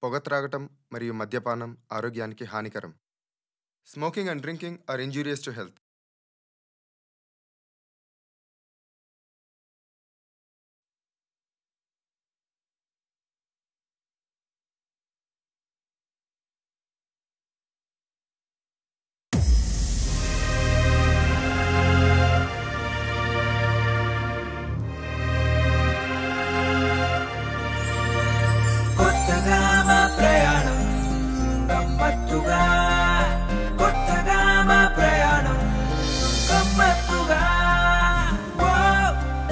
పొగ త్రాగటం మరియు మద్యపానం ఆరోగ్యానికి హానికరం smoking and drinking are injurious to health కొత్తగా మా ప్రయాణం గమ్మత్తుగా కొత్తగా మా ప్రయాణం గమ్మత్తుగా Wow!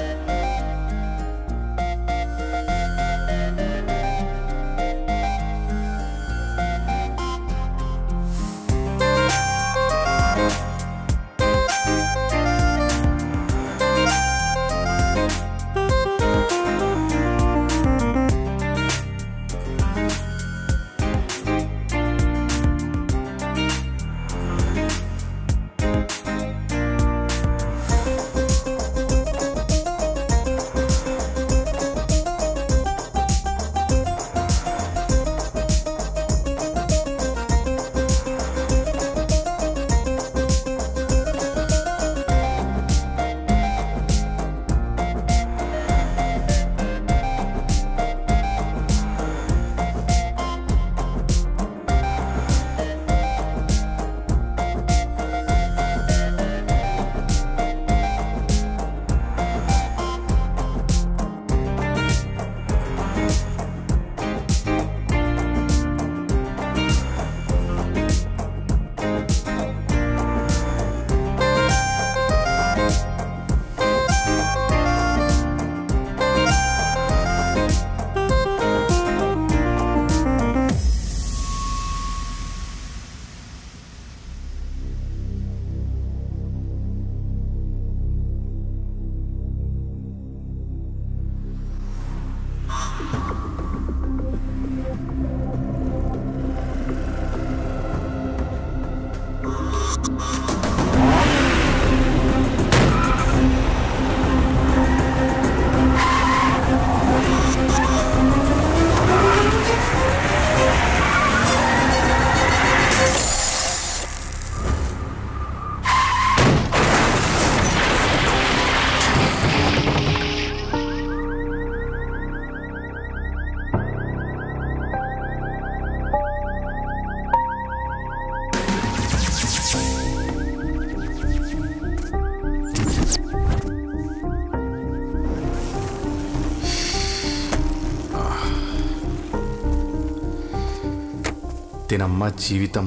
తినమ్మ జీవితం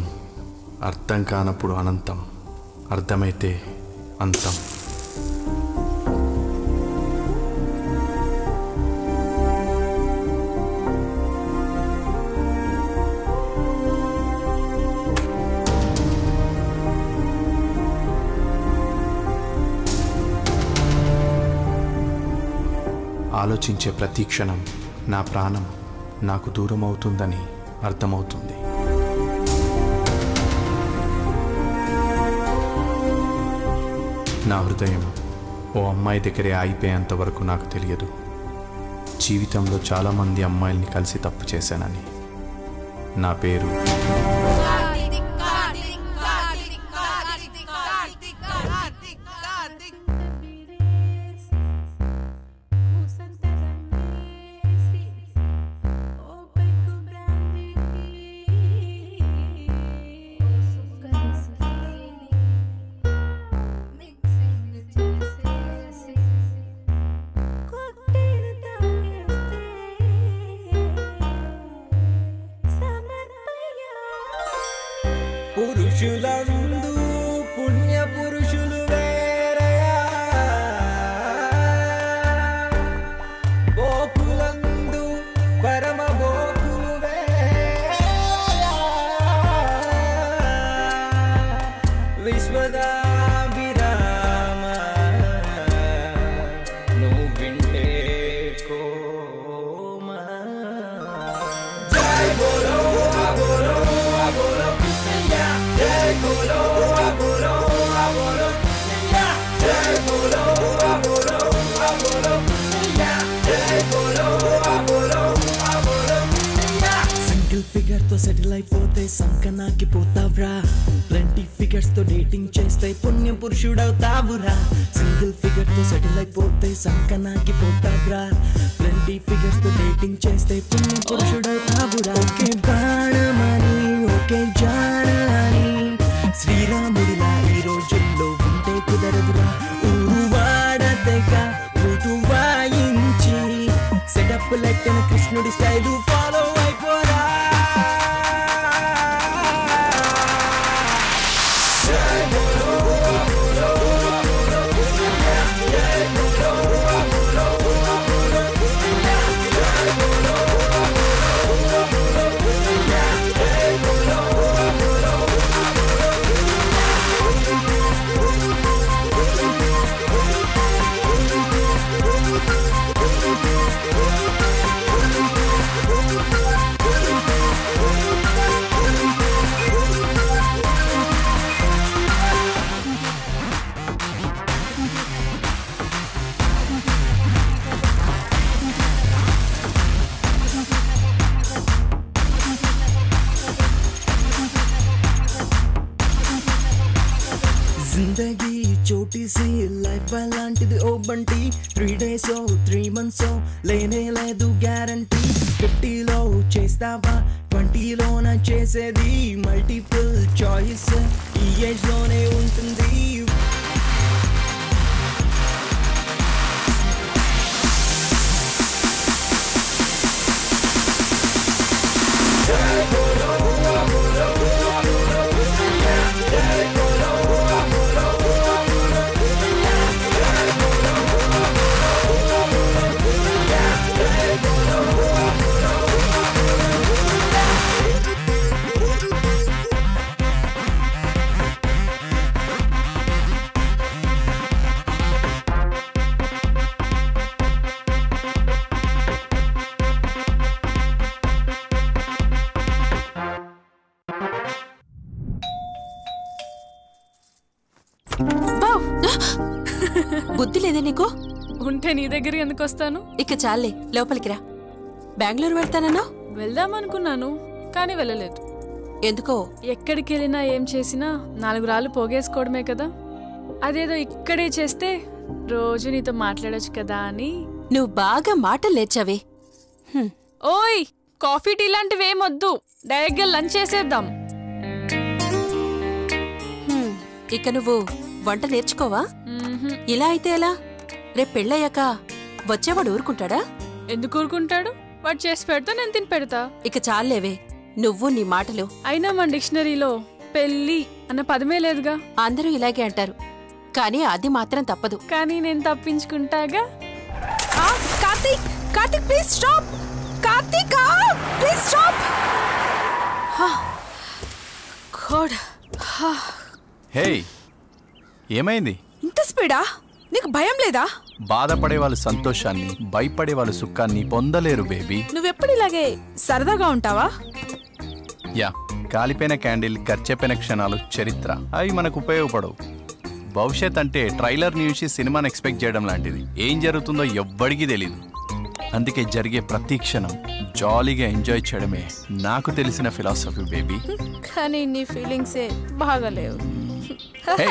అర్థం కానప్పుడు అనంతం అర్థమైతే అంతం ఆలోచించే ప్రతి క్షణం నా ప్రాణం నాకు దూరం అవుతుందని అర్థమవుతుంది నా హృదయం ఓ అమ్మాయి దగ్గరే ఆగిపోయేంత వరకు నాకు తెలియదు జీవితంలో చాలామంది అమ్మాయిల్ని కలిసి తప్పు చేశానని నా పేరు పురుషులందు పుణ్య పురుషులు వేరయా గోకులందు పరమ గోకులు వేరయా విశ్వదాభిరామ నువ్వు వింటే కోమా జై బోలో బోలో బోలో కృష్ణయ్య జై బోలో బోలో బోలో కృష్ణయ్య జై బోలో బోలో బోలో కృష్ణయ్య జై బోలో బోలో బోలో కృష్ణయ్య సింగిల్ తో సెటిల్ అయిపోతే సంకనాకి పోతావ్రా ప్lenty ఫిగర్స్ తో డేటింగ్ చేస్తే పుణ్య పురుషుడవుతావురా సింగిల్ ఫిగర్ తో సెటిల్ అయిపోతే సంకనాకి పోతావ్రా ప్lenty ఫిగర్స్ తో డేటింగ్ చేస్తే పుణ్య పురుషుడవుతావురా ఒకే ప్రాణమని ఒకే జానని శ్రీరాముడిలా ఈ రోజుల్లో ఉంటే కుదరదురా ఊరు వాడతెగ ఋతు వాయించి సెటప్ లెక్కన కృష్ణుడి స్టైలు ఫాలో అయిపోరా జిందగీ చోటీసి లైఫ్ లాంటిది ఓ Bunty three days three months లేనే లేదు గ్యారంటీ ఫిఫ్టీలో చేస్తావా ట్వంటీలోన చేసేది మల్టిపుల్ చాయిస్ ఈ ఏజ్ లోనే ఉంటుంది బావ్ బుద్ధి లేదా నీకు ఉంటే నీ దగ్గర ఎందుకు వస్తాను ఇక చాలే లోపలికి రా బెంగళూరు వెళ్తానన్నా వెళ్దాం అనుకున్నాను కానీ వెళ్ళలేదు ఎందుకో ఎక్కడికి వెళ్ళినా ఏం చేసినా నాలుగు రాళ్ళు పోగేసుకోవడమే కదా అదేదో ఇక్కడే చేస్తే రోజు నీతో మాట్లాడొచ్చు కదా అని నువ్వు బాగా మాటలు నేర్చావే హ్మ్. ఓయ్ కాఫీ టీ లాంటివి ఏమొద్దు డైరెక్ట్గా లంచ్ చేసేద్దాం హ్మ్. ఇక నువ్వు వంట నేర్చుకోవా మ్మ్హ్మ్. ఇలా అయితే ఎలా రేపు పెళ్ళయ్యాక వచ్చేవాడు ఊరుకుంటాడా ఎందుకు ఊరుకుంటాడు వాడు చేసి పెడతా నేను తిని పెడతా ఇక చాలేవే నువ్వు నీ మాటలు అయినా మన డిక్షనరీలో పెళ్ళి అన్న పదమే లేదుగా అందరూ ఇలాగే అంటారు కానీ అది మాత్రం తప్పదు కానీ నేను తప్పించుకుంటాగా Karthik Karthik please stop Karthik please stop god hey ఏమైంది ఇంత స్పీడా నీకు భయం లేదా బాధపడే వాళ్ళు సంతోషాన్ని భయపడే వాళ్ళు సుఖాన్ని పొందలేరు బేబీ నువ్వెప్పుడు ఇలాగే సరదాగా ఉంటావా యా కాలిపోయిన క్యాండిల్ ఖర్చెపోయిన క్షణాలు చరిత్ర అవి మనకు ఉపయోగపడవు భవిష్యత్ అంటే ట్రైలర్ చూసి సినిమాని ఎక్స్పెక్ట్ చేయడం లాంటిది ఏం జరుగుతుందో ఎవ్వడికి తెలీదు అందుకే జరిగే ప్రతి క్షణం జాలీగా ఎంజాయ్ చేయడమే నాకు తెలిసిన ఫిలాసఫీ బేబీ కానీ నీ ఫీలింగ్సే బాగాలేవు హే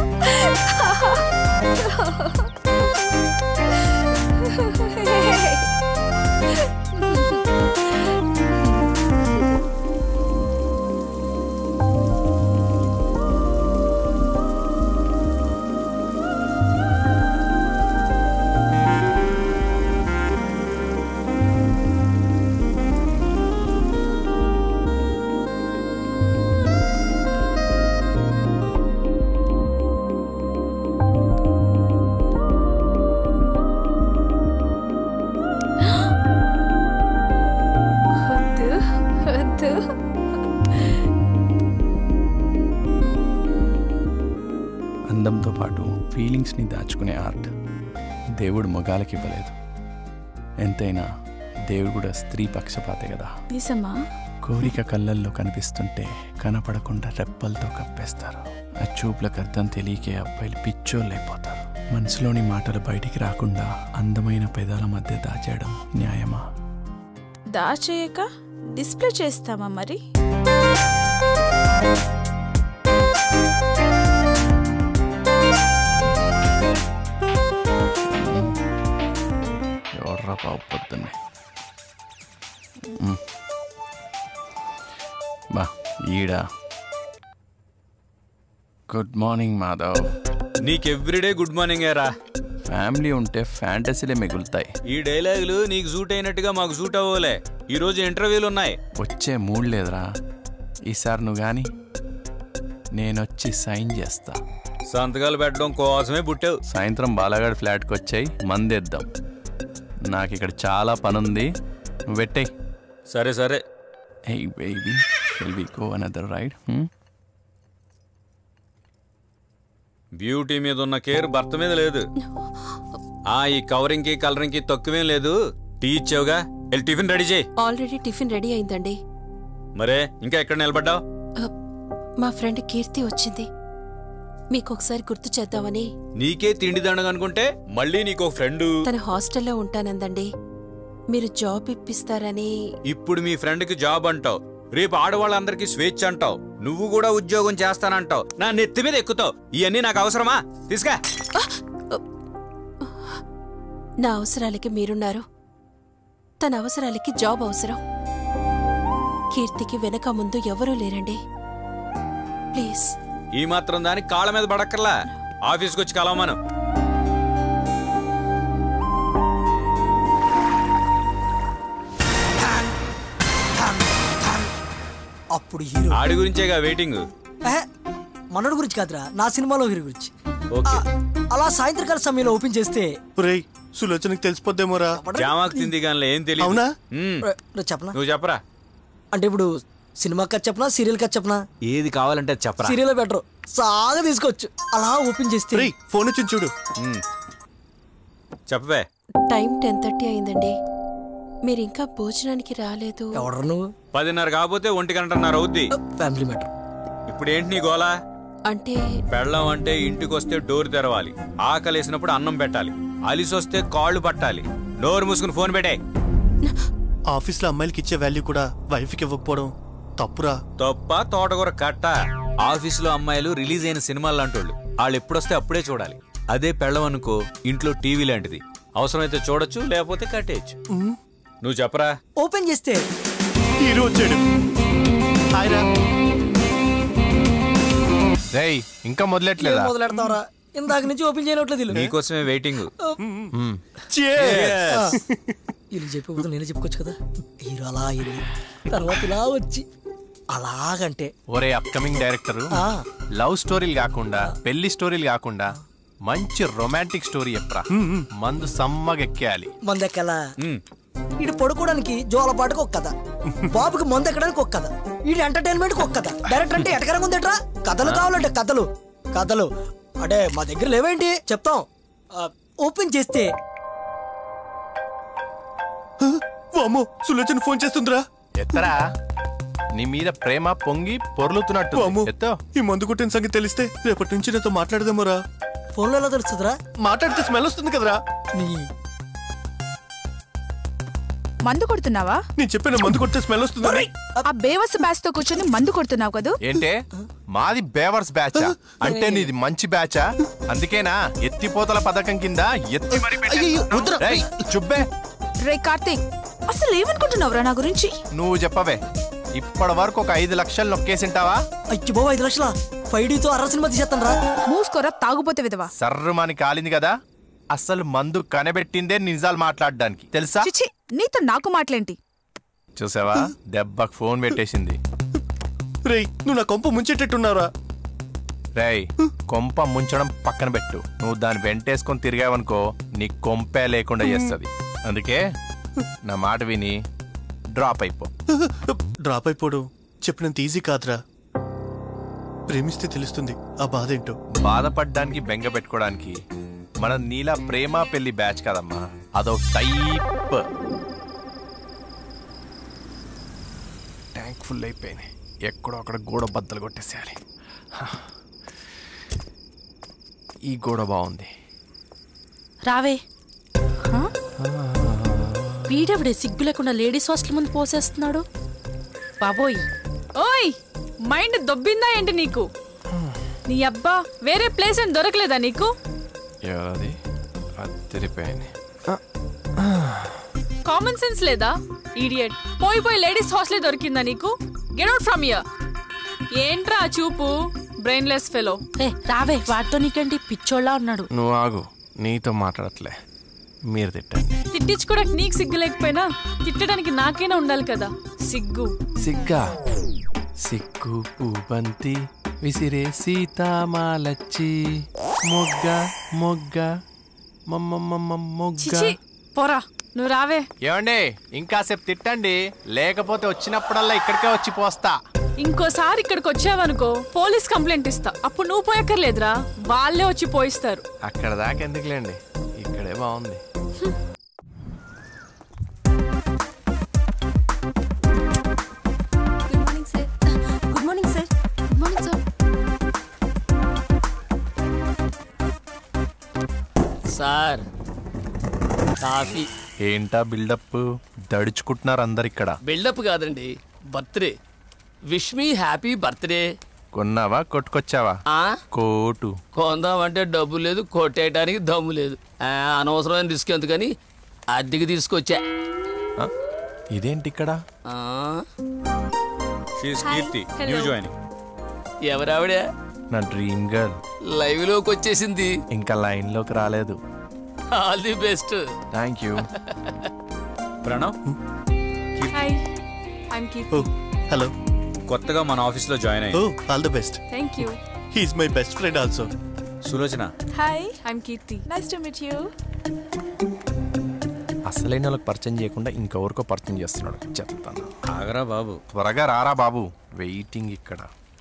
వద్దు వద్దు అందంతో పాటు ఫీలింగ్స్ని దాచుకునే ఆర్ట్ దేవుడు మొగాలకి ఇవ్వలేదు ఎంతైనా దేవుడు కూడా స్త్రీ పక్షపాతే కదా నిజమా కోరిక కళ్ళల్లో కనిపిస్తుంటే కనపడకుండా రెప్పలతో కప్పేస్తారు ఆ చూపులకు అర్థం తెలియకే అబ్బాయిలు పిచ్చోళ్ళైపోతారు మనసులోని మాటలు బయటికి రాకుండా అందమైన పెదాల మధ్య దాచేయడం న్యాయమా దాచేయక డిస్ప్లే చేస్తామా మరి ఎవర్రా బాబు పొద్దున్నే మ్. బా ఈడ గుడ్ మార్నింగ్ మాధవ్ నీకు ఎవ్రీడే గుడ్ మార్నింగ్ ఏరా ఫ్యామిలీ ఉంటే ఫ్యాంటసీలే మిగులుతాయి ఈ డైలాగులు నీకు సూట్ అయినట్టుగా మాకు సూట్ అవ్వలే ఈ రోజు ఇంటర్వ్యూలు ఉన్నాయి వచ్చే మూడ్ లేదురా ఈసారి నువ్వు కానీ నేనొచ్చి సైన్ చేస్తా సంతకాలు పెట్టడం కోసమే పుట్టావు సాయంత్రం బాలాగాడి ఫ్లాట్కి వచ్చాయి మందేద్దాం నాకు ఇక్కడ చాలా పనుంది నువ్వు పెట్టేయ్ సరే సరే hey baby will we go another ride beauty మీద ఉన్న కేర్ భర్త మీద లేదు ఆ ఈ కవరింగ్ కి కలరింగ్ కి తక్కువేం లేదు టీ ఇచ్చావుగా వెళ్ళి టిఫిన్ రెడీ చేయి ఆల్రెడీ టిఫిన్ రెడీ అయిందండి మరే ఇంకా ఎక్కడ నిలబడ్డావు అ, మా ఫ్రెండ్ కీర్తి వచ్చింది మీకు ఒకసారి గుర్తు చేద్దామని నీకే తిండి దండగ అనుకుంటే మళ్ళీ నీకు ఒక ఫ్రెండ్ తన హాస్టల్లో ఉంటానందండి మీరు జాబ్ ఇప్పిస్తారని ఇప్పుడు మీ ఫ్రెండ్ కి జాబ్ అంటావు రేపు ఆడవాళ్ళందరికీ స్వేచ్ఛ అంటావు నువ్వు కూడా ఉద్యోగం చేస్తానంటావు నా నెత్తి మీద ఎక్కుతావు ఇవన్నీ నాకు అవసరమా తీసుకా నా అవసరాలకి మీరున్నారు తన అవసరాలకి జాబ్ అవసరం కీర్తికి వెనక ముందు ఎవరూ లేరండి ప్లీజ్ ఈ మాత్రం దానికి కాళ్ళ మీద పడక్కర్లా ఆఫీస్కి వచ్చి కలవమను అప్పుడు హీరో ఆడి గురించేగా వెయిటింగ్ ఏహే, మనోడి గురించి కాదురా నా సినిమాలో హీరో గురించి ఓకే ఆ, అలా సాయంత్రకాల సమయంలో ఓపెన్ చేస్తే రేయ్ సులోచనకి తెలిసిపోద్దేమోరా జామాకు తింది కానీ ఏం తెలియదు అవునా? మ్మ్. రే, రే, చెప్పనా నువ్వు చెప్పరా అంటే ఇప్పుడు సినిమా కథ చెప్పనా సీరియల్ కథ చెప్పనా ఏది కావాలంటే అది చెప్పరా సీరియల్ బెటర్ సాగా తీసుకోవచ్చు అలా ఓపెన్ చేస్తే రేయ్ ఫోన్ వచ్చింది చూడు మ్మ్. చెప్పవే టైం టెన్ థర్టీ అయిందండి మీరు ఇంకా భోజనానికి రాలేదు ఎవడరు నువ్వు పదిన్నర కాకపోతే ఒంటి గంటన్నర అవుద్ది ఫ్యామిలీ మ్యాటర్ ఇప్పుడు ఏంటి నీ గోలా అంటే పెళ్ళం అంటే ఇంటికి వస్తే డోర్ తెరవాలి ఆకలేసినప్పుడు అన్నం పెట్టాలి అలిసి వస్తే కాళ్ళు పట్టాలి డోర్ మూసుకుని ఫోన్ పెట్టే ఆఫీస్లో అమ్మాయిలకి ఇచ్చే వాల్యూ కూడా వైఫ్కి ఇవ్వకపోవడం తప్పురా తప్ప తోటకూర కట్ట ఆఫీసులో అమ్మాయిలు రిలీజ్ అయిన సినిమాలు లాంటోళ్ళు వాళ్ళు ఎప్పుడొస్తే అప్పుడే చూడాలి అదే పెళ్ళం అనుకో ఇంట్లో టీవీ లాంటిది అవసరమైతే చూడొచ్చు లేకపోతే కట్టేయచ్చు నువ్వు చెప్పరా ఓపెన్ చేస్తే హీరో వచ్చాడు హాయ్ రా రేయ్ ఇంకా మొదలెట్లేదా మొదలెడతావరా ఇందాక నుంచి ఓపెన్ చేయనట్లేదు వీళ్ళు. నీకోసమే వెయిటింగ్ Cheers. వీళ్ళు చెప్పే బదులు నేనే చెప్పుకోవచ్చు కదా హీరో అలా వెళ్ళి తర్వాత ఇలా వచ్చి అలాగంటే ఒరే అప్కమింగ్ డైరెక్టర్ ఆ. లవ్ స్టోరీలు కాకుండా పెళ్లి స్టోరీలు కాకుండా మంచి రొమాంటిక్ స్టోరీ చెప్పరా మందు సమ్మగెక్కేయాలి మందెక్కలా మ్మ్. ఇటు పడుకోవడానికి జోలపాటుకు ఒక కథ బాబుకి మందు ఎక్కడానికి ఒక కథ వీడి ఎంటర్టైన్మెంట్ ఒక కథ డైరెక్టర్ అంటే ఎటకరంగా ఉందేట్రా కథలు కావాలంటే కథలు కథలు అంటే మా దగ్గర లేవేంటి చెప్తాం ఆ, ఓపెన్ చేస్తే వామ్మో సులోచన ఫోన్ చేస్తుందిరా ఎత్తరా నీ మీద ప్రేమ పొంగి పొర్లుతున్నట్టు వామ్మో ఎత్తో ఈ మందు కొట్టిన సంగతి తెలిస్తే రేపటి నుంచి నాతో మాట్లాడదేమోరా ఫోన్లో ఎలా తెలుస్తుందిరా మాట్లాడితే స్మెల్ వస్తుంది కదరా నీ మందు కొడుతున్నావా నేను చెప్పిన మందు కొడితే స్మెల్ వస్తుంది ఆ బేవస్ బ్యాచ్ తో కూర్చొని మందు కొడుతున్నావు కదూ ఏంటే మాది బేవర్స్ బ్యాచ్ అంటే నీది మంచి బ్యాచా అందుకేనా ఎత్తిపోతల పథకం కింద ఎత్తి మరి పెట్టాను. రేయ్, చుబ్బే రే కార్తీక్ అసలు ఏమనుకుంటున్నావురా నా గురించి నువ్వు చెప్పవే ఇప్పటి వరకు ఒక ఐదు లక్షలు నొక్కేసింటావా అచ్చి బాబు ఐదు లక్షల ఫైవ్ డీతో అర్ర సినిమా తీసేస్తాను రా మూసుకోరా తాగుపోతే విధవా సర్రమని కాలింది కదా అసలు మందు కనబెట్టిందే నిజాలు మాట్లాడడానికి తెలుసా చిచి నీతో నాకు మాటలేంటి చూసావా దెబ్బకు ఫోన్ పెట్టేసింది రేయ్ నువ్వు నా కొంప ముంచేటట్టున్నారా రేయ్ కొంప ముంచడం పక్కన పెట్టు నువ్వు దాన్ని వెంటేసుకొని తిరిగావనుకో నీ కొంపే లేకుండా చేస్తుంది అందుకే నా మాట విని డ్రాప్ అయిపో డ్రాప్ అయిపోవడం చెప్పినంత ఈజీ కాదురా ప్రేమిస్తే తెలుస్తుంది ఆ బాధ ఏంటో బాధపడ్డానికి బెంగ పెట్టుకోవడానికి మన నీలా ప్రేమ పెళ్లి బ్యాచ్ కదమ్మా అదో టైప్ ట్యాంక్ ఫుల్ అయిపోయింది ఎక్కడో అక్కడ గోడ బద్దలు కొట్టేసేయాలి హ. ఈ గోడ బాగుంది రావే వీడెవడే సిగ్గు లేకుండా లేడీస్ హాస్టల్ ముందు పోసేస్తున్నాడు బాబోయ్ ఓయ్ మైండ్ దొబ్బిందా ఏంటి నీకు నీ అబ్బా వేరే ప్లేస్ ఏం దొరకలేదా నీకు ఎవరది అద్దరిపోయింది కామన్ సెన్స్ లేదా ఈడియట్ పోయి పోయి లేడీస్ హాస్టల్ దొరికిందా నీకు గెట్ అవుట్ ఫ్రమ్ ఇయర్ ఏంట్రా ఆ చూపు బ్రెయిన్లెస్ ఫెలో ఏ రావే వాడితో నీకేంటి పిచ్చోళ్ళ ఉన్నాడు నువ్వు ఆగు నీతో మాట్లాడట్లే మీరు తిట్టండి తిట్టించుకోవడానికి నీకు సిగ్గు లేకపోయినా తిట్టడానికి నాకైనా ఉండాలి కదా సిగ్గు సిగ్గా సిగ్గు పూబంతి విసిరే సీతామాలచ్చి మొగ్గ మొగ్గ మమ్మ మొగ్గ చిచి పోరా నువ్వు రావే ఏమండి ఇంకాసేపు తిట్టండి లేకపోతే వచ్చినప్పుడల్లా ఇక్కడికే వచ్చి పోస్తా ఇంకోసారి ఇక్కడికి వచ్చావనుకో పోలీస్ కంప్లైంట్ ఇస్తా అప్పుడు నువ్వు పోయక్కర్లేదురా వాళ్ళే వచ్చి పోయిస్తారు అక్కడ దాకా ఎందుకులేండి ఇక్కడే బాగుంది good morning sir good morning sir good morning sir sir coffee ఏంటా బిల్డప్ దడుచుకుంటున్నారు అందరు ఇక్కడ బిల్డప్ కాదండి birthday wish me happy birthday కొన్నావా కొట్టుకొచ్చావా ఆ కోటు కొందామంటే డబ్బు లేదు కొట్టేయడానికి దమ్ము లేదు ఆ, అనవసరమైన రిస్క్ ఎందుకని అద్దెకి తీసుకొచ్చా ఆ? ఇదేంటి ఇక్కడ ఆ, షీఈస్ కీర్తి న్యూ జాయినింగ్ ఎవరావిడ నా డ్రీమ్ గర్ల్ లైవ్ లోకి వచ్చేసింది ఇంకా లైన్లోకి రాలేదు all the best thank you Pranav hi I'm oh Keerthi hello కొత్తగా మన ఆఫీస్లో జాయిన్ ఓ అయ్యి all the best thank you he's my best friend also Sulochana hi I'm Keerthi nice to meet you అసలైన వాళ్ళకి పరిచయం చేయకుండా ఇంకెవరికో పరిచయం చేస్తున్నాడు చెప్తాను ఆగరా బాబు త్వరగా రారా బాబు వెయిటింగ్ ఇక్కడ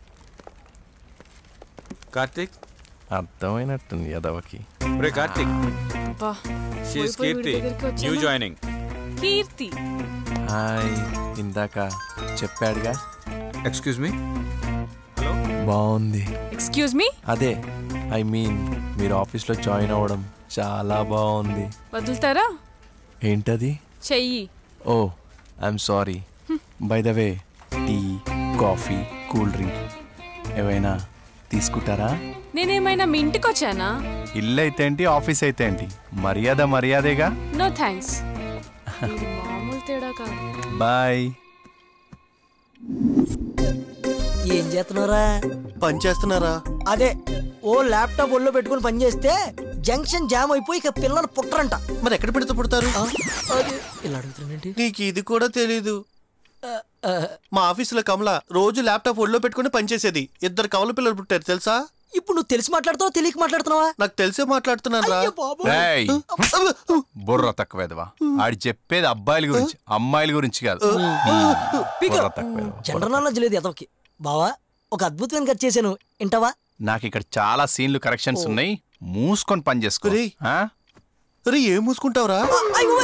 కార్తీక్ అర్థమైనట్టుంది యదవకి రే కార్తీక్ అబ్బా షీఈస్ పోయి పోయి కీర్తి వీడి దగ్గరికి న్యూ వచ్చానా? జాయినింగ్ కీర్తి హాయ్ ఇందాక చెప్పాడుగా ఎక్స్క్యూజ్ మీ బాగుంది ఎక్స్క్యూజ్ మీ అదే ఐ మీన్ మీరు ఆఫీస్లో జాయిన్ అవ్వడం చాలా బాగుంది వదులుతారా ఏంటది చెయ్యి oh I'm sorry by the way tea coffee cool drink ఏవైనా తీసుకుంటారా నేనేమైనా మీ ఇంటికి వచ్చానా ఇల్లు అయితే ఏంటి ఆఫీస్ అయితే ఏంటి మర్యాద మర్యాదేగా నో థ్యాంక్స్ మామూలు తేడా కాదు బాయ్ ఏం చేస్తున్నారా పని చేస్తున్నారా అదే ఓ ల్యాప్టాప్ ఒళ్ళో పెట్టుకుని పని చేస్తే జంక్షన్ జామ్ అయిపోయి ఇక పిల్లలు పుట్టరంట మరి ఎక్కడ పెడితే పుడతారు ఆ, అదే ఇలా అడుగుతున్నాండి నీకు ఇది కూడా తెలీదు మా ఆఫీసులో కమల రోజు ల్యాప్టాప్ ఒళ్ళో పెట్టుకుని పనిచేసేది ఇద్దరు కమల పిల్లలు పుట్టారు తెలుసా ఇప్పుడు నువ్వు తెలిసి మాట్లాడుతావా తెలియక మాట్లాడుతున్నావా నాకు తెలిసే మాట్లాడుతున్నాను రా అయ్యో బాబు ఏయ్! బుర్ర తక్కువేదవా ఆడి చెప్పేది అబ్బాయిల గురించి అమ్మాయిల గురించి కాదు బుర్ర తక్కువేదవా. జనరల్ నాలెడ్జ్ లేదు ఎదవకి బావా ఒక అద్భుతమైన కట్ చేశాను వింటావా నాకు ఇక్కడ చాలా సీన్లు కరెక్షన్స్ ఉన్నాయి మూసుకొని పని చేసుకో ఒరేయ్. ఆ? రే ఏం మూసుకుంటావురా అయ్యో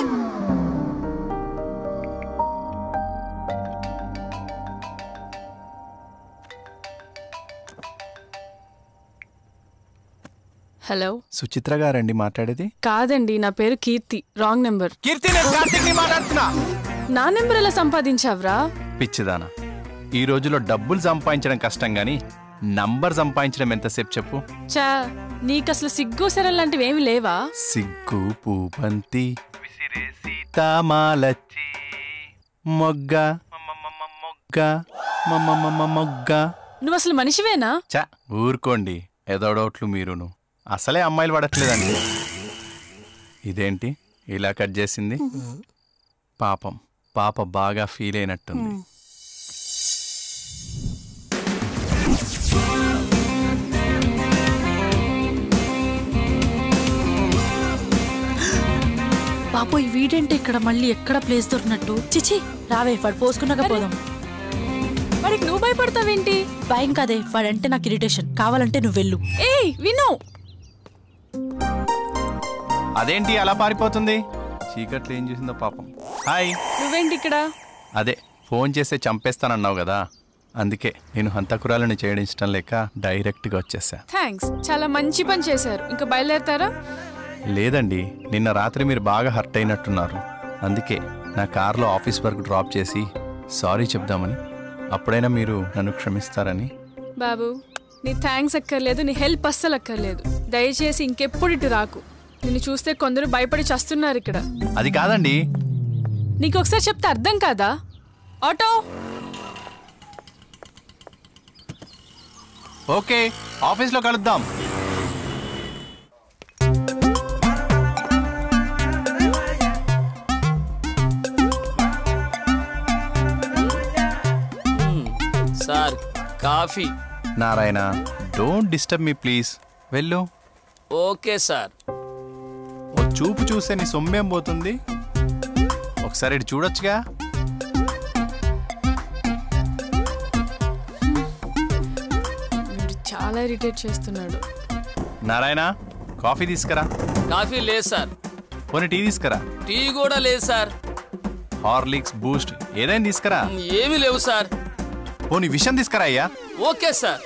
హలో సుచిత్ర గారండి మాట్లాడేది కాదండి నా పేరు కీర్తి రాంగ్ నెంబర్ కీర్తి నేను కార్తీక్ని మాట్లాడుతున్నా నా నెంబర్ ఎలా సంపాదించావ్రా పిచ్చిదానా ఈ రోజులో డబ్బులు సంపాదించడం కష్టం గాని నంబర్ సంపాదించడం ఎంతసేపు చెప్పు చా నీకు అసలు సిగ్గు సెరల్ లాంటివి ఏమి లేవా సిగ్గు పూపంతి తామాలచ్చి మొగ్గ మొగ్గ మమ్మమ్మ మొగ్గ నువ్వు అసలు మనిషివేనా చ ఊరుకోండి ఏదో డౌట్లు మీరును అసలే అమ్మాయిలు పడట్లేదండి ఇదేంటి ఇలా కట్ చేసింది పాపం పాప బాగా ఫీల్ అయినట్టుంది బాబోయ్ వీడేంటి ఇక్కడ మళ్ళీ ఎక్కడ ప్లేస్ దొరికినట్టు చిచి రావే వాడు పోసుకున్నాక పోదాం వాడికి నువ్వు భయపడతావేంటి భయం కాదే వాడంటే నాకు ఇరిటేషన్ కావాలంటే నువ్వు వెళ్ళు ఏయ్ విను అదేంటి అలా పారిపోతుంది చీకట్లో ఏం చేసిందో పాపం హాయ్ నువ్వేంటి ఇక్కడ అదే ఫోన్ చేస్తే చంపేస్తానన్నావు కదా అందుకే నేను హంతకురాలను చేయడం ఇష్టం లేక డైరెక్ట్గా వచ్చేసా థ్యాంక్స్ చాలా మంచి పని చేశారు ఇంకా బయలుదేరతారా లేదండి నిన్న రాత్రి మీరు బాగా హర్ట్ అయినట్టున్నారు అందుకే నా కార్లో ఆఫీస్ వరకు డ్రాప్ చేసి సారీ చెప్దామని అప్పుడైనా మీరు నన్ను క్షమిస్తారని బాబు నీ థ్యాంక్స్ అక్కర్లేదు నీ హెల్ప్ అస్సలు అక్కర్లేదు దయచేసి ఇంకెప్పుడు ఇటు రాకు నిన్ను చూస్తే కొందరు భయపడి చస్తున్నారు ఇక్కడ అది కాదండి నీకు ఒకసారి చెప్తే అర్థం కాదా ఆటో ఓకే ఆఫీస్లో కలుద్దాం sir coffee Narayana don't disturb me please వెళ్ళు ఓకే సార్ ఓ చూపు చూస్తే నీ సొమ్మేం పోతుంది ఒకసారి ఇటు చూడొచ్చుగా వీడు చాలా ఇరిటేట్ చేస్తున్నాడు నారాయణ కాఫీ తీసుకురా కాఫీ లేదు సార్ పోనీ టీ తీసుకురా టీ కూడా లేదు సార్ హార్లిక్స్ బూస్ట్ ఏదైనా తీసుకురా ఏమీ లేవు సార్ పోనీ విషయం తీసుకురా అయ్యా ఓకే సార్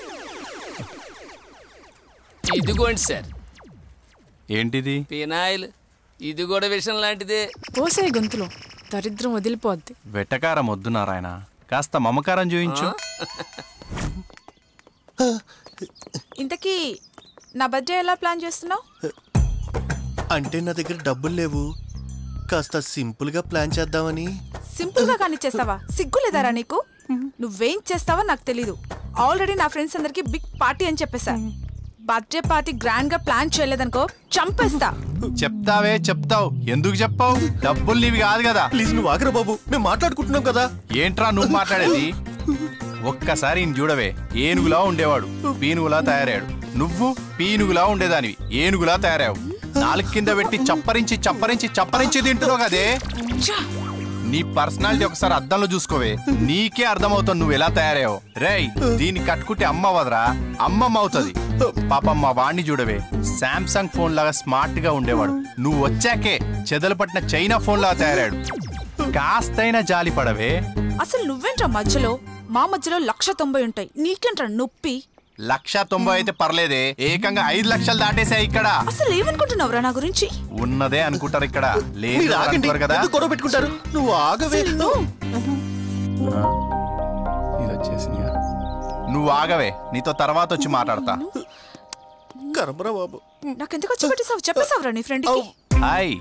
ఇదిగోండి సార్ ఏంటిది ఫినాయిల్ ఇది కూడా విషయం లాంటిదే పోసే గొంతులో దరిద్రం వదిలిపోద్ది వెట్టకారం వద్దు నారాయణ కాస్త మమకారం చూయించు ఇంతకీ నా బర్త్డే ఎలా ప్లాన్ చేస్తున్నావు అంటే నా దగ్గర డబ్బులు లేవు కాస్త సింపుల్ గా ప్లాన్ చేద్దామని సింపుల్ గా కానీ చేస్తావా సిగ్గు లేదారా నీకు నువ్వేం చేస్తావో నాకు తెలీదు ఆల్రెడీ నా ఫ్రెండ్స్ అందరికి బిగ్ పార్టీ అని చెప్పేశా బర్త్డే పార్టీ గ్రాండ్ గా ప్లాన్ చేయలేదనుకో చంపేస్తా చెప్తావే చెప్తావు ఎందుకు చెప్పావు డబ్బులు నీవి కాదు కదా ప్లీజ్ నువ్వు ఆగరా బాబు మేము మాట్లాడుకుంటున్నాం కదా ఏంట్రా నువ్వు మాట్లాడేది ఒక్కసారి ఈయన చూడవే ఏనుగులా ఉండేవాడు పీనుగులా తయారయ్యాడు నువ్వు పీనుగులా ఉండేదానివి ఏనుగులా తయారావు నాలుగు కింద పెట్టి చప్పరించి చప్పరించి చప్పరించి తింటున్నావు కదే నీ పర్సనాలిటీ ఒకసారి అద్దంలో చూసుకోవే నీకే అర్థమవుతుంది నువ్వు ఎలా తయారయ్యావు రేయ్ దీన్ని కట్టుకుంటే అమ్మ వదరా అమ్మమ్మ అవుతుంది పాపం మా వాణ్ణి చూడవే శాంసంగ్ ఫోన్ లాగా స్మార్ట్ గా ఉండేవాడు నువ్వు వచ్చాకే చెదలు పట్టిన చైనా ఫోన్ లాగా తయారాడు కాస్తైనా జాలి పడవే అసలు నువ్వేంట్రా మధ్యలో మా మధ్యలో లక్ష తొంభై ఉంటాయి నీకేంట్రా నొప్పి లక్ష తొంభై అయితే పర్లేదే ఏకంగా ఐదు లక్షలు దాటేసాయి ఇక్కడ అసలు ఏమనుకుంటున్నావురా నా గురించి ఉన్నదే అనుకుంటారు ఇక్కడ లేదు మీరు ఆగండి అనుకోరు కదా ఎందుకు గొడవ పెట్టుకుంటారు నువ్వు ఆగవే అసలు ఇది వచ్చేసింది నువ్వు ఆగవే నీతో తర్వాత వచ్చి మాట్లాడతా కర్మరా బాబు నాకెందుకు వచ్చి పెట్టేసావు చెప్పేసావురా నీ ఫ్రెండ్ కి హాయ్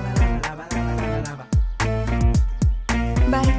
బాయ్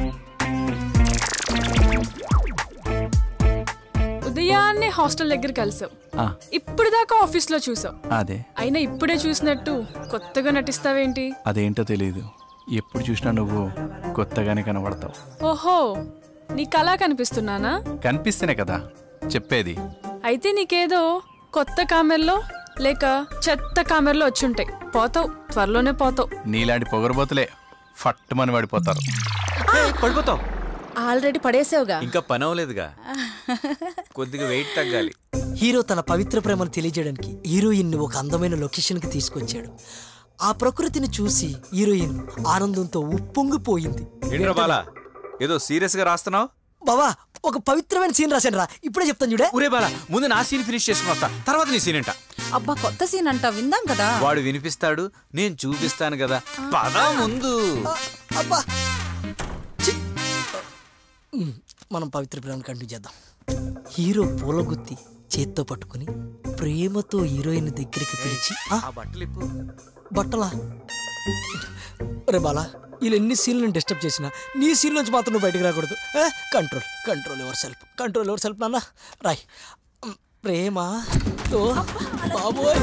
ఉదయాన్నే హాస్టల్ దగ్గర కలిసావు ఆ, ఇప్పుడు దాకా ఆఫీస్ లో చూసావు అదే అయినా ఇప్పుడే చూసినట్టు కొత్తగా నటిస్తావేంటి అదేంటో తెలియదు ఎప్పుడు చూసినా నువ్వు కొత్తగానే కనబడతావు ఓహో నీ కళ కనిపిస్తున్నానా కనిపిస్తేనే కదా చెప్పేది అయితే నీకేదో కొత్త కామెర్లో లేక చెత్త కామెర్లో వచ్చుంటాయి పోతావు త్వరలోనే పోతావు నీలాంటి పొగరబోతులే ఫట్టుమని పడిపోతారు పడిపోతావు ఆల్రెడీ పడేసావుగా ఇంకా పని అవ్వలేదుగా కొద్దిగా వెయిట్ తగ్గాలి హీరో తన పవిత్ర ప్రేమను తెలియజేయడానికి హీరోయిన్ ని ఒక అందమైన లొకేషన్ కి తీసుకొచ్చాడు ఆ ప్రకృతిని చూసి హీరోయిన్ ఆనందంతో ఉప్పొంగిపోయింది ఏంట్రా బాలా ఏదో సీరియస్ గా రాస్తున్నావు బావా ఒక పవిత్రమైన సీన్ రాశాను రా ఇప్పుడే చెప్తాను చూడే ఊరే బాలా ముందు నా సీన్ ఫినిష్ చేసుకుని వస్తా తర్వాత నీ సీన్ ఏంట అబ్బా కొత్త సీన్ అంట విందాం కదా వాడు వినిపిస్తాడు నేను చూపిస్తాను కదా పద ముందు అబ్బా ఛీ! ఉమ్, మనం పవిత్ర ప్రేమను కంటిన్యూ చేద్దాం హీరో పూలగుత్తి చేత్తో పట్టుకుని ప్రేమతో హీరోయిన్ దగ్గరికి పిలిచి ఆ, ఆ బట్టలు ఇప్పు బట్టలా రే బాలా వీళ్ళు ఎన్ని సీన్లను డిస్టర్బ్ చేసినా నీ సీన్ నుంచి మాత్రం నువ్వు బయటకు రాకూడదు control control ever self control ever self నాన్న రాయ్ ఉమ్, ప్రేమ తో బాబోయ్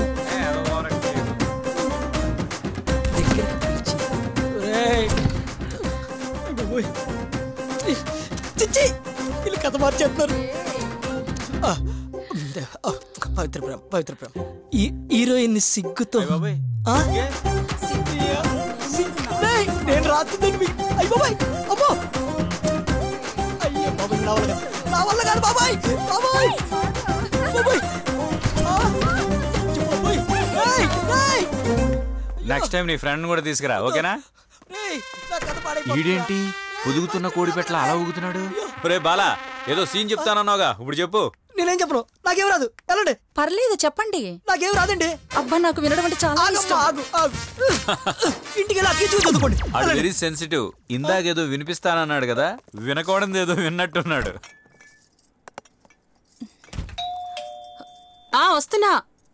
దగ్గరికి పిలిచి ఒరేయ్, బాబోయ్. చిచ్చి వీళ్ళు కథ మార్చేస్తున్నారు ఆ, ఆ, పవిత్ర ప్రేమ పవిత్ర ప్రేమ ఈ హీరోయిన్ సిగ్గుతో బాబాయ్ ఆ? రేయ్, నేను రాత్రి అయ్య బాబాయ్ అమ్మో అయ్యో బాబాయ్ నా వల్ల కాదు నా వల్ల కాదు బాబాయ్ బాబాయ్ బాబాయ్ ఆ, అయ్యో బాబాయ్ రేయ్, రేయ్, నెక్స్ట్ టైం నీ ఫ్రెండ్ కూడా తీసుకురా ఓకేనా రేయ్, నా కథ పాడైపోతుందిరా. ఈడేంటి పొదుగుతున్న కోడి పెట్ల అలా ఊగుతున్నాడు రే బాలా ఏదో సీన్ చెప్తానన్నావుగా ఇప్పుడు చెప్పు నేనేం చెప్పను నాకేం రాదు వెళ్ళండి పర్లేదు చెప్పండి నాకేం రాదండి అబ్బా నాకు వినడం అంటే చాలా ఆగమ్మా, ఇష్టం ఆగు, ఆగు. ఇంటికి వెళ్ళి అక్కి చూసి చదువుకోండి ఆడు వెరీ సెన్సిటివ్ ఇందాకేదో వినిపిస్తానన్నాడు కదా వినకూడదు ఏదో విన్నట్టున్నాడు ఆ వస్తున్నా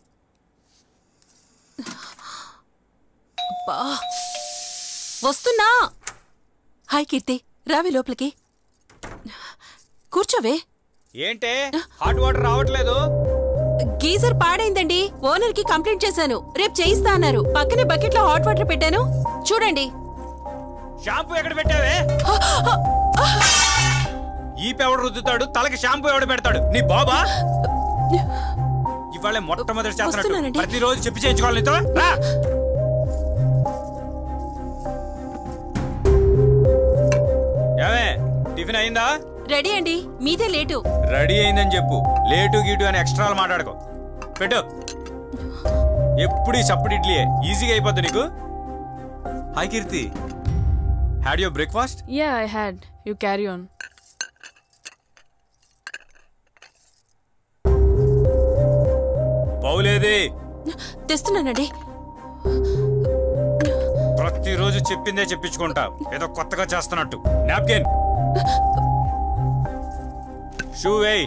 అబ్బా వస్తున్నా హాయ్ కీర్తి రావి లోపలికి కూర్చోవే ఏంటే హాట్ వాటర్ రావట్లేదు గీజర్ పాడైందండి ఓనర్ కి కంప్లైంట్ చేశాను రేపు చేయిస్తా అన్నారు పక్కనే బకెట్ లో హాట్ వాటర్ పెట్టాను చూడండి షాంపూ ఎక్కడ పెట్టావే ఈ ఎవడు రుద్దుతాడు తలకి షాంపూ ఎవడు పెడతాడు నీ బాబా ఇవాళ మొట్టమొదటి చేస్తున్నట్టు వస్తున్నానండి. ప్రతిరోజు చెప్పి చేయించుకోవాలి నీతో రా ఏమే టిఫిన్ అయిందా రెడీ అండి మీదే లేటు రెడీ అయిందని చెప్పు లేటు గీటు అని ఎక్స్ట్రాలు మాట్లాడుకో పెట్టు ఎప్పుడు ఈ చప్పుడు ఇడ్లీ ఈజీగా అయిపోద్ది నీకు hi Keerthi had your breakfast ya I had you carry on పౌలేది తెస్తున్నానండి ప్రతిరోజు చెప్పిందే చెప్పించుకుంటా ఏదో కొత్తగా చేస్తున్నట్టు నాప్కిన్ షూ వేయ్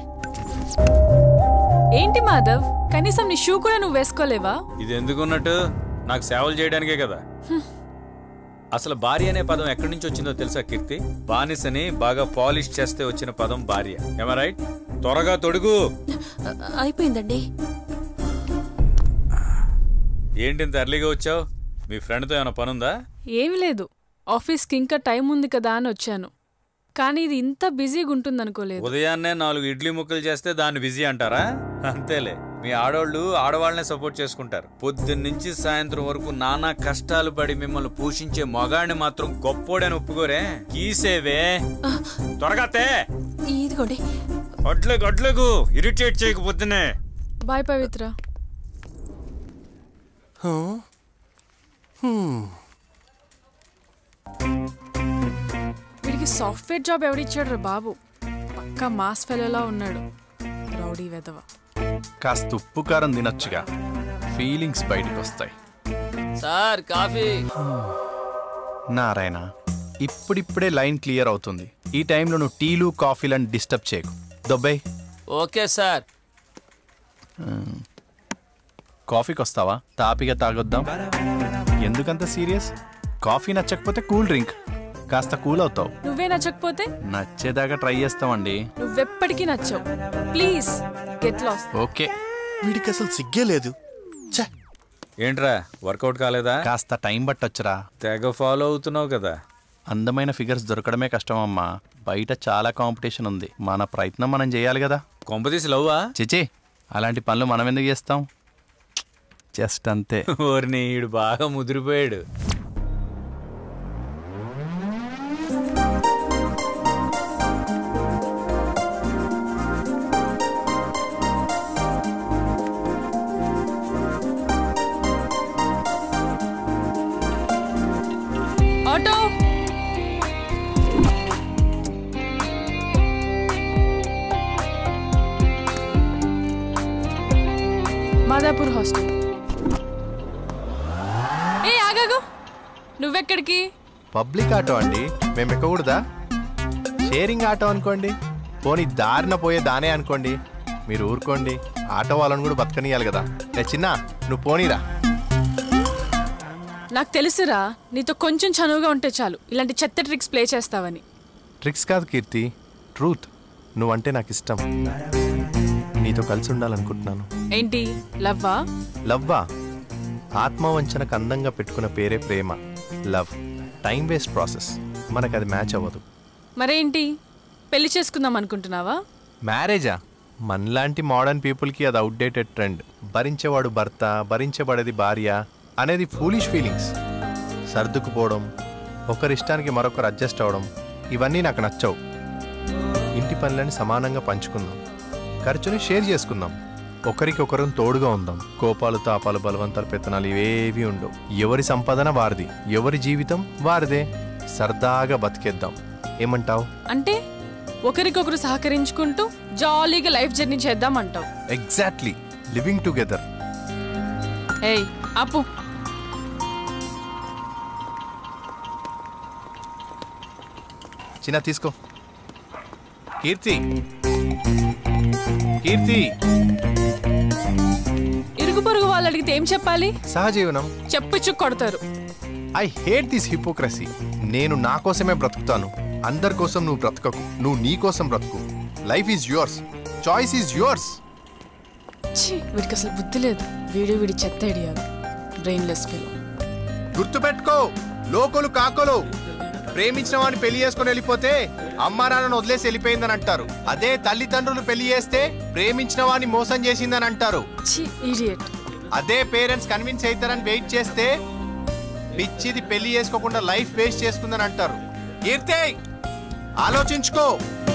ఏంటి మాధవ్ కనీసం నీ షూ కూడా నువ్వు వేసుకోలేవా ఇది ఎందుకున్నట్టు నాకు సేవలు చేయడానికే కదా అసలు భార్య అనే పదం ఎక్కడి నుంచి వచ్చిందో తెలుసా కీర్తి బానిసని బాగా పాలిష్ చేస్తే వచ్చిన పదం భార్య ఏమా రైట్ త్వరగా తొడుగు అ- అయిపోయిందండి ఏంటి ఇంత ఎర్లీగా వచ్చావు మీ ఫ్రెండ్తో ఏమైనా పనుందా ఏమి లేదు ఆఫీస్కి ఇంకా టైం ఉంది కదా అని వచ్చాను కానీ ఇది ఇంత బిజీగా ఉంటుంది అనుకోలేదు ఉదయాన్నే నాలుగు ఇడ్లీ ముక్కలు చేస్తే దాన్ని బిజీ అంటారా అంతేలే మీ ఆడవాళ్ళు ఆడవాళ్ళనే సపోర్ట్ చేసుకుంటారు పొద్దున్న నుంచి సాయంత్రం వరకు నానా కష్టాలు పడి మిమ్మల్ని పోషించే మగాడిని మాత్రం గొప్పోడని ఒప్పుకోరే గీసేవే త్వరగా తే ఇదిగోండి అడ్లకు అడ్లకు ఇరిటేట్ చేయకు పొద్దునే బాయ్ పవిత్ర వీడికి సాఫ్ట్వేర్ జాబ్ ఎవడిచ్చాడు రా బాబు పక్కా మాస్ ఫెలోలా ఉన్నాడు రౌడీ వెధవ కాస్త ఉప్పు కారం తినొచ్చుగా ఫీలింగ్స్ బయటికి వస్తాయి సార్ కాఫీ నారాయణ ఇప్పుడిప్పుడే లైన్ క్లియర్ అవుతుంది ఈ టైంలో నువ్వు టీలు కాఫీలను డిస్టర్బ్ చేయకు దొబ్బై ఓకే సార్ కాఫీకి వస్తావా తాపిగా తాగొద్దాం ఎందుకంత సీరియస్ కాఫీ నచ్చకపోతే కూల్ డ్రింక్ కాస్త కూల్ అవుతావు నువ్వే నచ్చకపోతే నచ్చేదాకా ట్రై చేస్తామండి నువ్వెప్పటికీ నచ్చావు ప్లీజ్ గెట్ లాస్ ఓకే వీడికి అసలు సిగ్గే లేదు ఏంట్రా వర్కౌట్ కాలేదా కాస్త టైం పట్టొచ్చురా తెగ ఫాలో అవుతున్నావు కదా అందమైన ఫిగర్స్ దొరకడమే కష్టం అమ్మా బయట చాలా కాంపిటీషన్ ఉంది మన ప్రయత్నం మనం చేయాలి కదా కొంపదీసి లవ్వా చిచి అలాంటి పనులు మనం ఎందుకు చేస్తాం జస్ట్ అంతే ఓరిని ఈడు బాగా ముదిరిపోయాడు ఆటో మాదాపూర్ హాస్టల్ ఏ ఆగాగు నువ్వెక్కడికి పబ్లిక్ ఆటో అండి మేము ఎక్కకూడదా షేరింగ్ ఆటో అనుకోండి పోనీ దారిన పోయే దానే అనుకోండి మీరు ఊరుకోండి ఆటో వాళ్ళని కూడా బతకనియాలి కదా ఏ చిన్న నువ్వు పోనీరా నాకు తెలుసురా నీతో కొంచెం చనువుగా ఉంటే చాలు ఇలాంటి చెత్త ట్రిక్స్ ప్లే చేస్తావని ట్రిక్స్ కాదు కీర్తి ట్రూత్ నువ్వంటే నాకు ఇష్టం నీతో కలిసి ఉండాలనుకుంటున్నాను ఏంటి లవ్వా లవ్వా ఆత్మవంచనకు అందంగా పెట్టుకున్న పేరే ప్రేమ లవ్ టైం వేస్ట్ ప్రాసెస్ మనకు అది మ్యాచ్ అవ్వదు మరేంటి పెళ్లి చేసుకుందాం అనుకుంటున్నావా మ్యారేజా మనలాంటి మోడర్న్ పీపుల్కి అది అవుట్డేటెడ్ ట్రెండ్ భరించేవాడు భర్త భరించబడేది భార్య అనేది ఫూలిష్ ఫీలింగ్స్ సర్దుకుపోవడం ఒకరిష్టానికి మరొకరు అడ్జస్ట్ అవ్వడం ఇవన్నీ నాకు నచ్చవు ఇంటి పనులని సమానంగా పంచుకుందాం ఖర్చుని షేర్ చేసుకుందాం ఒకరికొకరు తోడుగా ఉందాం కోపాలు తాపాలు బలవంతాలు పెత్తనాలు ఇవేవి ఉండవు ఎవరి సంపాదన వారిది ఎవరి జీవితం వారిదే సరదాగా బతికేద్దాం ఏమంటావు అంటే ఒకరికొకరు సహకరించుకుంటూ జాలీగా లైఫ్ జర్నీ చేద్దామంటావు ఎగ్జాక్ట్లీ లివింగ్ టుగెదర్ ఏయ్ అప్పు చిన్న తీసుకో కీర్తి కీర్తి ఇరుగు పొరుగు వాళ్ళు అడిగితే ఏం చెప్పాలి సహజీవనం చెప్పిచ్చు కొడతారు ఐ హేట్ దిస్ హిపోక్రసీ నేను నా కోసమే బ్రతుకుతాను అందరి కోసం నువ్వు బ్రతకకు నువ్వు నీ కోసం బ్రతుకు life is yours choice is yours ఛీ, వీడికి అసలు బుద్ధి లేదు వీడు వీడి చెత్త ఐడియాలు బ్రెయిన్లెస్ ఫెలో గుర్తుపెట్టుకో లోకులు కాకులు ప్రేమించిన వాడిని పెళ్లి చేసుకుని వెళ్ళిపోతే అమ్మ నాన్నను వదిలేసి వెళ్ళిపోయిందని అంటారు అదే తల్లిదండ్రులు పెళ్లి చేస్తే ప్రేమించిన వాడిని మోసం చేసిందని అంటారు ఇడియట్ అదే పేరెంట్స్ కన్విన్స్ అవుతారని వెయిట్ చేస్తే పిచ్చిది పెళ్లి చేసుకోకుండా లైఫ్ వేస్ట్ చేసుకుందని అంటారు కీర్తి ఆలోచించుకో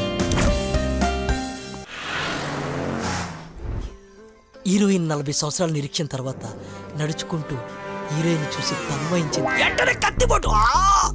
హీరోయిన్ నలభై సంవత్సరాల నిరీక్షణ తర్వాత నడుచుకుంటూ హీరోయిన్ చూసి తన్వయించింది వెంటనే కత్తిపోటు ఆ!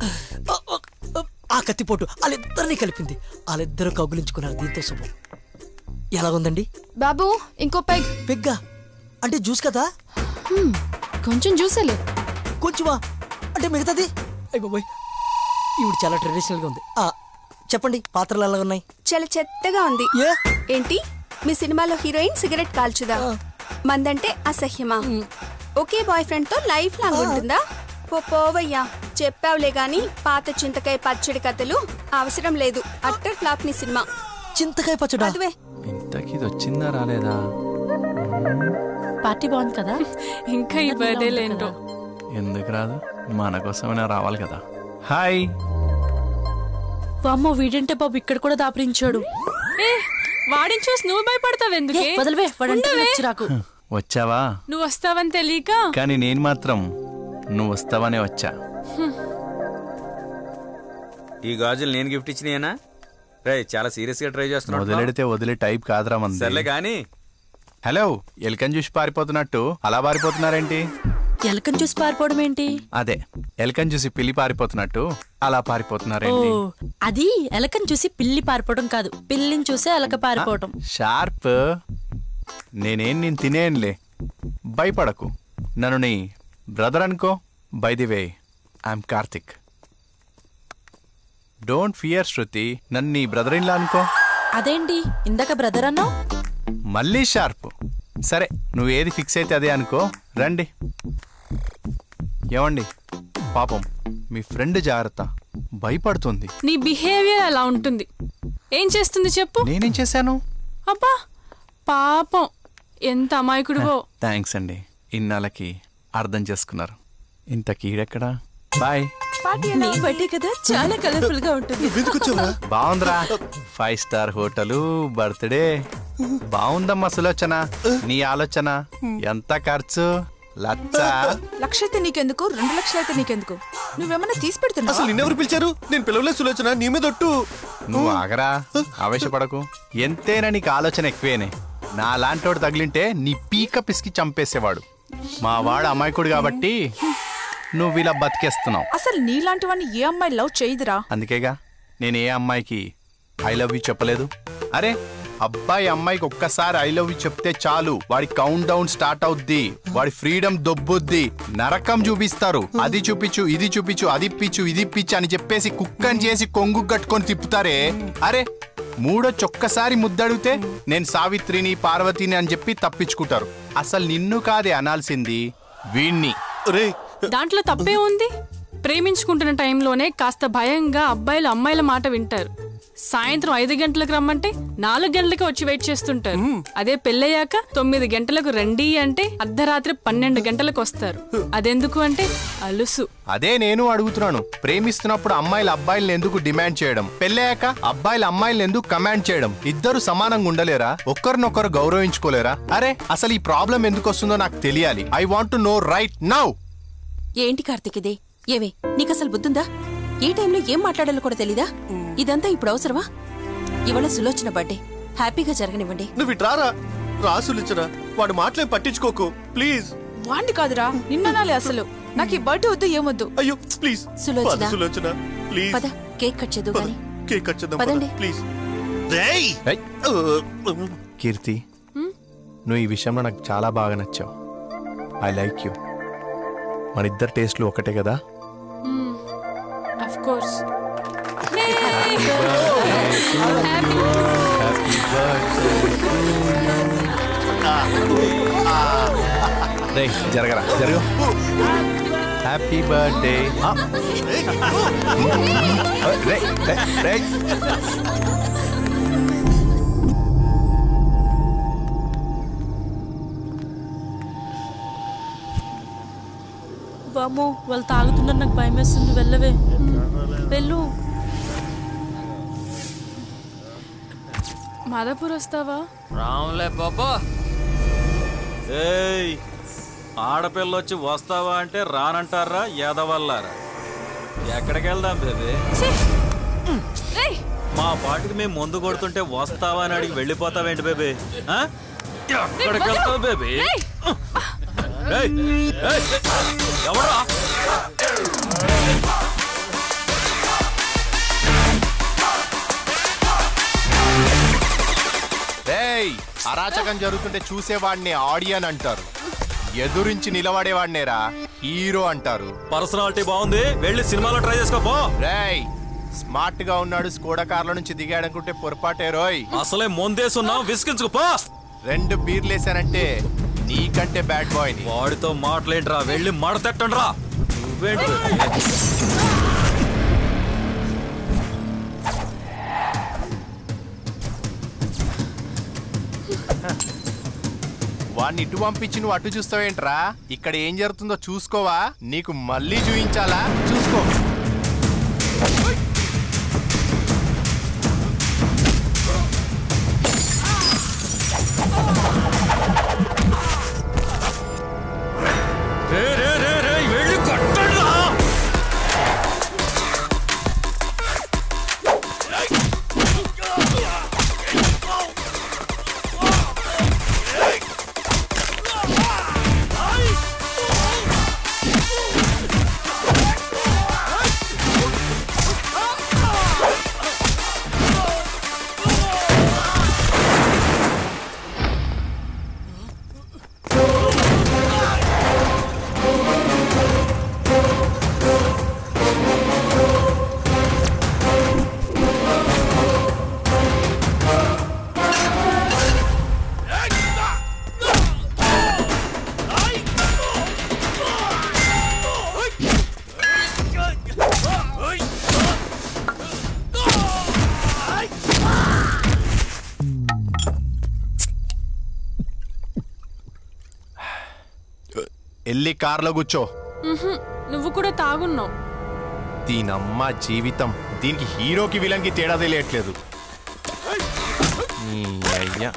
ఆ కత్తిపోటు వాళ్ళిద్దరిని కలిపింది వాళ్ళిద్దరూ కౌగులించుకున్నారు దీంతో శుభం ఎలాగుందండి బాబు ఇంకో పెగ్ పెగ్గా అంటే జ్యూస్ కదా కొంచెం జ్యూసేలే కొంచెమా అంటే మిగతాది అయ్య బాబోయ్ ఇవిడ చాలా ట్రెడిషనల్ గా ఉంది ఆ చెప్పండి పాత్రలు ఎలా ఉన్నాయి చాలా చెత్తగా ఉంది ఏంటి మీ సినిమాలో హీరోయిన్ సిగరెట్ కాల్చుదా మందంటే అసహ్యమా ఒకే బాయ్ ఫ్రెండ్ తో లైఫ్ లాంగ్ ఉంటుందా పో పోవయ్యా చెప్పావులే గాని పాత చింతకాయ పచ్చడి కథలు అవసరం లేదు అట్టర్ ఫ్లాప్ నీ సినిమా చింతకాయ పచ్చడా అదువే ఇంతకి ఇది వచ్చిందా రాలేదా పార్టీ బాగుంది కదా ఇంకా ఈ బర్త్డే లేంటో ఎందుకు రాదు మన కోసమైనా రావాలి కదా హాయ్ అమ్మో వీడంటే బాబు ఇక్కడ కూడా దాపరించాడు ఏ వాడిని చూసి నువ్వు భయపడతావు ఎందుకే ఏ, వదిలివే, వాడంటే ఉండవే. చిరాకు. వచ్చావా నువ్వు వస్తావని తెలియక కానీ నేను మాత్రం నువ్వు వస్తావనే వచ్చా ఈ గాజులు నేను గిఫ్ట్ ఇచ్చినాయేనా రే చాలా సీరియస్ గా ట్రై చేస్తున్నాడు వదిలేడితే వదిలే టైప్ కాదురా మంది సర్లే కానీ హలో ఎలకని చూసి పారిపోతున్నట్టు అలా పారిపోతున్నారేంటి ఎలకని చూసి పారిపోవడం ఏంటి అదే ఎలకని చూసి పిల్లి పారిపోతున్నట్టు అలా ఓ పారిపోతున్నారేంటి అది ఎలకని చూసి పిల్లి పారిపోవడం కాదు పిల్లిని చూసి ఎలక పారిపోవడం షార్ప్ నేనేం నేను తినేయంలే భయపడకు నన్ను నీ బ్రదర్ అనుకో by the way I'm Karthik don't fear Shruti నన్ను నీ బ్రదర్ ఇన్లా అనుకో అదేంటి ఇందాక బ్రదర్ అన్నావు మళ్ళీ షార్ప్ సరే నువ్వు ఏది ఫిక్స్ అయితే అదే అనుకో రండి ఏమండి పాపం మీ ఫ్రెండ్ జాగ్రత్త భయపడుతుంది నీ బిహేవియర్ అలా ఉంటుంది ఏం చేస్తుంది చెప్పు నేనేం చేశాను అబ్బా పాపం ఎంత అమాయకుడువో థ్యాంక్స్ అండి ఇన్నాళ్ళకి అర్థం చేసుకున్నారు ఇంత కీడెక్కడా బాయ్ నీ బర్త్డే కదా చాలా కలర్ఫుల్ గా ఉంటుంది బాగుందిరా ఫైవ్ స్టార్ హోటలు బర్త్డే బాగుందమ్మా సులోచన నీ ఆలోచన ఎంత ఖర్చు లచ్చ లక్ష అయితే నీకెందుకు రెండు లక్షలు అయితే నీకెందుకు నువ్వేమన్నా తీసి పెడుతున్నావా అసలు నిన్నెవరు పిలిచారు నేను పిలవలేదు సులోచన నీ మీద ఒట్టు నువ్వు ఆగరా ఆవేశపడకు ఎంతైనా నీకు ఆలోచన ఎక్కువేనే నా లాంటోడు తగిలింటే నీ పీక పిసికి చంపేసేవాడు మా వాడు అమాయకుడు కాబట్టి నువ్వు ఇలా బతికేస్తున్నావు అసలు నీలాంటి వాడిని ఏ అమ్మాయి లవ్ చేయదురా అందుకేగా నేను ఏ అమ్మాయికి ఐ లవ్ యూ చెప్పలేదు అరే అబ్బాయి అమ్మాయికి ఒక్కసారి ఐ లవ్ యూ చెప్తే చాలు వాడి కౌంట్ డౌన్ స్టార్ట్ అవుద్ది వాడి ఫ్రీడమ్ దొబ్బుద్ది నరకం చూపిస్తారు అది చూపించు ఇది చూపించు అది ఇప్పించు ఇది ఇప్పించు అని చెప్పేసి కుక్కని చేసి కొంగు కట్టుకొని తిప్పుతారే అరే మూడొచ్చి ఒక్కసారి ముద్దడిగితే నేను సావిత్రిని పార్వతిని అని చెప్పి తప్పించుకుంటారు అసలు నిన్ను కాదే అనాల్సింది వీణ్ణి దాంట్లో తప్పే ఉంది ప్రేమించుకుంటున్న టైంలోనే కాస్త భయంగా అబ్బాయిలు అమ్మాయిల మాట వింటారు సాయంత్రం ఐదు గంటలకు రమ్మంటే నాలుగు గంటలకు వచ్చి వెయిట్ చేస్తుంటారు అదే పెళ్ళయ్యాక తొమ్మిది గంటలకు రండి అంటే అర్ధరాత్రి పన్నెండు గంటలకు వస్తారు అదెందుకు అంటే అలుసు అదే నేను అడుగుతున్నాను ప్రేమిస్తున్నప్పుడు అమ్మాయిలు అబ్బాయిలను ఎందుకు డిమాండ్ చేయడం పెళ్ళాక అబ్బాయిలు అమ్మాయిలను ఎందుకు కమాండ్ చేయడం ఇద్దరు సమానంగా ఉండలేరా ఒక్కరినొకరు గౌరవించుకోలేరా అరే అసలు ఈ ప్రాబ్లం ఎందుకు వస్తుందో నాకు తెలియాలి I want to know right now ఏంటి కార్తిక్ ఇది ఏవే నీకు అసలు బుద్ధుందా ఏ టైంలో ఏం మాట్లాడాలో కూడా తెలీదా ఇదంతా ఇప్పుడు అవసరమా ఇవాళ సులోచన బర్త్డే హ్యాపీగా జరగనివ్వండి నువ్వు ఇట్రారా రా సులోచన వాడు మాటలేం పట్టించుకోకు ప్లీజ్ వాణ్ణి కాదురా నిన్ననాలే అసలు నాకు ఈ బర్త్డే వద్దు ఏమొద్దు అయ్యో ప్లీజ్ సులోచన. సులోచన ప్లీజ్ పద కేక్ కట్ చేద్దు గాని కేక్ కట్ చేద్దాం పదండి. ప్లీజ్ రేయ్ ఏయ్. కీర్తి నువ్వు ఈ విషయంలో నాకు చాలా బాగా నచ్చావు ఐ లైక్ యూ మన ఇద్దరు టేస్ట్లు ఒకటే కదా అఫ్ కోర్స్ రే జరగరా జరగ హ్యాపీ బర్త్డే రే రే రే వామో వాళ్ళు తాగుతున్నారు నాకు భయం వేస్తుంది వెళ్ళవే వెళ్ళు మాదాపూర్ వస్తావా రావులే పాపా ఏయ్ ఆడపిల్ల వచ్చి వస్తావా అంటే రానంటారా ఎదవల్లారా ఎక్కడికి వెళ్దాం బేబీ మా పాటికి మేము ముందు కొడుతుంటే వస్తావా అని అడిగి వెళ్ళిపోతావేంటి బేబీ ఆ? ఎక్కడికి వెళ్తావు బేబీ ఏయ్, ఏయ్, ఎవడ్రా రేయ్ అరాచకం జరుగుతుంటే చూసేవాడిని ఆడియన్ అంటారు ఎదురించి నిలబడేవాడినేరా హీరో అంటారు పర్సనాలిటీ బాగుంది వెళ్ళి సినిమాలో ట్రై చేసుకోపో రేయ్ స్మార్ట్ గా ఉన్నాడు స్కోడా కార్ల నుంచి దిగాడనుకుంటే పొరపాటే రోయ్ అసలే ముందేసున్నావు విసిగించుకుపో రెండు బీర్లేసానంటే నీకంటే బ్యాడ్ బాయ్ వాడితో మాటలేంట్రా వెళ్ళి మడతెట్టండి రా నువ్వేంటి వాడిని ఇటు పంపించి నువ్వు అటు చూస్తావేంట్రా ఇక్కడ ఏం జరుగుతుందో చూసుకోవా నీకు మళ్ళీ చూయించాలా చూసుకో రే రే రే రే వెళ్ళి కొట్టండి రా వెళ్ళి కార్లో కూర్చో మ్హూ. నువ్వు కూడా తాగున్నావు దీనమ్మ జీవితం దీనికి హీరోకి విలన్కి తేడా తెలియట్లేదు నీ అయ్యా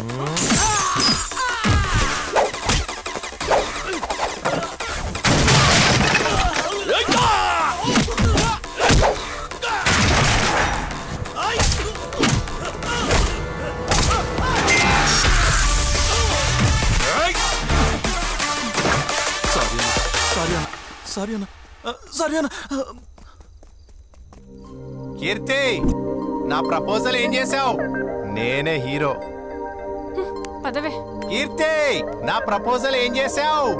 సారీ అన్న సారీ అన్న సారీ అన్న కీర్తి నా ప్రపోజల్ ఏం చేసావు నేనే హీరో పదవే కీర్తి నా ప్రపోజల్ ఏం చేసావు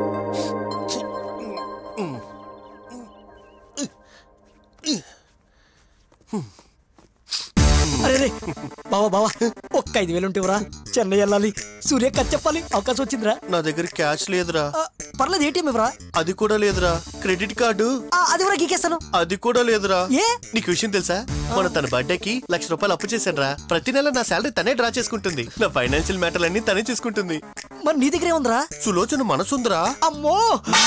అరే రే బావా బావా ఒక్క ఐదు వేలు ఉంటేవరా చెన్నై వెళ్ళాలి సూర్య కథ చెప్పాలి అవకాశం వచ్చిందిరా నా దగ్గర క్యాష్ లేదురా ఆ, పర్లేదు ఏటీఎం ఇవ్వరా అది కూడా లేదురా క్రెడిట్ కార్డు ఆ, అది కూడా గీకేస్తాను అది కూడా లేదురా ఏ నీకు విషయం తెలుసా మన తన బర్త్డేకి లక్ష రూపాయలు అప్పు చేశాను రా ప్రతి నెల నా శాలరీ తనే డ్రా చేసుకుంటుంది నా ఫైనాన్షియల్ మ్యాటర్ అన్ని తనే చూసుకుంటుంది మరి నీ దగ్గరే ఉందిరా సులోచన మనసుందిరా అమ్మో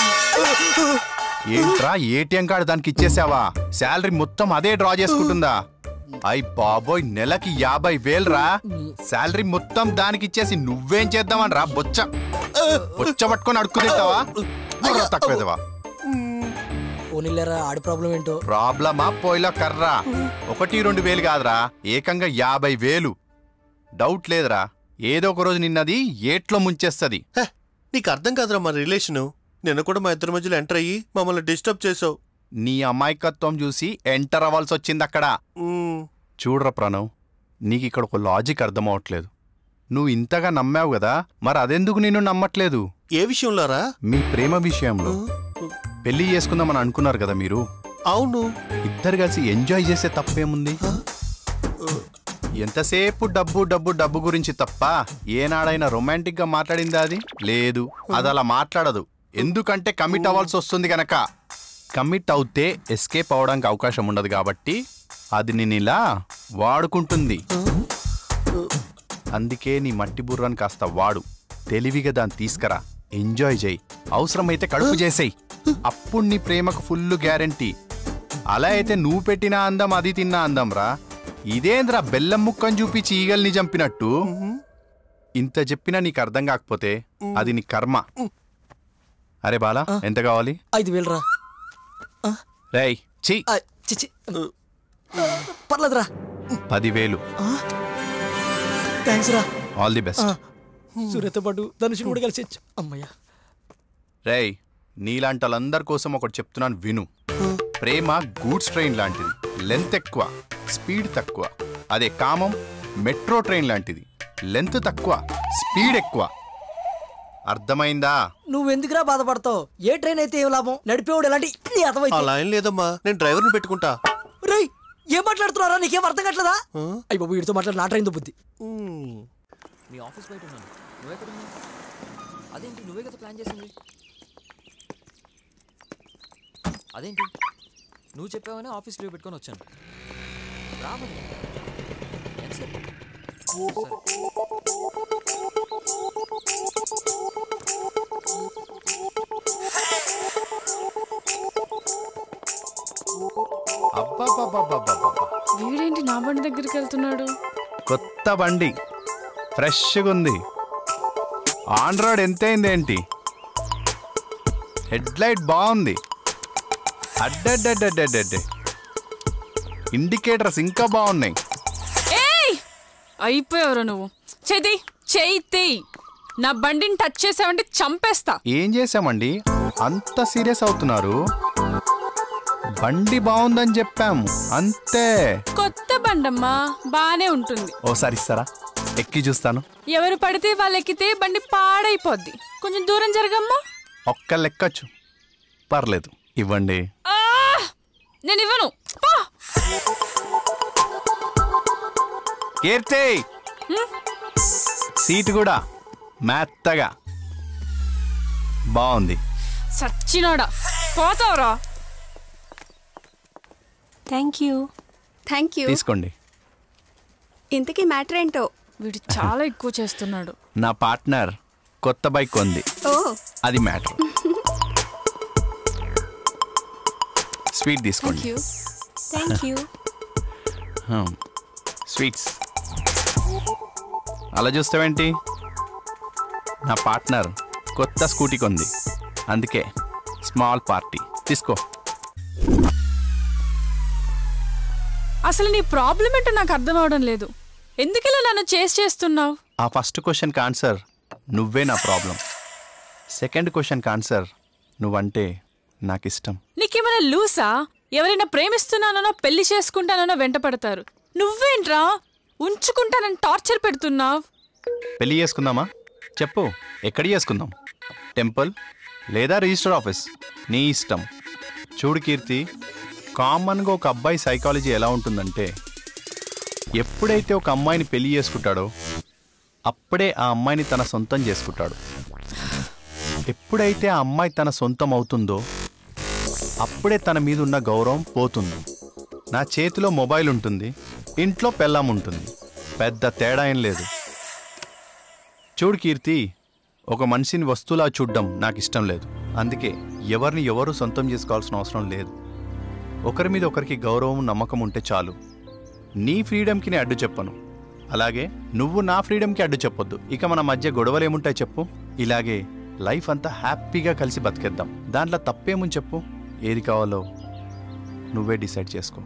ఏంట్రా ఏటీఎం కార్డు దానికి ఇచ్చేసావా శాలరీ మొత్తం అదే డ్రా చేసుకుంటుందా అయ్ బాబోయ్ నెలకి యాభై వేలురా శాలరీ మొత్తం దానికి ఇచ్చేసి నువ్వేం చేద్దామని రా బొచ్చ బొచ్చ పట్టుకొని అడుక్కు తింటావా బుర్ర తక్కువదవా పోనీలేరా ఆడి ప్రాబ్లం ఏంటో ప్రాబ్లమా పోయిలా కర్రా ఒకటి రెండు వేలు కాదురా ఏకంగా యాభై వేలు డౌట్ లేదురా ఏదో ఒక రోజు నిన్నది ఏట్లో ముంచేస్తది హే, నీకు అర్థం కాదురా మన రిలేషను నిన్న కూడా మా ఇద్దరి మధ్యలో ఎంటర్ అయ్యి మమ్మల్ని డిస్టర్బ్ చేసావు నీ అమాయకత్వం చూసి ఎంటర్ అవ్వాల్సి వచ్చింది అక్కడ చూడరా ప్రణవ్ నీకు ఇక్కడ ఒక లాజిక్ అర్థం అవట్లేదు నువ్వు ఇంతగా నమ్మావు కదా మరి అదెందుకు నిన్ను నమ్మట్లేదు ఏ విషయంలోరా మీ ప్రేమ విషయంలో పెళ్లి చేసుకుందామని అనుకున్నారు కదా మీరు అవును ఇద్దరు కలిసి ఎంజాయ్ చేసే తప్పేముంది ఎంతసేపు డబ్బు డబ్బు డబ్బు గురించి తప్ప ఏనాడైనా రొమాంటిక్ గా మాట్లాడిందా అది లేదు అది అలా మాట్లాడదు ఎందుకంటే కమిట్ అవ్వాల్సి వస్తుంది గనక కమిట్ అవుతే ఎస్కేప్ అవడానికి అవకాశం ఉండదు కాబట్టి అది నేను ఇలా వాడుకుంటుంది అందుకే నీ మట్టి బుర్రని కాస్త వాడు తెలివిగా దాన్ని తీసుకురా ఎంజాయ్ చేయి అవసరమైతే కడుపు చేసేయి అప్పుడు నీ ప్రేమకు ఫుల్ గ్యారంటీ అలా అయితే నువ్వు పెట్టిన అందం అది తిన్న అందం రా ఇదేంద్రా బెల్లం ముక్కని చూపించి ఈగల్ని చంపినట్టు ఇంత చెప్పినా నీకు అర్థం కాకపోతే అది నీ కర్మ అరే బాలా ఎంత కావాలి ఐదు వేలు రా రేయ్ చి చిచి పర్లేదురా పదివేలు థ్యాంక్స్ రా ఆల్ ది బెస్ట్ సూర్యతో పాటు ధనుషుని కూడా కలిసి వచ్చు. అమ్మయ్యా రేయ్ నీలాంటి వాళ్ళందరి కోసం ఒకటి చెప్తున్నాను విను ప్రేమ గూడ్స్ ట్రైన్ లాంటిది లెంత్ ఎక్కువ స్పీడ్ తక్కువ అదే కామం మెట్రో ట్రైన్ లాంటిది లెంత్ తక్కువ స్పీడ్ ఎక్కువ అర్థమైందా నువ్వెందుకురా బాధపడతావు ఏ ట్రైన్ అయితే ఏం లాభం నడిపేవాడు ఎలాంటి నీ అర్థమైతే అలా ఏం లేదమ్మా నేను డ్రైవర్ని పెట్టుకుంటా రేయ్ ఏం మాట్లాడుతున్నారా నీకేం అర్థం కావట్లేదా అయ్యి బాబు వీడితో మాట్లాడి నా ట్రైన్ బుద్ధి మీ ఆఫీస్ బయట ఉన్నాను నువ్వెక్కడ ఉన్నావు అదేంటి నువ్వే కదా ప్లాన్ చేసింది అదేంటి నువ్వు చెప్పావనే ఆఫీస్ లీవ్ పెట్టుకొని వచ్చాను రామని ఎంతసేపు? సరే. అబ్బబ్బబ్బబ్బబ్బబ్బ. వీడేంటి నా బండి దగ్గరికి వెళ్తున్నాడు కొత్త బండి ఫ్రెష్గా ఉంది ఆన్ రోడ్ ఎంతైంది ఏంటి హెడ్ లైట్ బాగుంది అడ్డడ్డడ్డడ్డడ్డే ఇండికేటర్స్ ఇంకా బాగున్నాయి ఏయ్ అయిపోయావురా నువ్వు చేతి చేయి నా బండిని టచ్ చేసావంటే చంపేస్తా ఏం చేసామండి అంత సీరియస్ అవుతున్నారు బండి బాగుందని చెప్పాము అంతే కొత్త బండమ్మా బానే ఉంటుంది ఓసారి ఇస్తారా ఎక్కి చూస్తాను ఎవరు పడితే వాళ్ళు ఎక్కితే బండి పాడైపోద్ది కొంచెం దూరం జరగమ్మా ఒక్క లెక్కచ్చు పర్లేదు ఇవ్వండి ఆ! నేను ఇవ్వను పో! కీర్తి సీట్ కూడా మెత్తగా బాగుంది సచ్చినోడా పోతావురా థ్యాంక్ యూ థ్యాంక్ యూ తీసుకోండి ఇంతకీ మ్యాటర్ ఏంటో వీడు చాలా ఎక్కువ చేస్తున్నాడు నా పార్ట్నర్ కొత్త బైక్ ఉంది ఓ అది మ్యాటర్ స్వీట్ థ్యాంక్ తీసుకోండి యూ థ్యాంక్ యూ హ్మ్. స్వీట్స్ అలా చూస్తావేంటి నా పార్ట్నర్ కొత్త స్కూటీ కొంది అందుకే స్మాల్ పార్టీ తీసుకో అసలు నీ ప్రాబ్లం ఏంటో నాకు అర్థం అవడం లేదు ఎందుకిలా నన్ను చేసి చేస్తున్నావు ఆ ఫస్ట్ క్వశ్చన్కి ఆన్సర్ నువ్వే నా ప్రాబ్లం సెకండ్ క్వశ్చన్కి ఆన్సర్ నువ్వంటే నాకు ఇష్టం నీకేమైనా లూసా ఎవరైనా ప్రేమిస్తున్నానో పెళ్లి చేసుకుంటానో వెంట పడతారు నువ్వేంట్రా ఉంచుకుంటానని టార్చర్ పెడుతున్నావు పెళ్లి చేసుకుందామా చెప్పు ఎక్కడ చేసుకుందాం టెంపుల్ లేదా రిజిస్టర్ ఆఫీస్ నీ ఇష్టం చూడు కీర్తి కామన్గా ఒక అబ్బాయి సైకాలజీ ఎలా ఉంటుందంటే ఎప్పుడైతే ఒక అమ్మాయిని పెళ్లి చేసుకుంటాడో అప్పుడే ఆ అమ్మాయిని తన సొంతం చేసుకుంటాడు ఎప్పుడైతే ఆ అమ్మాయి తన సొంతం అవుతుందో అప్పుడే తన మీద ఉన్న గౌరవం పోతుంది నా చేతిలో మొబైల్ ఉంటుంది ఇంట్లో పెళ్ళాం ఉంటుంది పెద్ద తేడా ఏం లేదు చూడు కీర్తి ఒక మనిషిని వస్తువులా చూడడం నాకు ఇష్టం లేదు అందుకే ఎవరిని ఎవరు సొంతం చేసుకోవాల్సిన అవసరం లేదు ఒకరి మీద ఒకరికి గౌరవం నమ్మకం ఉంటే చాలు నీ ఫ్రీడమ్కి నేను అడ్డు చెప్పను అలాగే నువ్వు నా ఫ్రీడమ్కి అడ్డు చెప్పొద్దు ఇక మన మధ్య గొడవలు ఏముంటాయి చెప్పు ఇలాగే లైఫ్ అంతా హ్యాపీగా కలిసి బతికేద్దాం దాంట్లో తప్పేముంది చెప్పు ఏది కావాలో నువ్వే డిసైడ్ చేసుకో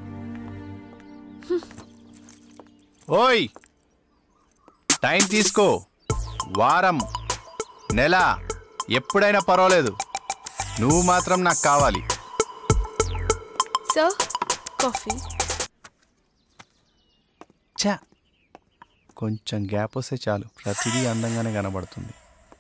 ఓయ్ టైం తీసుకో వారం నెల ఎప్పుడైనా పర్వాలేదు నువ్వు మాత్రం నాకు కావాలి సో కాఫీ చా కొంచెం గ్యాప్ వస్తే చాలు ప్రతిదీ అందంగానే కనబడుతుంది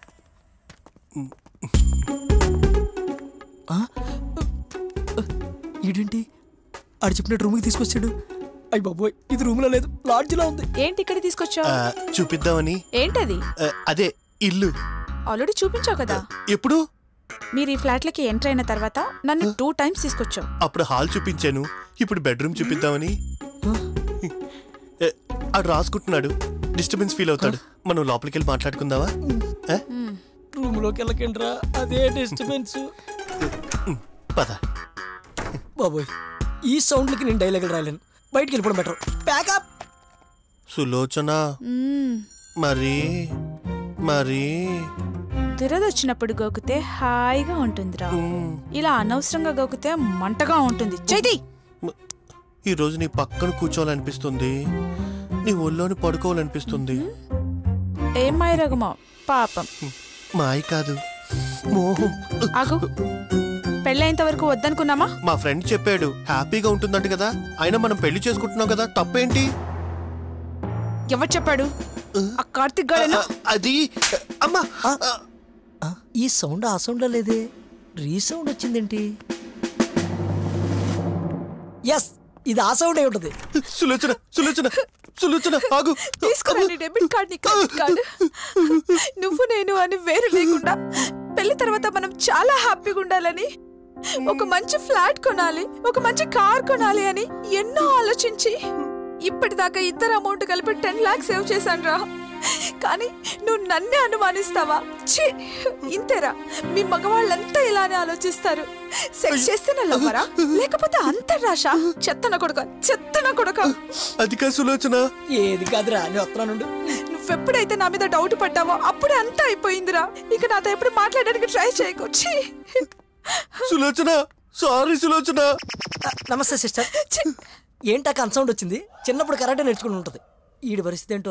ఈడేంటి ఆడు చెప్పినట్టు రూమ్కి తీసుకొచ్చాడు అయ్యి బాబోయ్ ఇది రూమ్లో లేదు లాడ్జ్లో ఉంది ఏంటి ఇక్కడ తీసుకొచ్చావు ఆ, చూపిద్దామని ఏంటది ఆ, అదే ఇల్లు ఆల్రెడీ చూపించావు కదా ఎప్పుడు మీరు ఈ ఫ్లాట్లకి ఎంటర్ అయిన తర్వాత నన్ను టూ టైమ్స్ తీసుకొచ్చావు అప్పుడు హాల్ చూపించాను ఇప్పుడు బెడ్రూమ్ చూపిద్దామని ఏ, ఆడు రాసుకుంటున్నాడు డిస్టర్బెన్స్ ఫీల్ అవుతాడు మనం లోపలికి వెళ్ళి మాట్లాడుకుందావా ఏ? రూమ్లోకి వెళ్ళకండ్రా అదే డిస్టర్బెన్స్ పద బాబోయ్ ఈ సౌండ్లకి నేను డైలాగులు రాయలేను బయటికి వెళ్ళిపోవడం బెటర్ ప్యాకప్ సులోచన మరి మరి దురదొచ్చినప్పుడు గోకితే హాయిగా ఉంటుందిరా ఇలా అనవసరంగా గోకితే మంటగా ఉంటుంది చైతి ఈ రోజు నీ పక్కన కూర్చోవాలనిపిస్తుంది నీ ఒళ్ళోని పడుకోవాలనిపిస్తుంది ఏం మాయరగమో పాపం మాయ కాదు మోహం ఆగు పెళ్ళైనంత వరకు వద్దనుకున్నామా మా ఫ్రెండ్ చెప్పాడు హ్యాపీగా ఉంటుందంట కదా అయినా మనం పెళ్లి చేసుకుంటున్నాం కదా తప్పేంటి ఎవరు చెప్పాడు ఆ కార్తిక్ గాడేనా అది అమ్మా ఈ సౌండ్ ఆ సౌండ్లో లేదే రీసౌండ్ వచ్చిందేంటి ఎస్ ఇది ఆ సౌండ్ అయి ఉంటుంది సులోచన సులోచన సులోచన ఆగు తీసుకురండి డెబిట్ కార్డ్ ని క్రెడిట్ కార్డ్ నువ్వు నేను అని వేరు లేకుండా పెళ్లి తర్వాత మనం చాలా హ్యాపీగా ఉండాలని ఒక మంచి ఫ్లాట్ కొనాలి ఒక మంచి కార్ కొనాలి అని ఎన్నో ఆలోచించి ఇప్పటిదాకా ఇద్దరు అమౌంట్ కలిపి టెన్ లాక్స్ సేవ్ చేశాను రా కానీ నువ్వు నన్నే అనుమానిస్తావా ఛీ ఇంతేరా మీ మగవాళ్ళంతా ఇలానే ఆలోచిస్తారు సెక్స్ చేస్తే లవ్వరా లేకపోతే అంతరాశ చెత్తన కొడుక చెత్తన కొడుక అది కాదు సులోచన ఏది కాదురా నేను వస్తున్నాను నువ్వెప్పుడైతే నా మీద డౌట్ పడ్డావో అప్పుడే అంతా అయిపోయిందిరా ఇక నాతో ఎప్పుడు మాట్లాడడానికి ట్రై చేయకు ఛీ! సులోచన సారీ సులోచన నమస్తే సిస్టర్ ఏంటా కన్సౌండ్ వచ్చింది చిన్నప్పుడు కరాటే నేర్చుకుని ఉంటుంది ఈడి పరిస్థితి ఏంటో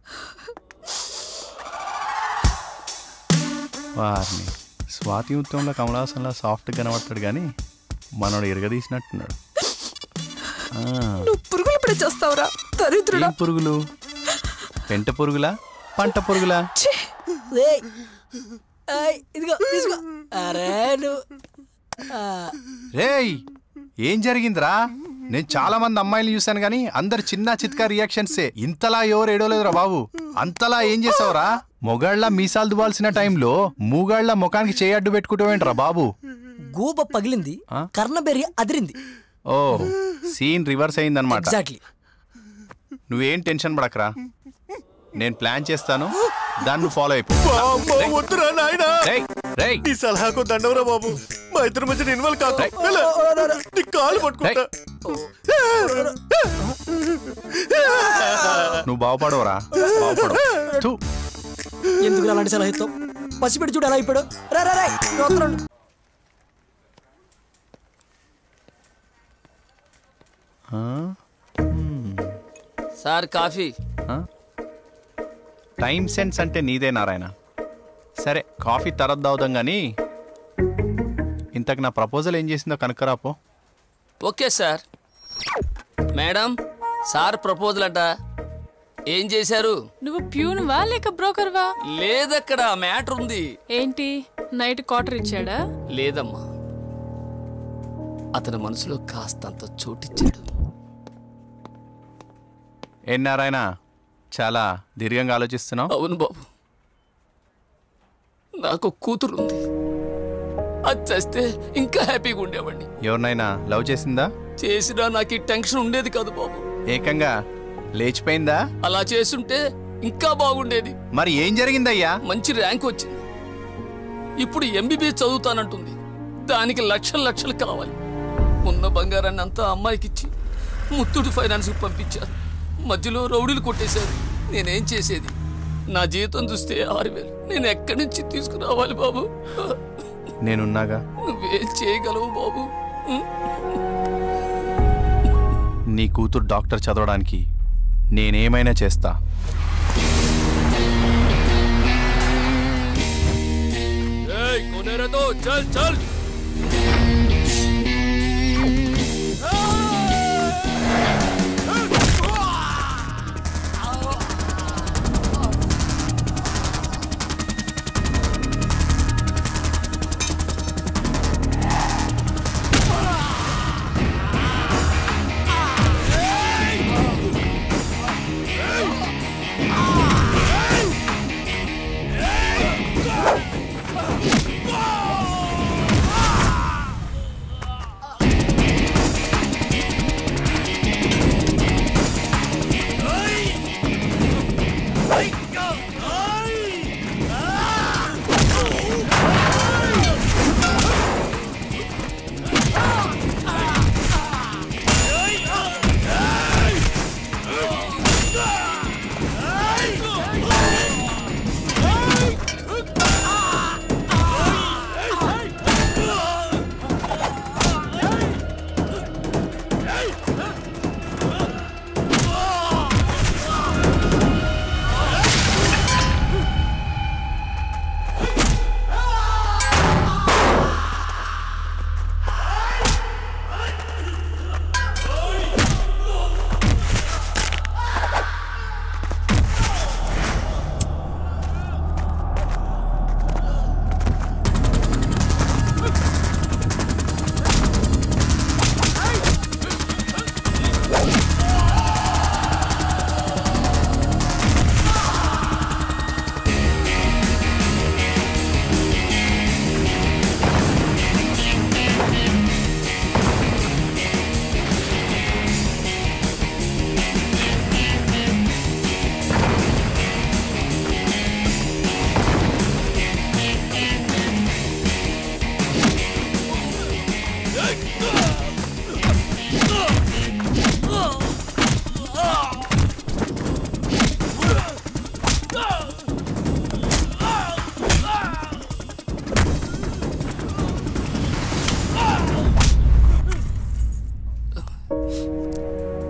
వారిని స్వాతి ఉత్తంలో కమలాసంలో సాఫ్ట్ కనబడతాడు కానీ మనోడు ఇరగదీసినట్టున్నాడు ఆ, నువ్వు పురుగులు పడి చేస్తావురా దరిద్రుడా ఏం పురుగులు పెంట పురుగులా పంట పురుగులా ఏయ్, ఏయ్, ఇదిగో తీసుకో అరే నువ్వు ఆ, రేయ్ ఏం జరిగిందిరా నేను చాలా మంది అమ్మాయిలు చూశాను కానీ అందరు చిన్న చిత్కా రియాక్షన్సే ఇంతలా ఎవరు ఏడోలేదురా బాబు అంతలా ఏం చేసావురా మొగాళ్ళ మీసాలు దువ్వాల్సిన టైంలో మూగాళ్ళ ముఖానికి చేయి అడ్డు పెట్టుకుంటావేంట్రా బాబు గూబ పగిలింది ఆ? కర్ణబెర్రి అదిరింది ఓ సీన్ రివర్స్ అయిందనమాట ఎగ్జాక్ట్లీ నువ్వేం టెన్షన్ పడకరా నేను ప్లాన్ చేస్తాను దాన్ని ఫాలో అయిపో అమ్మా, వద్దురా నాయనా రేయ్, రేయ్. నీ సలహాకు దండవరా బాబు మా ఇద్దరి మధ్య ఇన్వాల్వ్ కాకు వెళ్ళ. నీ కాలు పట్టుకుంటా నువ్వు బాగుపడవరా బాగుపడవు థూ. ఎందుకు అలాంటి సలహా ఇస్తావు పసిపెట్టి చూడు ఎలా అయిపోయాడు రా రా రా నేను వస్తున్నాను ఆ? సార్ కాఫీ ఆ? టైం సెన్స్ అంటే నీదే నారాయణ సరే కాఫీ తర్వాత తాగుదాం కానీ ఇంతకు నా ప్రపోజల్ ఏం చేసిందో కనుక్కరాపో okay sir madam sir proposal అంట ఏం చేశారు నువ్వు ప్యూన్వా లేక బ్రోకర్వా లేదక్కడ మ్యాటర్ ఉంది ఏంటి నైట్ క్వార్టర్ ఇచ్చాడా లేదమ్మా అతని మనసులో కాస్తంత చోటిచ్చాడు ఏం నారాయణ చాలా దీర్ఘంగా ఆలోచిస్తున్నావు అవును బాబు నాకు కూతురు ఉంది అది చేస్తే ఇంకా హ్యాపీగా ఉండేవాడిని ఎవరినైనా లవ్ చేసిందా చేసినా నాకు ఈ టెన్షన్ ఉండేది కాదు బాబు ఏకంగా లేచిపోయిందా అలా చేసుంటే ఇంకా బాగుండేది మరి ఏం జరిగిందయ్యా మంచి ర్యాంక్ వచ్చింది ఇప్పుడు ఎంబీబీఎస్ చదువుతానంటుంది దానికి లక్షలు లక్షలు కావాలి ఉన్న బంగారాన్ని అంతా అమ్మాయికిచ్చి ముత్తుడు ఫైనాన్స్కి పంపించారు మధ్యలో రౌడీలు కొట్టేశారు నేనేం చేసేది నా జీతం చూస్తే ఆరు వేలు నేను ఎక్కడి నుంచి తీసుకురావాలి బాబు నేనున్నాగా నువ్వేం చేయగలవు బాబు ఉం? నీ కూతురు డాక్టర్ చదవడానికి నేనేమైనా చేస్తా ఏయ్, కొనేరా తో, చల్ చల్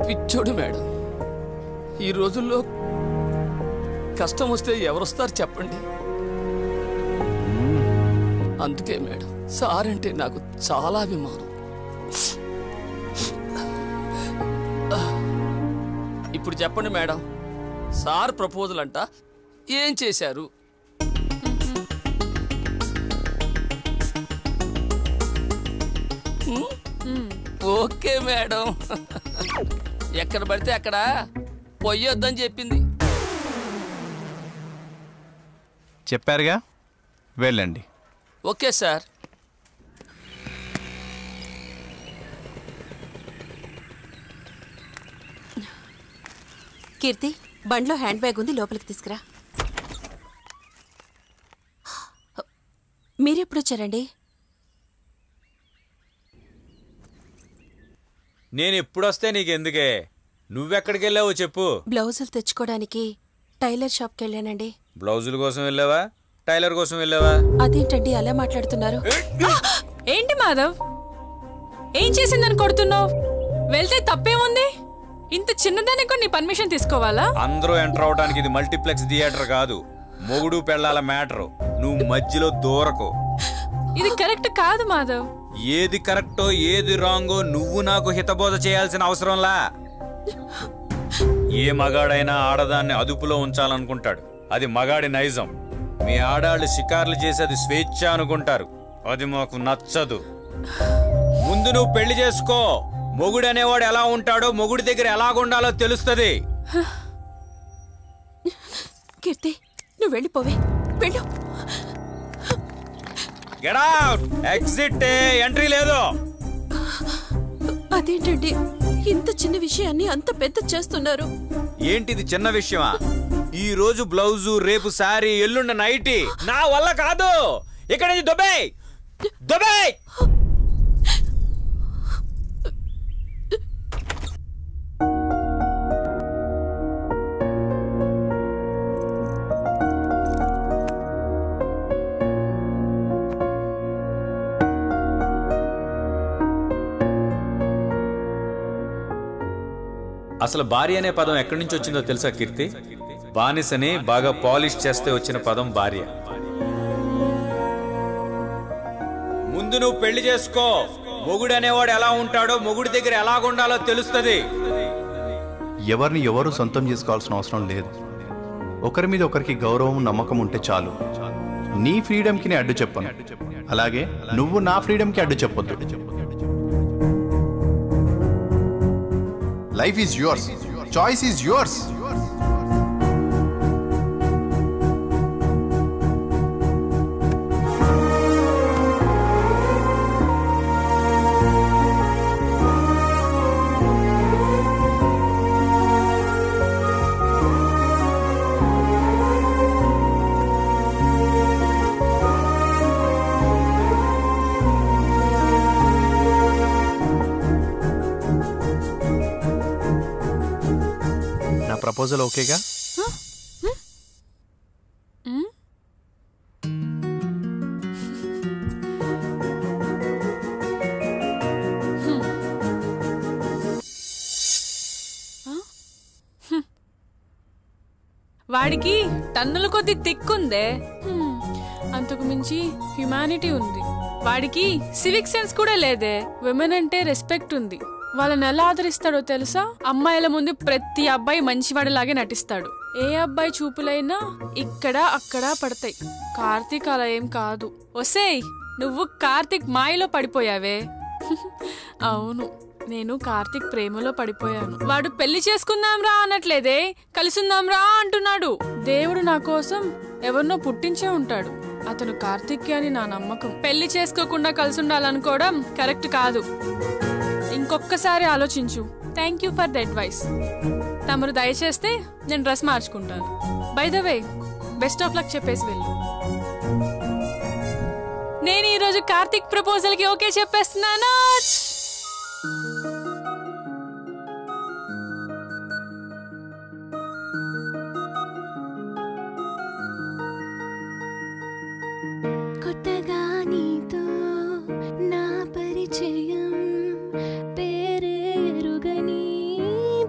పిచ్చోడు మేడం ఈ రోజుల్లో కష్టం వస్తే ఎవరొస్తారు చెప్పండి అందుకే మేడం సార్ అంటే నాకు చాలా అభిమానం ఇప్పుడు చెప్పండి మేడం సార్ ప్రపోజల్ అంట ఏం చేశారు హ్మ్? ఓకే మేడం ఎక్కడ పడితే అక్కడ పొయ్యొద్దని చెప్పింది చెప్పారుగా వెళ్ళండి ఓకే సార్ కీర్తి బండ్లో హ్యాండ్ బ్యాగ్ ఉంది లోపలికి తీసుకురా మీరెప్పుడు వచ్చారండి నేను ఎప్పుడొస్తే నీకెందుకే నువ్వెక్కడికి వెళ్ళావో చెప్పు బ్లౌజులు తెచ్చుకోవడానికి టైలర్ షాప్కి వెళ్ళానండి బ్లౌజుల కోసం వెళ్ళావా టైలర్ కోసం వెళ్ళావా అదేంటండి అలా మాట్లాడుతున్నారు ఏంటి మాధవ్ ఏం చేసిందని కొడుతున్నావు వెళ్తే తప్పేముంది ఇంత చిన్నదానికి కూడా నీ పర్మిషన్ తీసుకోవాలా అందరూ ఎంటర్ అవడానికి ఇది మల్టీప్లెక్స్ థియేటర్ కాదు మొగుడు పెళ్ళాల మ్యాటరు నువ్వు మధ్యలో దూరకు ఇది కరెక్ట్ కాదు మాధవ్ ఏది కరెక్టో ఏది రాంగో నువ్వు నాకు హితబోధ చేయాల్సిన అవసరంలా ఏ మగాడైనా ఆడదాన్ని అదుపులో ఉంచాలనుకుంటాడు అది మగాడి నైజం మీ ఆడాళ్ళు షికార్లు చేసేది స్వేచ్ఛ అనుకుంటారు అది మాకు నచ్చదు ముందు నువ్వు పెళ్లి చేసుకో మొగుడు అనేవాడు ఎలా ఉంటాడో మొగుడి దగ్గర ఎలాగుండాలో తెలుస్తుంది కీర్తి నువ్వు వెళ్ళిపోవే వెళ్ళు గెట్ అవుట్ ఎగ్జిట్ ఎంట్రీ లేదు అదేంటండి ఇంత చిన్న విషయాన్ని అంత పెద్ద చేస్తున్నారు ఏంటిది చిన్న విషయమా ఈ రోజు బ్లౌజు రేపు సారీ ఎల్లుండ నైటీ నా వల్ల కాదు ఇక్కడ నుంచి దుబాయ్ దుబాయ్ అసలు భార్య అనే పదం ఎక్కడి నుంచి వచ్చిందో తెలుసా కీర్తి బానిసని బాగా పాలిష్ చేస్తే వచ్చిన పదం భార్య ముందు నువ్వు పెళ్లి చేసుకో మొగుడు అనేవాడు ఎలా ఉంటాడో మొగుడి దగ్గర ఎలాగుండాలో తెలుస్తుంది ఎవరిని ఎవరు సొంతం చేసుకోవాల్సిన అవసరం లేదు ఒకరి మీద ఒకరికి గౌరవం నమ్మకం ఉంటే చాలు నీ ఫ్రీడమ్కి నేను అడ్డు చెప్పను అలాగే నువ్వు నా ఫ్రీడమ్కి అడ్డు చెప్పొద్దు life is yours choice is yours నా ప్రపోజల్ ఓకేగా వాడికి టన్నుల కొద్ది తిక్కుందే హ్మ్. అంతకు మించి హ్యుమానిటీ ఉంది వాడికి సివిక్ సెన్స్ కూడా లేదే విమెన్ అంటే రెస్పెక్ట్ ఉంది వాళ్ళని ఎలా ఆదరిస్తాడో తెలుసా అమ్మాయిల ముందు ప్రతి అబ్బాయి మంచివాడిలాగే నటిస్తాడు ఏ అబ్బాయి చూపులైనా ఇక్కడ అక్కడ పడతాయి కార్తీక్ అలా ఏం కాదు ఒసేయ్ నువ్వు కార్తీక్ మాయలో పడిపోయావే అవును నేను కార్తీక్ ప్రేమలో పడిపోయాను వాడు పెళ్లి చేసుకుందాం రా అనట్లేదే కలిసిందాం రా అంటున్నాడు దేవుడు నా కోసం ఎవరినో పుట్టించే ఉంటాడు అతను కార్తీక్ అని నా నమ్మకం పెళ్లి చేసుకోకుండా కలిసి ఉండాలనుకోవడం కరెక్ట్ కాదు ఇంకొక్కసారి ఆలోచించు thank you for the advice తమరు దయచేస్తే నేను డ్రెస్ మార్చుకుంటాను by the way best of luck చెప్పేసి వెళ్ళు నేను ఈరోజు కార్తీక్ ప్రపోజల్ కి ఓకే చెప్పేస్తున్నాను కొత్తగా నీతో నా పరిచయం పేరే ఎరుగని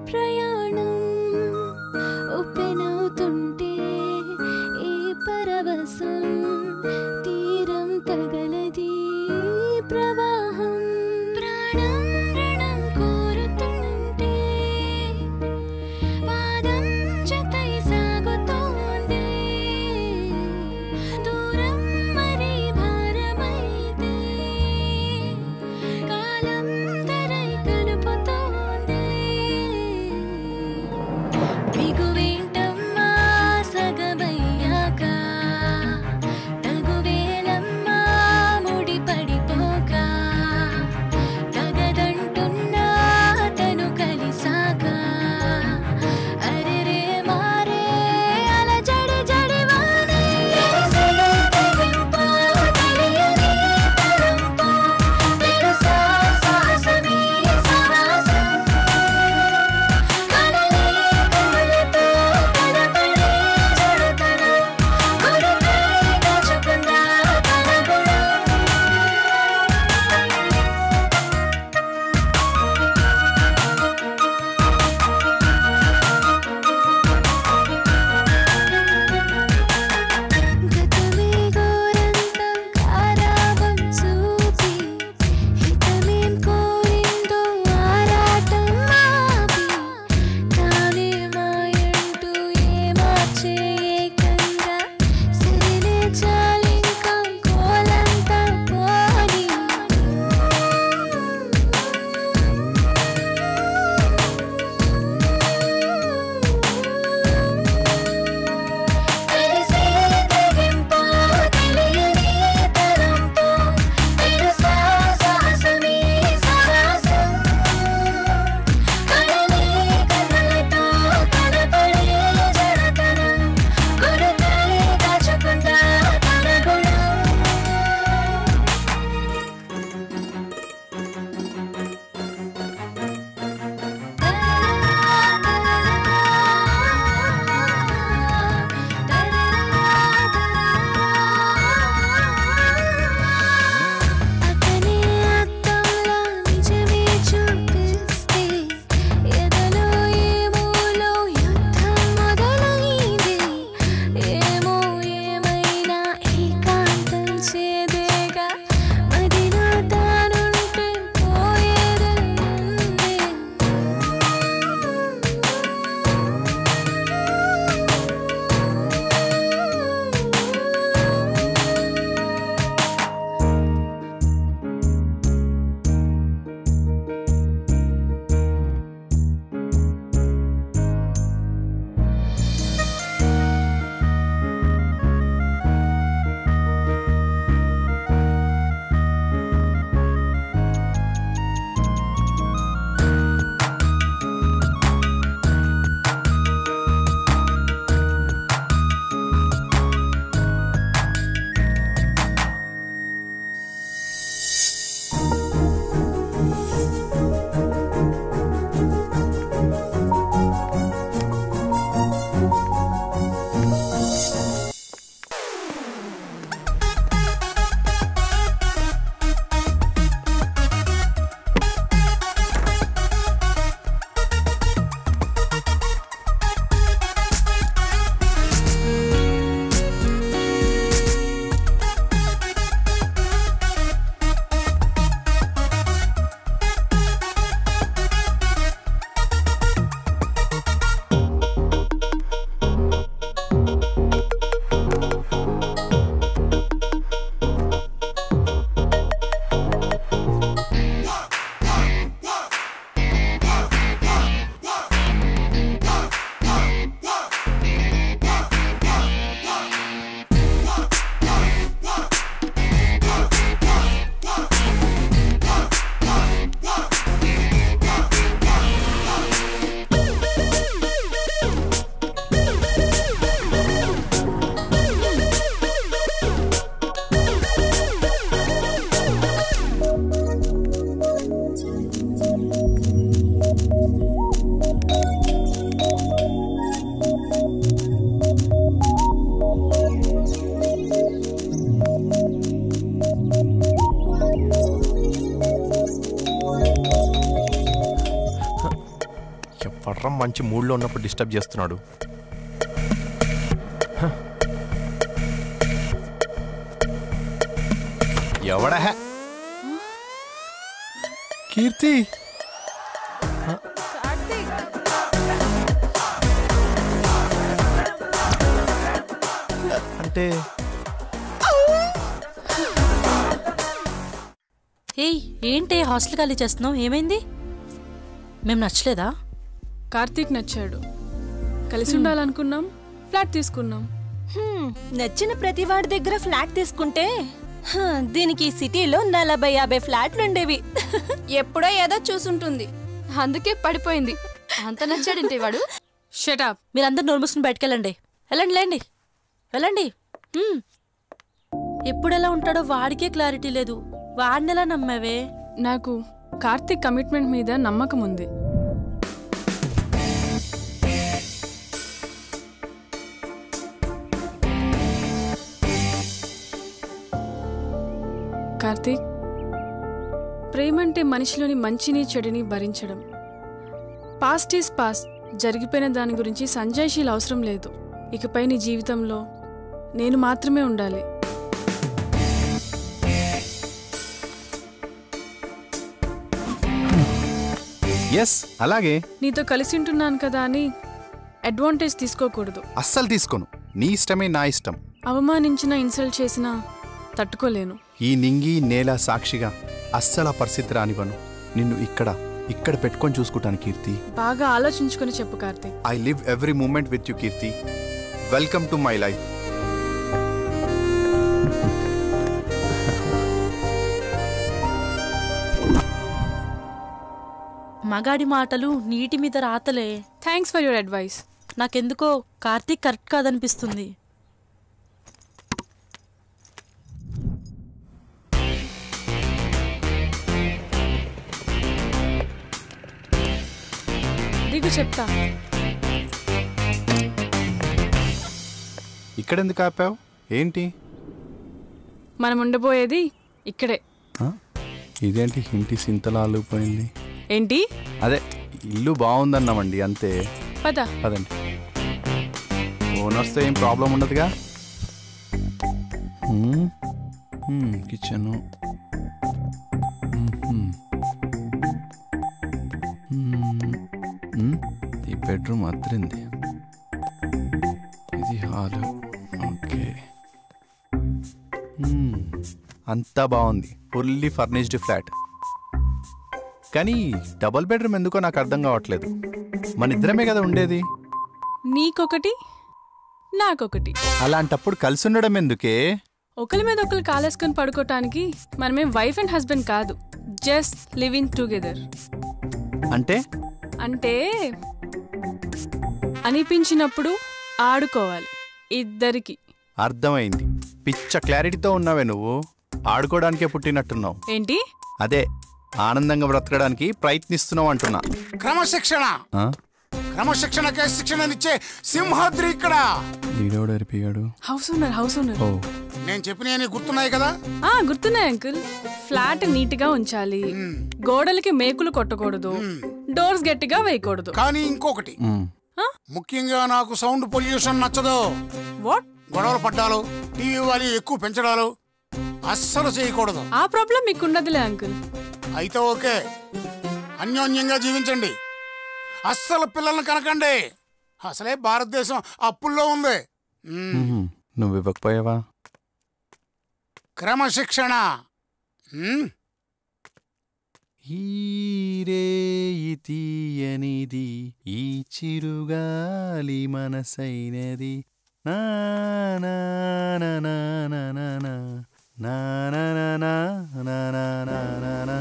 పర్రం మంచి మూడ్లో ఉన్నప్పుడు డిస్టర్బ్ చేస్తున్నాడు హ. ఎవడా హే? కీర్తి అంటే ఏయ్ ఏంటి హాస్టల్ ఖాళీ చేస్తున్నావు ఏమైంది మేము నచ్చలేదా కార్తీక్ నచ్చాడు కలిసి ఉండాలనుకున్నాం ఫ్లాట్ తీసుకున్నాం హ్మ్, నచ్చిన ప్రతి వాడి దగ్గర ఫ్లాట్ తీసుకుంటే హ, దీనికి ఈ సిటీలో నలభై యాభై ఫ్లాట్లు ఉండేవి ఎప్పుడో ఏదో చూసుంటుంది అందుకే పడిపోయింది అంత నచ్చాడంటే వాడు షటప్ మీరందరూ నోరు మూసుకుని బయటకెళ్ళండి వెళ్ళండి లేండి వెళ్ళండి హ్మ్. ఎప్పుడు ఎలా ఉంటాడో వాడికే క్లారిటీ లేదు వాడిని ఎలా నమ్మావే నాకు కార్తీక్ కమిట్మెంట్ మీద నమ్మకం ఉంది కార్తీక్ ప్రేమంటే మనిషిలోని మంచిని చెడుని భరించడం పాస్ట్ ఈస్ పాస్ట్ జరిగిపోయిన దాని గురించి సంజాయిషీలు అవసరం లేదు ఇకపై నీ జీవితంలో నేను మాత్రమే ఉండాలి ఎస్ అలాగే నీతో కలిసి ఉంటున్నాను కదా అని అడ్వాంటేజ్ తీసుకోకూడదు అస్సలు తీసుకోను నీ ఇష్టమే నా ఇష్టం అవమానించిన ఇన్సల్ట్ చేసినా తట్టుకోలేను ఈ నింగి నేల సాక్షిగా అస్సలు ఆ పరిస్థితి రానివ్వను నిన్ను ఇక్కడ ఇక్కడ పెట్టుకొని చూసుకుంటాను కీర్తి బాగా ఆలోచించుకొని చెప్పు Karthik I live every moment with you Keerthi welcome to my life మగాడి మాటలు నీటి మీద రాతలే థ్యాంక్స్ ఫర్ యువర్ అడ్వైస్ నాకెందుకో కార్తీక్ కరెక్ట్ కాదనిపిస్తుంది దిగు చెప్తా ఇక్కడెందుకు ఆపావు ఏంటి మనం ఉండబోయేది ఇక్కడే ఆ? ఇదేంటి ఇంటి సింతలా అల్లుకుపోయింది ఏంటి అదే ఇల్లు బాగుందన్నామండి అంతే పద పదండి ఓనర్స్తో ఏం ప్రాబ్లం ఉండదుగా హ్మ్. హ్మ్, కిచెను హ్మ్, హ్మ్. హ్మ్, హ్మ్. ఈ బెడ్రూమ్ అద్దరింది ఇది హాలు ఓకే హ్మ్, అంతా బాగుంది ఫుల్లీ ఫర్నిష్డ్ ఫ్లాట్ కానీ డబుల్ బెడ్రూమ్ ఎందుకో నాకు అర్థం కావట్లేదు మన ఇద్దరమే కదా ఉండేది నీకొకటి నాకొకటి అలాంటప్పుడు కలిసి ఉండడం ఎందుకే ఒకరి మీద ఒకరు కాలేసుకొని పడుకోవటానికి మనమేం వైఫ్ అండ్ హస్బెండ్ కాదు జస్ట్ లివింగ్ టుగెదర్ అంటే అంటే అనిపించినప్పుడు ఆడుకోవాలి ఇద్దరికి అర్థమైంది పిచ్చ క్లారిటీతో ఉన్నావే నువ్వు ఆడుకోవడానికే పుట్టినట్టున్నావు ఏంటి అదే ఆనందంగా బ్రతకడానికి ప్రయత్నిస్తున్నావు అంటున్నా క్రమశిక్షణ ఆ? క్రమశిక్షణకే శిక్షణనిచ్చే సింహాద్రి ఇక్కడ వీడోడు ఎరిపిగాడు హౌస్ ఓనర్ హౌస్ ఓనర్ ఓ నేను చెప్పినవి గుర్తున్నాయి కదా ఆ గుర్తున్నాయి అంకుల్ ఫ్లాట్ నీట్ గా ఉంచాలి గోడలకి మేకులు కొట్టకూడదు డోర్స్ గట్టిగా వేయకూడదు కానీ ఇంకొకటి మ్. ముఖ్యంగా నాకు సౌండ్ పొల్యూషన్ నచ్చదు వాట్ గొడవలు పడ్డాలు టీవీ వాల్యూ ఎక్కువ పెంచడాలు అస్సలు చేయకూడదు ఆ ప్రాబ్లం మీకున్నదిలే అంకుల్ అయితే ఓకే అన్యోన్యంగా జీవించండి అస్సలు పిల్లల్ని కనకండి అసలే భారతదేశం అప్పుల్లో ఉంది మ్, మ్మ్. నువ్వు ఇవ్వకపోయావా క్రమశిక్షణ మ్, ఈరే తీయనిది ఈ చిరుగాలి మనసైనది నా నా నా నా నా నా నా నా నా నా నా నా నా నా నా నా.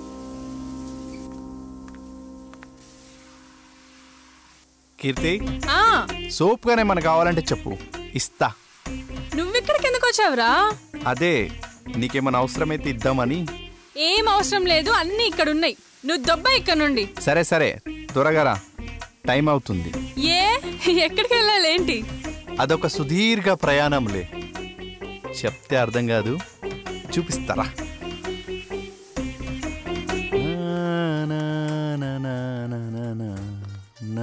కీర్తి ఆ సోప్ గానే మనకు కావాలంటే చెప్పు ఇస్తా నువ్విక్కడికి ఎందుకు వచ్చావురా అదే నీకేమైనా అవసరమైతే ఇద్దామని ఏం అవసరం లేదు అన్ని ఇక్కడ ఉన్నాయి నువ్వు దొబ్బ ఇక్కడ నుండి సరే సరే త్వరగా రా టైం అవుతుంది ఏ ఎక్కడికి వెళ్ళాలి ఏంటి అదొక సుదీర్ఘ ప్రయాణంలే చెప్తే అర్థం కాదు చూపిస్తారా నా, నా, నా, నా, నా, నా, నా,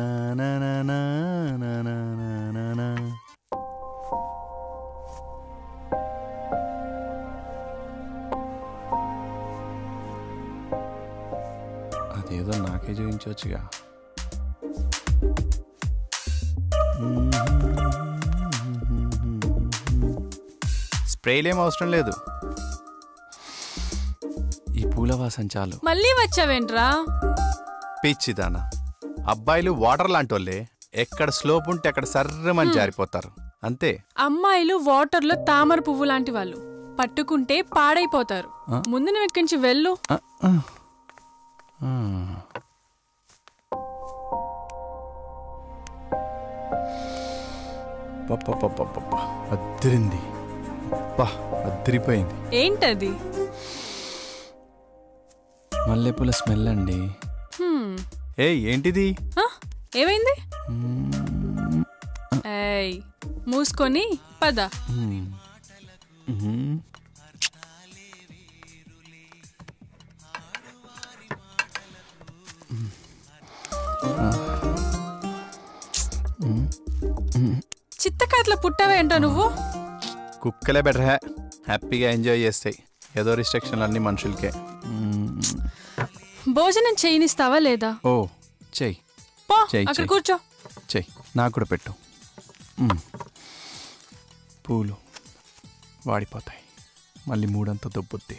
అదేదో నాకే చూపించవచ్చుగా స్ప్రేలేం అవసరం లేదు ఈ పూల వాసన చాలు మళ్ళీ వచ్చావేంట్రా పిచ్చిదానా అబ్బాయిలు వాటర్ లాంటి వాళ్ళే ఎక్కడ స్లోప్ ఉంటే అక్కడ సర్రమని హ్మ్. జారిపోతారు అంతే అమ్మాయిలు వాటర్లో తామర పువ్వు లాంటి వాళ్ళు పట్టుకుంటే పాడైపోతారు ఆ? ముందు నువ్వు ఇక్కడి నుంచి వెళ్ళు ఆ, ఆ. ఆ. పప్పపప్పపప్ప. అద్దరింది అబ్బా అద్దరిపోయింది ఏంటది మల్లెపూల స్మెల్ అండి హ్మ్. ఏ ఏంటిది ఆ, ఏమైంది ఏయ్ మూసుకొని పద మ్మ్. మ్మ్. చిత్తకాతలో పుట్టావేంటో నువ్వు కుక్కలే బెటర్ హ్యా హ్యాపీగా ఎంజాయ్ చేస్తాయి ఏదో రిస్ట్రిక్షన్లు అన్ని మనుషులకే మ్మ్. భోజనం చేయనిస్తావా లేదా ఓ చెయ్యి పో చెయ్యి, అక్కడ చెయ్యి. కూర్చో చెయ్యి నాకు కూడా పెట్టు మ్మ్. పూలు వాడిపోతాయి మళ్ళీ మూడంతా దొబ్బుద్ది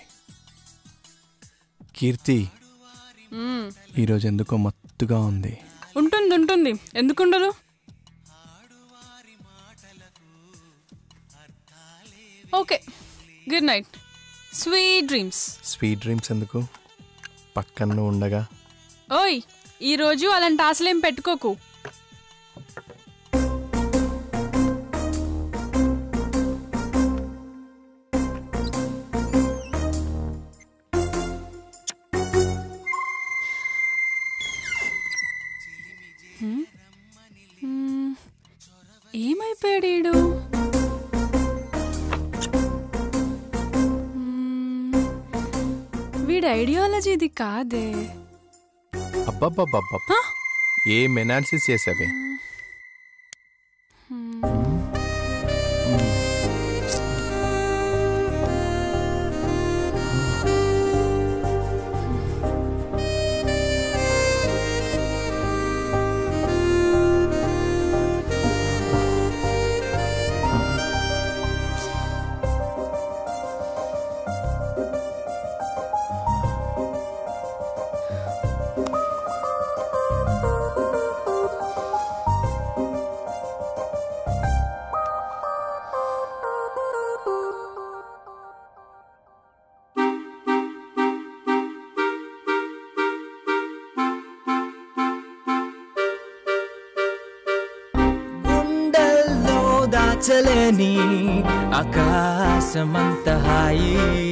కీర్తి మ్మ్. ఈరోజు ఎందుకో మత్తుగా ఉంది ఉంటుంది ఉంటుంది ఎందుకుండదు okay good night sweet dreams sweet dreams ఎందుకు పక్కన ఉండగా ఓయ్ ఈరోజు అలాంటి ఆశలేం పెట్టుకోకు హ్మ్? హ్మ్. ఏమైపోయాడు ఈడు హ్మ్. వీడి ఐడియాలజీ ఇది కాదే అబ్బబ్బబ్బబ్బ ఏం ఎనాలిసిస్ చేసావే గుండెల్లో దాచలేని ఆకాశమంత హాయి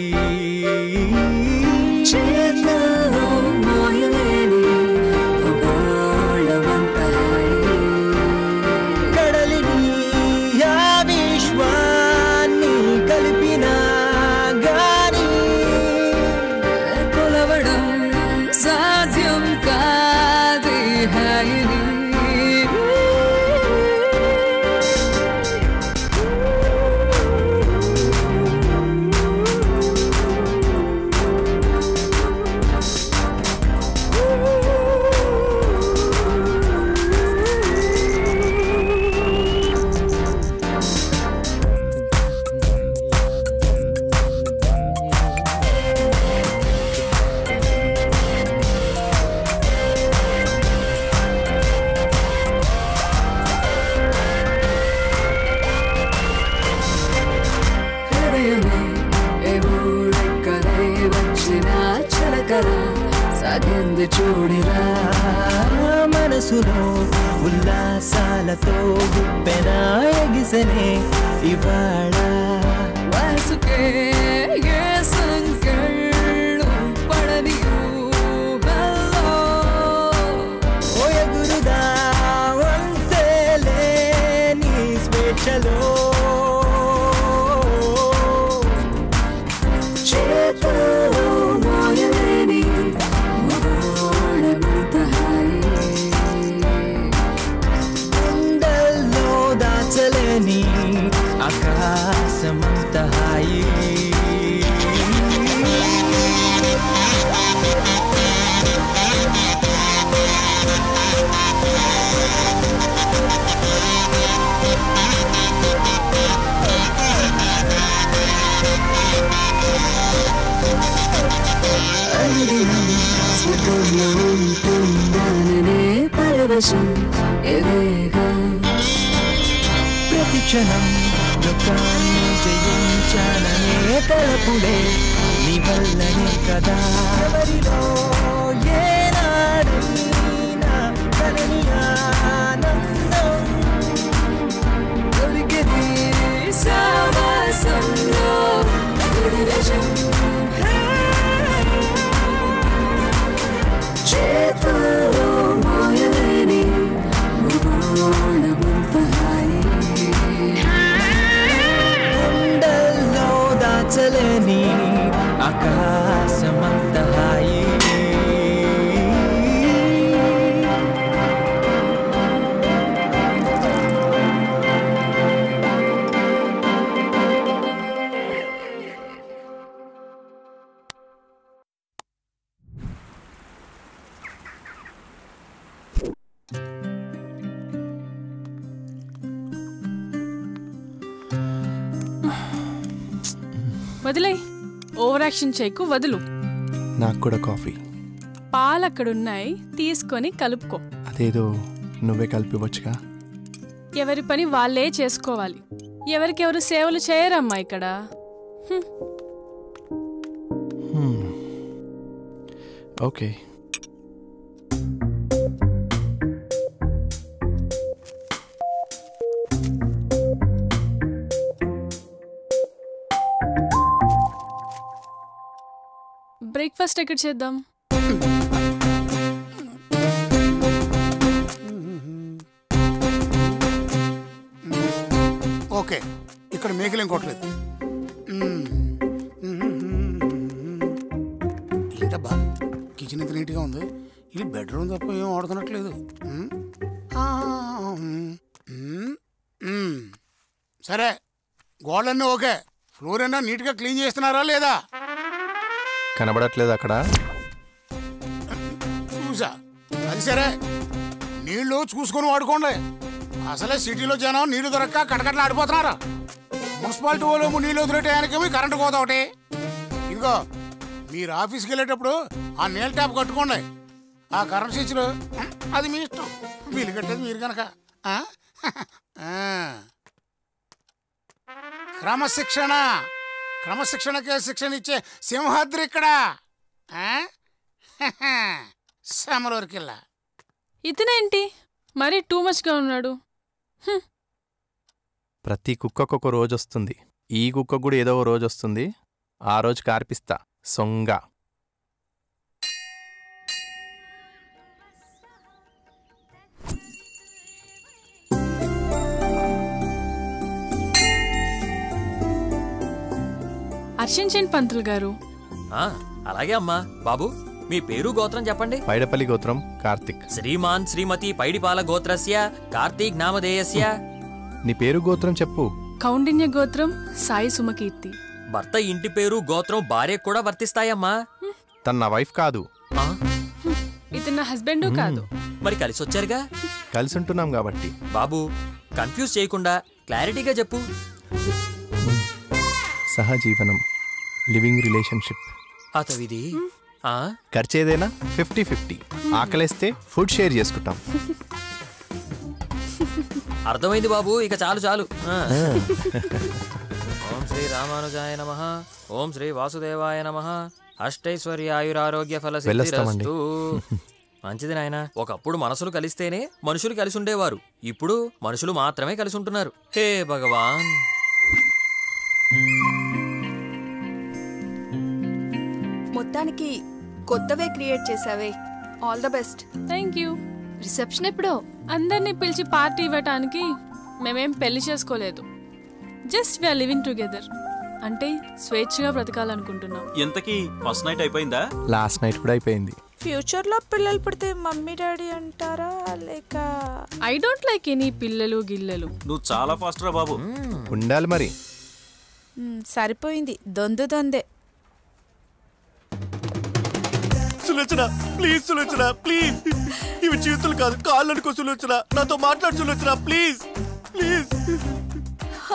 చేతుల్లో మోయలేని భూగోళమంత హాయి. కడలిని ఆ విశ్వాన్ని కలిపిన గాని కొలవడం సాధ్యం కాది హాయిని హృదయమే ఎవుడెక్కడై వచ్చిన చలకల సాగింది చూడిరా మనసులో ఉల్లాసాలతో గుప్పెన ఎగిసనే ఇవాళ వయసుకే ఏ సంకెళ్ళు పడని ఊహల్లో ఓ ఎగురుదా వంతేలే నీ స్వేచ్ఛలో చేతుల్లో మోయలేని మగోళమంత హాయి. గుండెల్లో దాచలేని ఆకాశమంత హాయి అనుదినం స్వర్గంలో ఉంటున్నాననే పరవశం ఎదేగా ప్రతి క్షణం దుఃఖాన్ని జయించాననే తలపుడే నీ వల్లనే కదా ఎవరిలో ఏనాడైనా కలని ఆనందం దొరికింది సావాసంలో విడిరజం చేతుల్లో మోయలేని మృగోణమంత హాయి గుండెల్లో దాచలేని ఆకాశమంత హాయి వదిలే ఓవర్ యాక్షన్ చేయకు వదులు నాకు కూడా కాఫీ పాలు అక్కడున్నాయి తీసుకొని కలుపుకో అదేదో నువ్వే కలిపివచ్చుగా ఎవరి పని వాళ్ళే చేసుకోవాలి ఎవరికెవరు సేవలు చేయరమ్మా ఇక్కడ హ్మ్. ఓకే బ్రేక్ఫాస్ట్ ఎక్కడ చేద్దాం ఓకే ఇక్కడ మేకలేం కొట్టలేదు ఏంటబ్బా కిచెన్ ఇంత నీట్గా ఉంది ఇది బెడ్రూమ్ తప్ప ఏం వాడుతున్నట్లేదు మ్మ్. ఆ, మ్మ్. మ్మ్. మ్మ్. సరే గోడలన్నీ ఓకే ఫ్లోర్ అయినా నీట్గా క్లీన్ చేస్తున్నారా లేదా కనబడట్లేదు అక్కడ చూసా అది సరే నీళ్లు చూసుకొని వాడుకోండి అసలే సిటీలో జనం నీళ్లు దొరక్క కటకట్లు ఆడిపోతున్నారు మున్సిపాలిటీ వాళ్ళు నీళ్లు వదిలేటానికి కరెంటు కోత ఒకటి ఇదిగో మీరు ఆఫీస్కి వెళ్ళేటప్పుడు ఆ నీళ్ళ ట్యాప్ కట్టుకోండి ఆ కరెంట్ స్విచ్లు ఉమ్, అది మీ ఇష్టం బిల్లు కట్టేది మీరు కనుక ఆ? ఆ. క్రమశిక్షణ క్రమశిక్షణకే శిక్షణ ఇచ్చే సింహాద్రి ఇక్కడ ఆ? సమలూరుకిల్లా ఇతనేంటి మరీ టూ మచ్గా ఉన్నాడు ప్రతి కుక్కకు ఒక రోజు వస్తుంది ఈ కుక్క కూడా ఏదో ఓ రోజు వస్తుంది ఆ రోజు కార్పిస్తా సొంగ హర్షించండి పంతులు గారు ఆ, అలాగే అమ్మా బాబు మీ పేరు గోత్రం చెప్పండి పైడపల్లి గోత్రం కార్తిక్ శ్రీమాన్ శ్రీమతి పైడిపాల గోత్రస్య కార్తీక్ నామధేయస్య నీ పేరు గోత్రం చెప్పు కౌండిన్య గోత్రం సాయి సుమకీర్తి భర్త ఇంటి పేరు గోత్రం భార్య కూడా వర్తిస్తాయమ్మా తన నా వైఫ్ కాదు ఇతను నా హస్బెండ్ కాదు మరి కలిసి వచ్చారుగా కలిసి ఉంటున్నాం కాబట్టి బాబు కన్ఫ్యూజ్ చేయకుండా క్లారిటీగా చెప్పు సహజీవనం లివింగ్ రిలేషన్షిప్ అతవిది ఆ ఖర్చు ఏదైనా ఫిఫ్టీ ఫిఫ్టీ ఆకలేస్తే ఫుడ్ షేర్ చేసుకుంటాం అర్థమైంది బాబు ఇక చాలు చాలు ఆ. ఓం శ్రీ రామానుజాయ నమ ఓం శ్రీ వాసుదేవాయ నమ అష్టైశ్వర్యాయురారోగ్య ఫల వెళ్ళొస్తామండి. మంచిది నాయన ఒకప్పుడు మనసులు కలిస్తేనే మనుషులు కలిసి ఉండేవారు ఇప్పుడు మనుషులు మాత్రమే కలిసి ఉంటున్నారు హే భగవాన్ మొత్తానికి కొత్తవే క్రియేట్ చేసావే all the best thank you reception ఎప్పుడో అందరినీ పిలిచి పార్టీ ఇవ్వటానికి మేమేం పెళ్లి చేసుకోలేదు జస్ట్ వీఆర్ లివింగ్ టుగెదర్ అంటే స్వేచ్ఛగా బ్రతకాలనుకుంటున్నాం ఎంతకీ ఫస్ట్ నైట్ అయిపోయిందా లాస్ట్ నైట్ కూడా అయిపోయింది ఫ్యూచర్ లో పిల్లలు పుడితే మమ్మీ డాడీ అంటారా లేక ఐ డోంట్ లైక్ ఎనీ పిల్లలు గిల్లలు నువ్వు చాలా ఫాస్ట్ రా బాబు ఉండాలి మరి మ్, సరిపోయింది దొందు దొందే సులోచన ప్లీజ్ సులోచన ప్లీజ్ ఇవి చేతులు కాదు కాళ్ళు అనుకో సులోచన నాతో మాట్లాడు సులోచన ప్లీజ్ ప్లీజ్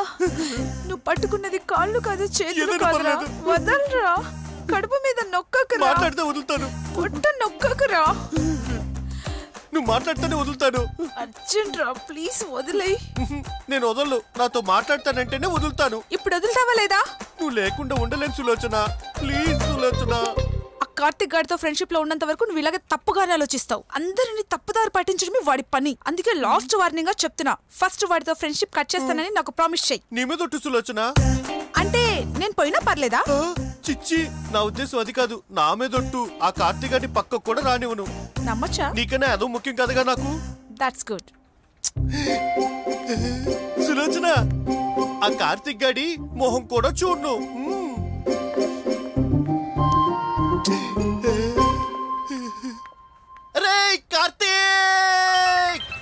నువ్వు పట్టుకున్నది కాళ్ళు కాదు చేతులు ఏదైనా కాదురా పర్లేదు. వదలరా కడుపు మీద నొక్కకురా మాట్లాడితే వదులుతాను పొట్ట నొక్కకురా నువ్వు మాట్లాడితేనే వదులుతాను అర్జెంట్ రా ప్లీజ్ వదిలేయ్ నేను వదలను నాతో మాట్లాడతానంటేనే వదులుతాను ఇప్పుడు వదులుతావా లేదా నువ్వు లేకుండా ఉండలేను సులోచన ప్లీజ్ సులోచన ఆ కార్తిక్ గారితో ఫ్రెండ్షిప్ లో ఉన్నంత వరకు నువ్వు ఇలాగే తప్పుగానే ఆలోచిస్తావు అందరిని తప్పుదారి పట్టించడమే వాడి పని అందుకే లాస్ట్ వార్నింగ్ గా చెప్తున్నా ఫస్ట్ వాడితో ఫ్రెండ్షిప్ కట్ చేస్తానని నాకు ప్రామిస్ చెయ్యి నీ మీద ఒట్టు సులోచన అంటే నేను పోయినా పర్లేదా చిచ్చి నా ఉద్దేశం అది కాదు నా మీద ఒట్టు ఆ కార్తీక్ గారిని పక్కకు కూడా రానివ్వను నమ్మచ్చా నీకన్నా అదో ముఖ్యం కదగా నాకు దాట్స్ గుడ్ సులోచన ఆ కార్తిక్ గాడి మొహం కూడా చూడను మ్మ్. రే కార్తీక్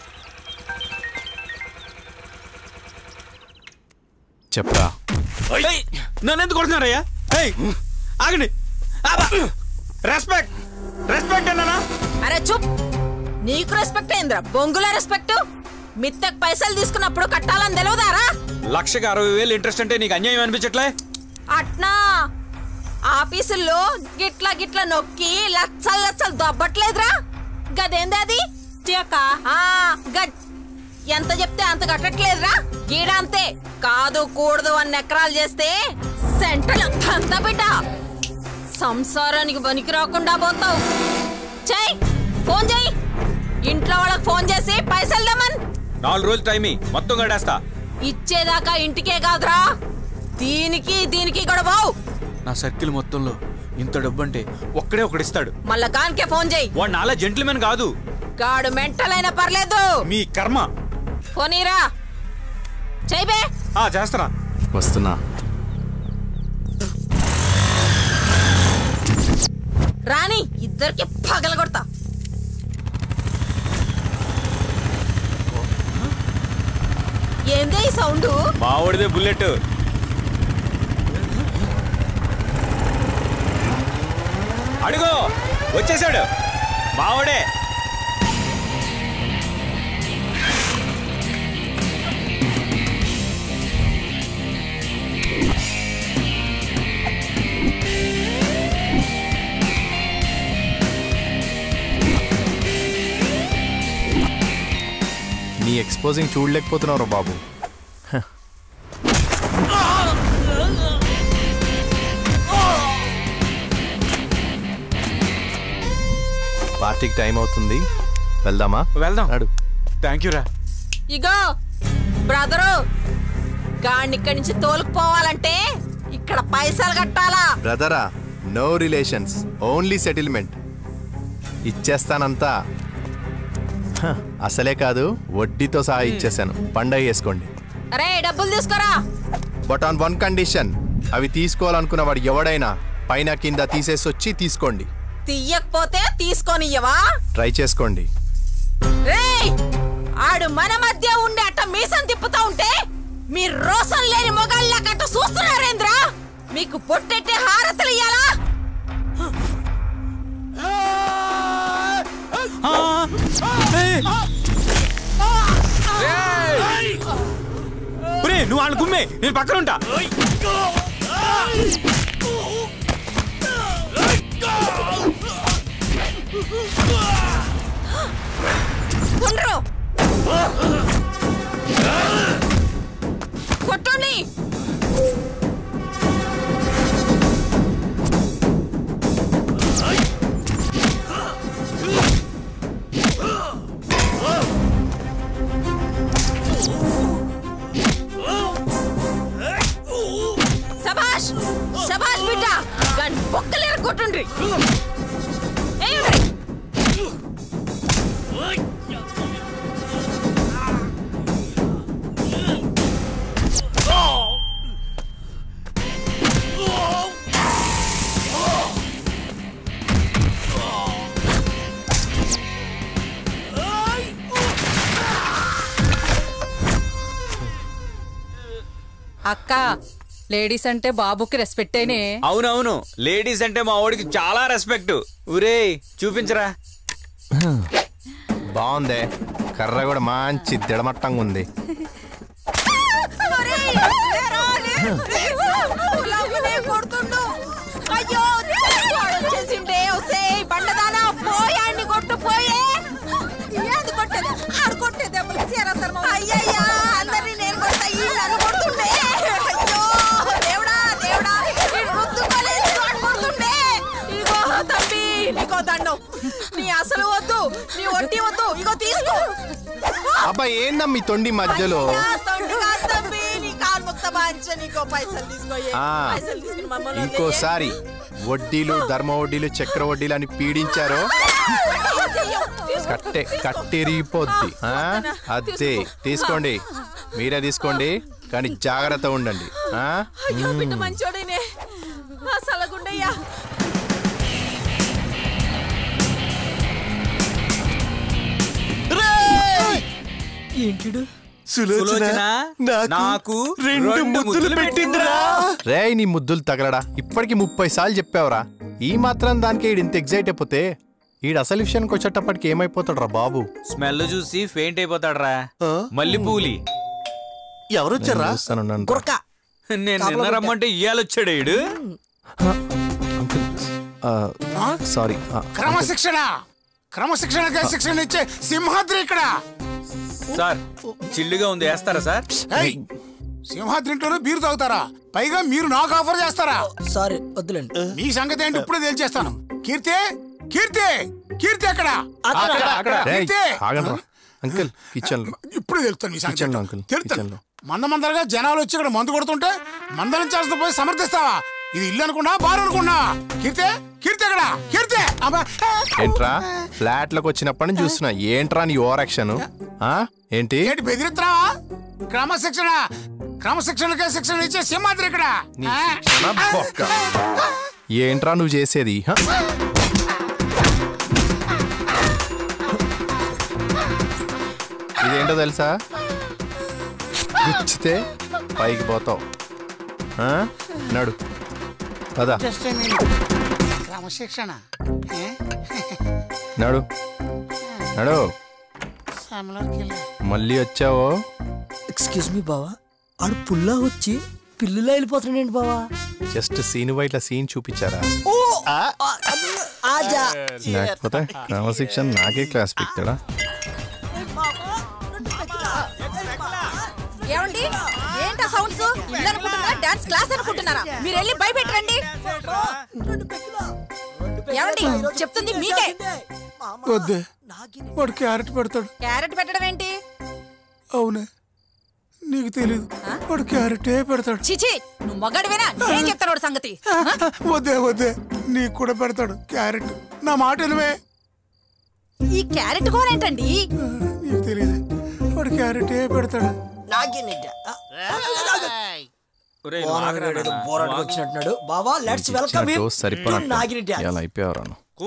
చెప్పరా నన్ను ఎందుకు కొడుతున్నారయ్యా ఏయ్, ఆగండి రెస్పెక్ట్ రెస్పెక్ట్ అన్నానా అరే చూప్ నీకు రెస్పెక్ట్ అయిందిరా బొంగుల రెస్పెక్ట్ మిత్తకు పైసలు తీసుకున్నప్పుడు కట్టాలని తెలియదారా లక్షకి అరవై వేలు ఇంట్రెస్ట్ అంటే నీకు అన్యాయం అనిపించట్లే అట్నా ఆఫీసుల్లో గిట్ల గిట్ల నొక్కి లచ్చలు లచ్చలు దొబ్బట్లేదురా గదేంది అది చీక ఆ గద్ ఎంత చెప్తే అంత కట్టట్లేదురా గీడంతే కాదు కూడదు అన్ని ఎకరాలు చేస్తే సెంటర్లు అంత బిడ్డ సంసారానికి పనికి రాకుండా పోతావు చెయ్ ఫోన్ చెయ్ ఇంట్లో వాళ్ళకి ఫోన్ చేసి పైసలు దమ్మన్ నాలుగు రోజులు టైం ఇయ్యి, మొత్తం గడేస్తా ఇచ్చేదాకా ఇంటికే కాదురా దీనికి దీనికి కూడా బావు నా సర్కిల్ మొత్తంలో ఇంత డబ్బు అంటే ఒక్కడే ఒకడు ఇస్తాడు మళ్ళా గానికే ఫోన్ చేయి వాడు నాలా జెంట్మెన్ కాదు గాడు మెంటలైనా పర్లేదు మీ కర్మ పోనీరా చెయ్యబే ఆ చేస్తారా వస్తున్నా రాని ఇద్దరికి పగల కొడతా ఏందే ఈ సౌండ్ మావాడిదే బుల్లెట్ అడుగు వచ్చేసాడు మావాడే నీ ఎక్స్పోజింగ్ చూడలేకపోతున్నావు బాబు హ. పార్టీకి టైం అవుతుంది వెళ్దామా వెళ్దాం అడు థ్యాంక్ యూ రా ఇగో బ్రదరు గాడిని ఇక్కడి నుంచి తోలుకుపోవాలంటే ఇక్కడ పైసలు కట్టాలా బ్రదరా నో రిలేషన్స్ ఓన్లీ సెటిల్మెంట్ ఇచ్చేస్తానంతా హ, అసలే కాదు వడ్డీతో సహా ఇచ్చేసాను పండగ చేసుకోండి అరే డబ్బులు తీసుకురా బట్ ఆన్ వన్ కండిషన్ అవి తీసుకోవాలనుకున్న వాడు ఎవడైనా పైన కింద తీసేసి వచ్చి తీసుకోండి తీయకపోతే తీసుకొనియ్యవా ట్రై చేసుకోండి రేయ్ ఆడు మన మధ్య ఉండే అట్ట మీసం తిప్పుతా ఉంటే మీ రోసం లేని మొగాళ్ళ కట్ట చూస్తున్నారేంద్రా మీకు పొట్టెట్టే హారతలు ఇయ్యాలా ఒరేయ్, నువ్వు వాళ్ళ గుమ్మే నేను పక్కన ఉంటా ఉండ్రు కొట్టండి సభాష్ సభాష్ బిడ్డ గన్ బొక్కలేరు కొట్టుండ్రి ఏయండ్రి. అక్క లేడీస్ అంటే బాబుకి రెస్పెక్టేనే అవునవును లేడీస్ అంటే మా వాడికి చాలా రెస్పెక్ట్ ఒరేయ్ చూపించరా బాగుందే కర్ర కూడా మంచి దిడమట్టంగా ఉంది కొడుతుండు అయ్యో వాడు వచ్చేసాడు. నీకో దండం నీ అసలు వద్దు నీ వడ్డీ వద్దు ఇగో తీసుకో అబ్బా ఏందమ్మా మీ తొండి మధ్యలో నా తొండు కాదు తమ్మి, నీ కాలు ముక్త బాంచ నీకో పైసలు తీసుకో ఏ. ఆ, పైసలు తీసుకుని మమ్మల్ని వదిలేయ్. ఇంకోసారి వడ్డీలు ధర్మ వడ్డీలు చక్ర వడ్డీలు అని పీడించారో కట్టే కట్టెరిగిపోద్ది ఆ? అదే తీసుకోండి మీరే తీసుకోండి కానీ జాగ్రత్త ఉండండి ఆ? అయ్యో బిడ్డ మ్మ్. మంచోడేనే అసలు గుండయ్యా ఏంటిడు సులోచన నాకు రెండు ముద్దులు పెట్టిందిరా రేయ్ నీ ముద్దులు తగలడా ఇప్పటికి ముప్పై సార్లు చెప్పావురా ఈ మాత్రం దానికి ఈడు ఇంత ఎగ్జైట్ అయిపోతే ఈడు అసలు విషయానికి వచ్చేటప్పటికి ఏమైపోతాడు రా బాబు స్మెల్ చూసి ఫెయింట్ అయిపోతాడ్రా మళ్ళీ పూలి ఎవరొచ్చారా నేను నిన్న రమ్మంటే ఇయ్యాలొచ్చాడు ఈడు సారీ క్రమశిక్షణ క్రమశిక్షణగా శిక్షణ ఇచ్చే సింహాద్రి ఇక్కడ సార్ చిల్లుగా ఉంది వేస్తారా సార్ ఏయ్, సింహాద్రి ఇంట్లోనే బీరు తాగుతారా పైగా మీరు నాకు ఆఫర్ చేస్తారా సారీ వద్దులేండి మీ సంగతి ఏంటి ఇప్పుడే తేల్చేస్తాను కీర్తి కీర్తి కీర్తి ఎక్కడ రేయ్, కీర్తి ఆగండి రా అంకుల్ కిచెన్ ఇప్పుడే తెలుస్తాను మీ సంగతి కిచెన్ లో అంకుల్ కిచెన్ లో మంద మందరగా జనాలు వచ్చి ఇక్కడ మందు కొడుతుంటే మందలించాల్సిన పోయి సమర్థిస్తావా ఇది ఇల్లు అనుకున్నా బారు అనుకున్నా కీర్తి కీర్తి ఎక్కడ కీర్తి అబ్బా. ఏంట్రా ఫ్లాట్ లోకి వచ్చినప్పటి నుంచి చూస్తున్నా ఏంట్రా నీ ఓవర్ యాక్షన్ ఏంటి ఏంటి బెదిరిస్తున్నావా క్రమశిక్షణ క్రమశిక్షణకే శిక్షణ ఇచ్చే సింహాద్రి ఇక్కడ నీ ఆ? శిక్షణ బొక్క. ఏంట్రా నువ్వు చేసేది హ? ఇదేంటో తెలుసా గుచ్చితే పైకి పోతావు ఆ? నడు పదా Just a minute. క్రమశిక్షణ ఏ? నడు నడు సమలోకి వెళ్ళి. మళ్ళీ వచ్చావో ఎక్స్క్యూజ్ మీ బావా ఆడు పుల్లా వచ్చి పిల్లులా వెళ్ళిపోతున్నాడు బావా జస్ట్ సీన్ బయట సీన్ చూపించారా ఓ ఆజా లేకపోతే క్రమశిక్షణ నాకే క్లాస్ పిక్తాడా ఏమండి ఏంటా సౌండ్స్ ఇల్లు అనుకుంటున్నారా డాన్స్ క్లాస్ అనుకుంటున్నారా మీరు వెళ్ళి భయపెట్టరండి ఏమండి చెప్తుంది మీకే వద్దే వాడు క్యారెట్ పెడతాడు క్యారెట్ పెట్టడం ఏంటి అవునే నీకు తెలీదు వాడు క్యారెటే పెడతాడు చిచి నువ్వు మగాడివేనా ఏం చెప్తాడు వాడి సంగతి వద్దే వద్దే నీకు కూడా పెడతాడు క్యారెట్ నా మాట వినవే ఈ క్యారెట్ కూర ఏంటండి నీకు తెలియదు వాడు క్యారెటే పెడతాడు ఒరేయ్, ఓనర్ ఆగరా గాడు ఏదో నాన్న. పోరాటకు వచ్చినట్టున్నాడు బావా లెట్స్ వెల్కమ్ ఇచ్చిన డోస్ సరిపోనట్టు ఎలా అయిపోయావరా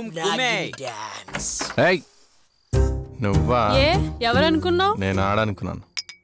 ఏయ్ నువ్వా ఏ ఎవరనుకున్నావు నేను ఆడనుకున్నాను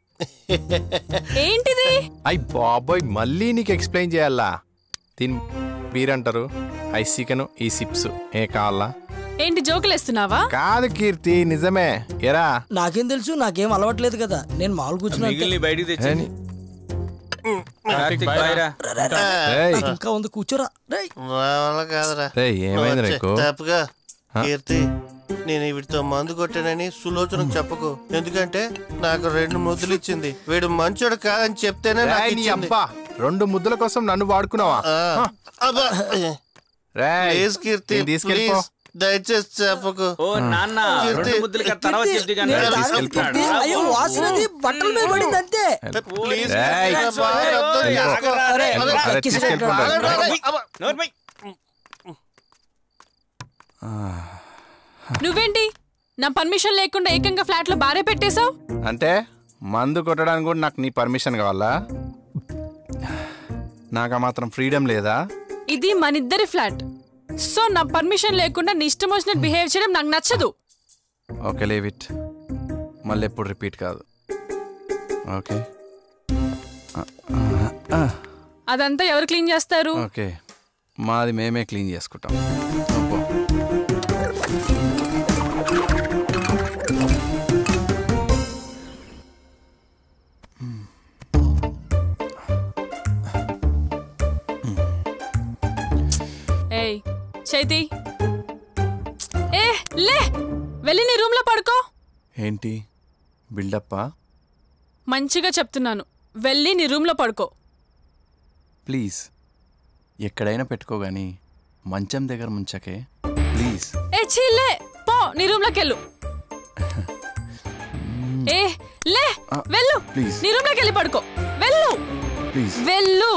ఏంటిది అయ్ బాబోయ్ మళ్ళీ నీకు ఎక్స్ప్లెయిన్ చేయాలా దీని మీరంటారు ఐ చికెన్ ఈ సిప్స్ ఏ కావాలా ఏంటి జోకులేస్తున్నావా కాదు కీర్తి నిజమే ఎరా నాకేం తెలుసు నాకేం అలవాట్లేదు కదా నేను మామూలు కూర్చున్నా మిగిలిన బయటికి తెచ్చి ఏని? కార్తీక్ బాయ్ రా. ఏయ్. నాకు ఇంకా ఉంది కూర్చోరా రేయ్. కాదురా రేయ్, ఏమైంది వచ్చే, నీకు? తప్పుగా హ? కీర్తి నేను వీడితో మందు కొట్టానని సులోచనకు చెప్పకు ఎందుకంటే నాకు రెండు ముద్దులు ఇచ్చింది వీడు మంచోడు కాదని చెప్తేనే నాకు రేయ్, నీ ఇచ్చింది. అబ్బా రెండు ముద్దుల కోసం నన్ను వాడుకున్నావా ఆ. అబ్బా. రేయ్, ప్లీజ్ కీర్తి దీన్ని తీసుకెళ్ళిపో ప్లీజ్ దయచేసి చెప్పకు ఓ నాన్న కీర్తి, రెండు ముద్దులు కదా తర్వాత కీర్తి, చెప్తే కానీ నేను రా, దాని తీసుకెళ్తాడు. కీర్తి, అయ్యో వాసనది బట్టల మీద పడింది అంతే ప్లీజ్ రేయ్. అబ్బా, అర్థం వెళ్ళిపో. చేసుకో. అరే, అరే, అరే, అరే, తీసుకెళ్ళిపోండి. అబ్బా, అబ్బా. నోరు మూయ్. నువ్వేంటి నా పర్మిషన్ లేకుండా ఏకంగా ఫ్లాట్ లో బారే పెట్టేశావు అంటే మందు కొట్టడానికి కూడా నాకు నీ పర్మిషన్ కావాలా నాకు ఆ మాత్రం ఫ్రీడమ్ లేదా ఇది మనిద్దరి ఫ్లాట్ సో నా పర్మిషన్ లేకుండా నీ ఇష్టం వచ్చినట్టు బిహేవ్ చేయడం నాకు నచ్చదు ఓకే లేవ్ ఇట్ మళ్ళీ ఎప్పుడు రిపీట్ కాదు ఓకే అదంతా ఎవరు క్లీన్ చేస్తారు ఓకే మాది మేమే క్లీన్ చేసుకుంటాం అబ్బో. ఏయ్ చైతి ఏ లే వెళ్ళి నీ రూమ్ లో పడుకో ఏంటి బిల్డప్పా మంచిగా చెప్తున్నాను వెళ్ళి నీ రూమ్ లో పడుకో ప్లీజ్ ఎక్కడైనా పెట్టుకో గానీ మంచం దగ్గర ముంచకే ప్లీజ్ ఏ చీలే పో నీ రూమ్ లోకి వెళ్ళు ఏ లే వెళ్ళు please. నీ రూమ్ లోకి వెళ్ళి పడుకో వెళ్ళు ప్లీజ్ వెళ్ళు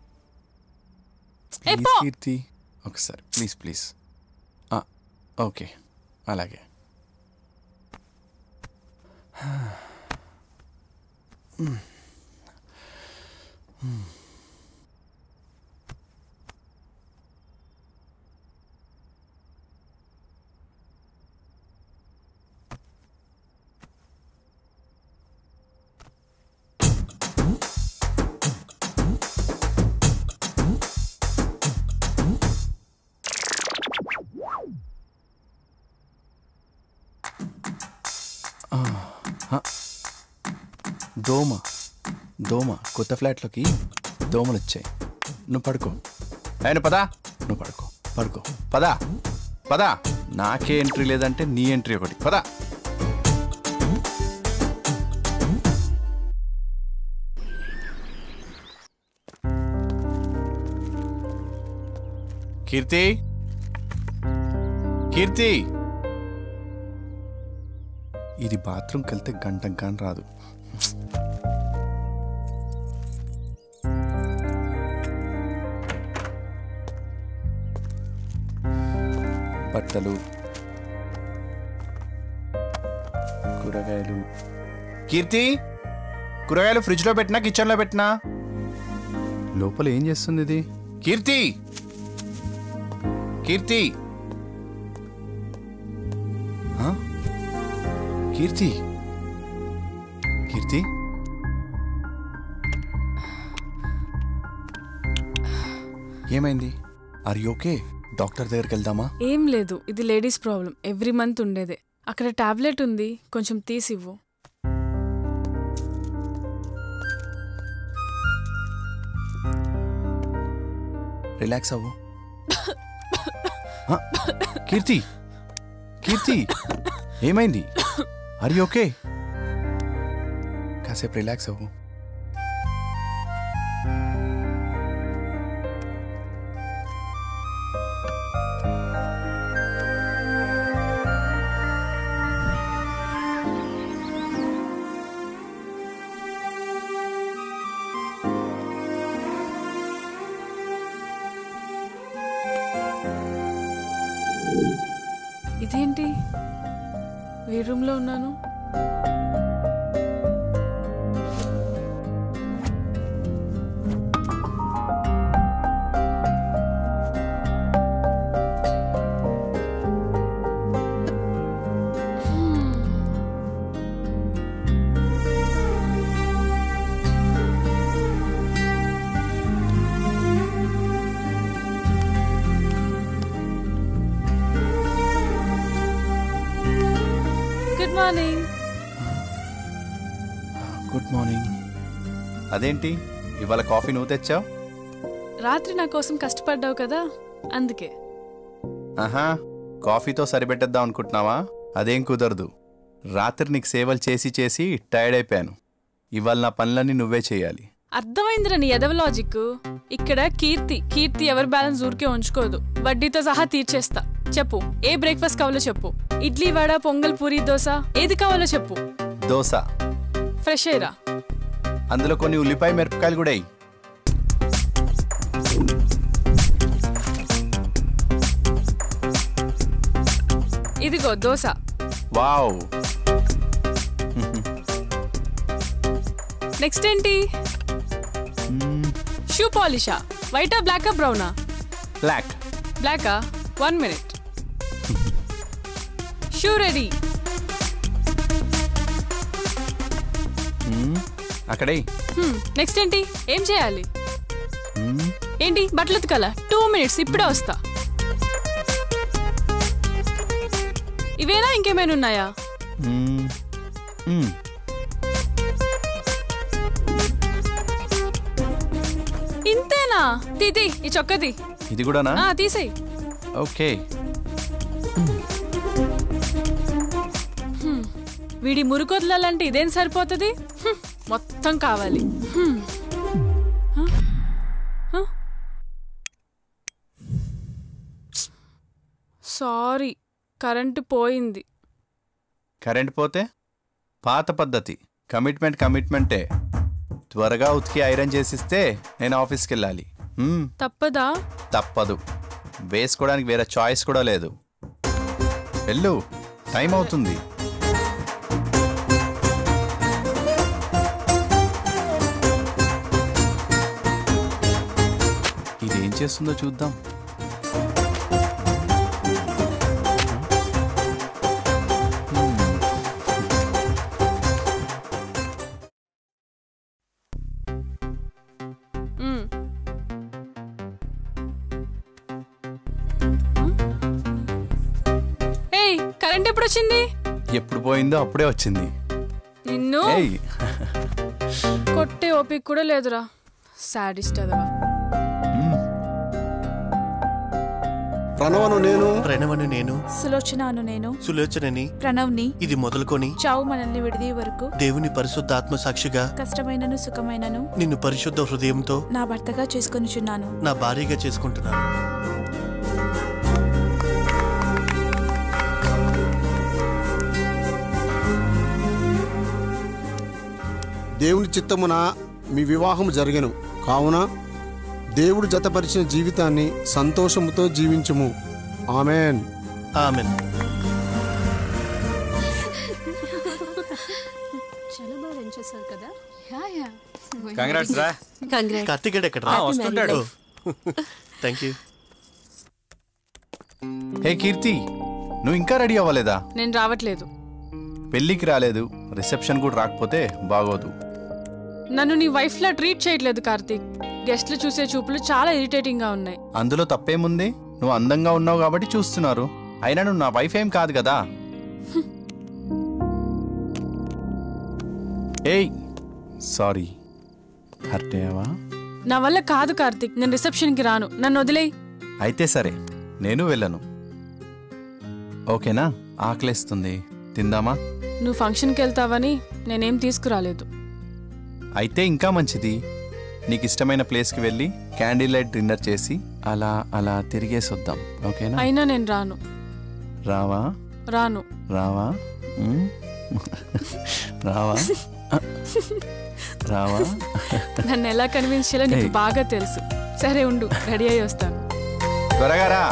ఏ ప్లీజ్ పో కీర్తి ఒకసారి ప్లీజ్ ప్లీజ్ ఓకే అలాగే హ. దోమ దోమ కొత్త ఫ్లాట్లోకి దోమలు వచ్చాయి నువ్వు పడుకో ఆయన పదా నువ్వు పడుకో పడుకో పదా పదా నాకే ఎంట్రీ లేదంటే నీ ఎంట్రీ ఒకటి పదా కీర్తి కీర్తి ఇది బాత్రూమ్కి వెళ్తే గంట కానీ రాదు బట్టలు కూరగాయలు కీర్తి కూరగాయలు ఫ్రిడ్జ్లో పెట్టినా కిచెన్లో పెట్టినా లోపల ఏం చేస్తుంది ఇది కీర్తి కీర్తి ఆ? కీర్తి కీర్తి ఏమైంది ఆర్ యూ ఓకే డాక్టర్ దగ్గరికి వెళ్దామా ఏం లేదు ఇది లేడీస్ ప్రాబ్లం ఎవ్రీ మంత్ ఉండేదే అక్కడ టాబ్లెట్ ఉంది కొంచెం తీసివ్వు రిలాక్స్ అవ్వు ఆ, కీర్తి కీర్తి ఏమైంది ఆర్ యూ ఓకే కాసేపు రిలాక్స్ అవ్వు ఇదేంటి వేరే రూమ్లో ఉన్నాను గుడ్ మార్నింగ్ గుడ్ మార్నింగ్ అదేంటి ఇవాళ కాఫీ నువ్వు తెచ్చావు రాత్రి నా కోసం కష్టపడ్డావు కదా అందుకే ఆహా కాఫీతో సరిపెట్టేద్దాం అనుకుంటున్నావా అదేం కుదరదు రాత్రి నీకు సేవలు చేసి చేసి టైర్డ్ అయిపోయాను ఇవాళ నా పనులన్నీ నువ్వే చేయాలి అర్థమైందిరా నీ ఎదవ లాజిక్ ఇక్కడ కీర్తి కీర్తి ఎవరి బ్యాలెన్స్ ఊరికే ఉంచుకోదు వడ్డీతో సహా తీర్చేస్తా చెప్పు ఏ బ్రేక్ఫాస్ట్ కావాలో చెప్పు ఇడ్లీ వడ పొంగల్ పూరి దోశ ఏది కావాలో చెప్పు దోశ ఫ్రెష్ అయ్యరా అందులో కొన్ని ఉల్లిపాయ మిరపకాయలు కూడా వేయి ఇదిగో దోశ వావ్ నెక్స్ట్ ఏంటి షూ పాలిషా వైటా బ్లాకా బ్రౌనా బ్లాక్ బ్లాకా వన్ మినిట్ షూ రెడీ అక్కడే నెక్స్ట్ ఏంటి ఏం చేయాలి ఏంటి బట్టలు ఉతకాల టూ మినిట్స్ ఇప్పుడే వస్తా ఇవేనా ఇంకేమైనా ఉన్నాయా ఇంతేనా తీతి ఈ చొక్కది ఇది కూడానా ఆ తీసేయి ఓకే హ్మ్. వీడి మురుకొదలాలంటే ఇదేం సరిపోతుంది హ్మ్. మొత్తం కావాలి హ్మ్. హ? హ? సారీ కరెంటు పోయింది కరెంట్ పోతే పాత పద్ధతి కమిట్మెంట్ కమిట్మెంటే త్వరగా ఉతికి ఐరన్ చేసిస్తే నేను ఆఫీస్కి వెళ్ళాలి మ్మ్, తప్పదా తప్పదు వేసుకోవడానికి వేరే చాయిస్ కూడా లేదు వెళ్ళు టైం అవుతుంది ఇదేం చేస్తుందో చూద్దాం మ్మ్. ఏయ్ కరెంట్ ఎప్పుడు వచ్చింది ఎప్పుడు పోయిందో అప్పుడే వచ్చింది నిన్ను ఏయ్ కొట్టే ఓపిక కూడా లేదురా సాడిస్ట్ అదవా ప్రణవను నేను ప్రణవను నేను సులోచనను నేను సులోచనని ప్రణవ్ని ఇది మొదలుకొని చావు మనల్ని విడిది వరకు దేవుని పరిశుద్ధాత్మ సాక్షిగా కష్టమైనను సుఖమైనను నిన్ను పరిశుద్ధ హృదయంతో నా భర్తగా చేసుకొనిచున్నాను నా భార్యగా చేసుకుంటున్నాను దేవుని చిత్తమున మీ వివాహం జరిగెను కావున దేవుడు జతపరిచిన జీవితాన్ని సంతోషముతో జీవించుము ఆమెన్ ఆమెన్ చాలా బాగా రన్ చేశారు కదా యా యా కంగ్రాట్స్ రా Congrats. కార్తిక్ గడ్ ఎక్కడ ఆ, వస్తుంటాడు థ్యాంక్ యూ హే కీర్తి నువ్వు ఇంకా రెడీ అవ్వలేదా నేను రావట్లేదు పెళ్ళికి రాలేదు రిసెప్షన్ కూడా రాకపోతే బాగోదు నన్ను నీ వైఫ్ లా ట్రీట్ చేయట్లేదు కార్తీక్ గెస్ట్లు చూసే చూపులు చాలా ఇరిటేటింగ్ గా ఉన్నాయి అందులో తప్పేముంది నువ్వు అందంగా ఉన్నావు కాబట్టి చూస్తున్నారు అయినా నువ్వు నా వైఫ్ ఏం కాదు కదా ఏయ్ సారీ హర్ట్ అయ్యావా నా వల్ల కాదు కార్తీక్ నేను రిసెప్షన్ కి రాను నన్ను వదిలేయ్ అయితే సరే నేను వెళ్ళను ఓకేనా ఆకలేస్తుంది తిందామా నువ్వు ఫంక్షన్కి వెళ్తావని నేనేం తీసుకురాలేదు అయితే ఇంకా మంచిది నీకు ఇష్టమైన ప్లేస్కి వెళ్ళి క్యాండిల్ లైట్ డిన్నర్ చేసి అలా అలా తిరిగేసి వద్దాం ఓకేనా అయినా నేను రాను రావా రాను రావా ఉమ్? రావా రావా నన్ను ఎలా కన్విన్స్ చేయాలో నీకు ఏయ్. బాగా తెలుసు సరే ఉండు రెడీ అయ్యి వస్తాను త్వరగా రా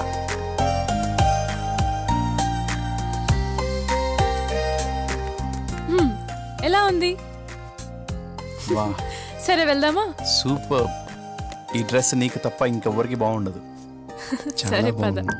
హ్మ్, ఎలా ఉంది వా సరే వెళ్దామా సూపర్ ఈ డ్రెస్ నీకు తప్ప ఇంకెవ్వరికి బాగుండదు చాలా సరే పద బాగుంది.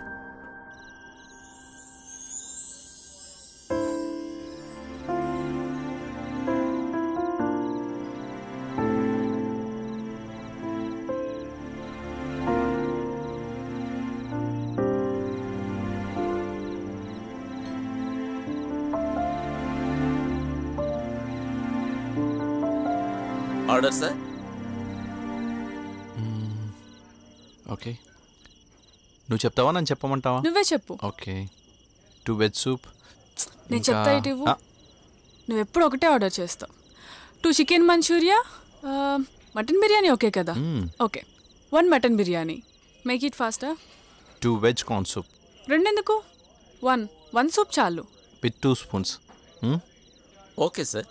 ఆర్డర్ సార్ ఓకే నువ్వు చెప్తావా నన్ను చెప్పమంటావా నువ్వే చెప్పు ఓకే టూ వెజ్ సూప్ నేను చెప్తా ఇటు ఇవ్వు. నువ్వు ఎప్పుడు ఒకటే ఆర్డర్ చేస్తావు two chicken manchurian mutton biryani okay కదా okay one mutton biryani make it ఫాస్టా టూ వెజ్ కార్న్ సూప్ రెండెందుకు వన్ వన్ సూప్ చాలు with two spoons okay sir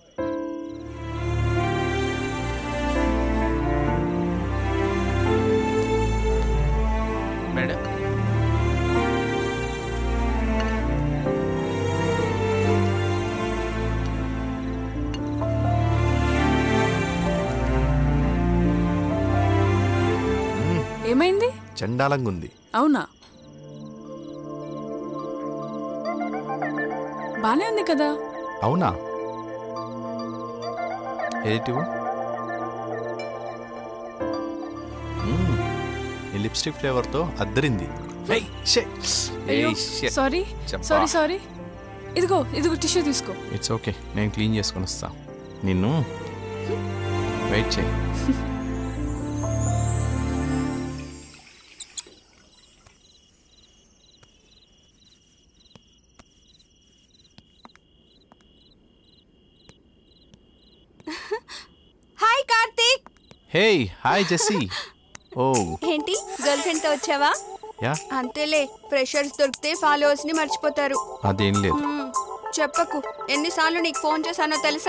madam ఏమైంది చండాలంగా ఉంది అవునా బానే ఉంది కదా అవునా ఏటివ్ ఈ లిప్స్టిక్ ఫ్లేవర్తో అద్దరింది ఏయ్, షే. అయ్యో ఏయ్, షే. సారీ చెప్పా. సారీ సారీ ఇదిగో ఇదిగో టిష్యూ తీసుకో ఇట్స్ ఓకే నేను క్లీన్ చేసుకొని వస్తా నిన్ను వెయిట్ చేయి hi Karthik hey hi Jessie oh ఏంటి గర్ల్ ఫ్రెండ్ తో వచ్చావా యా అంతేలే ఫ్రెషర్స్ దొరికితే ఫాలోవర్స్ ని మర్చిపోతారు అదేం లేదు మ్మ్. చెప్పకు ఎన్నిసార్లు నీకు ఫోన్ చేశానో తెలుసా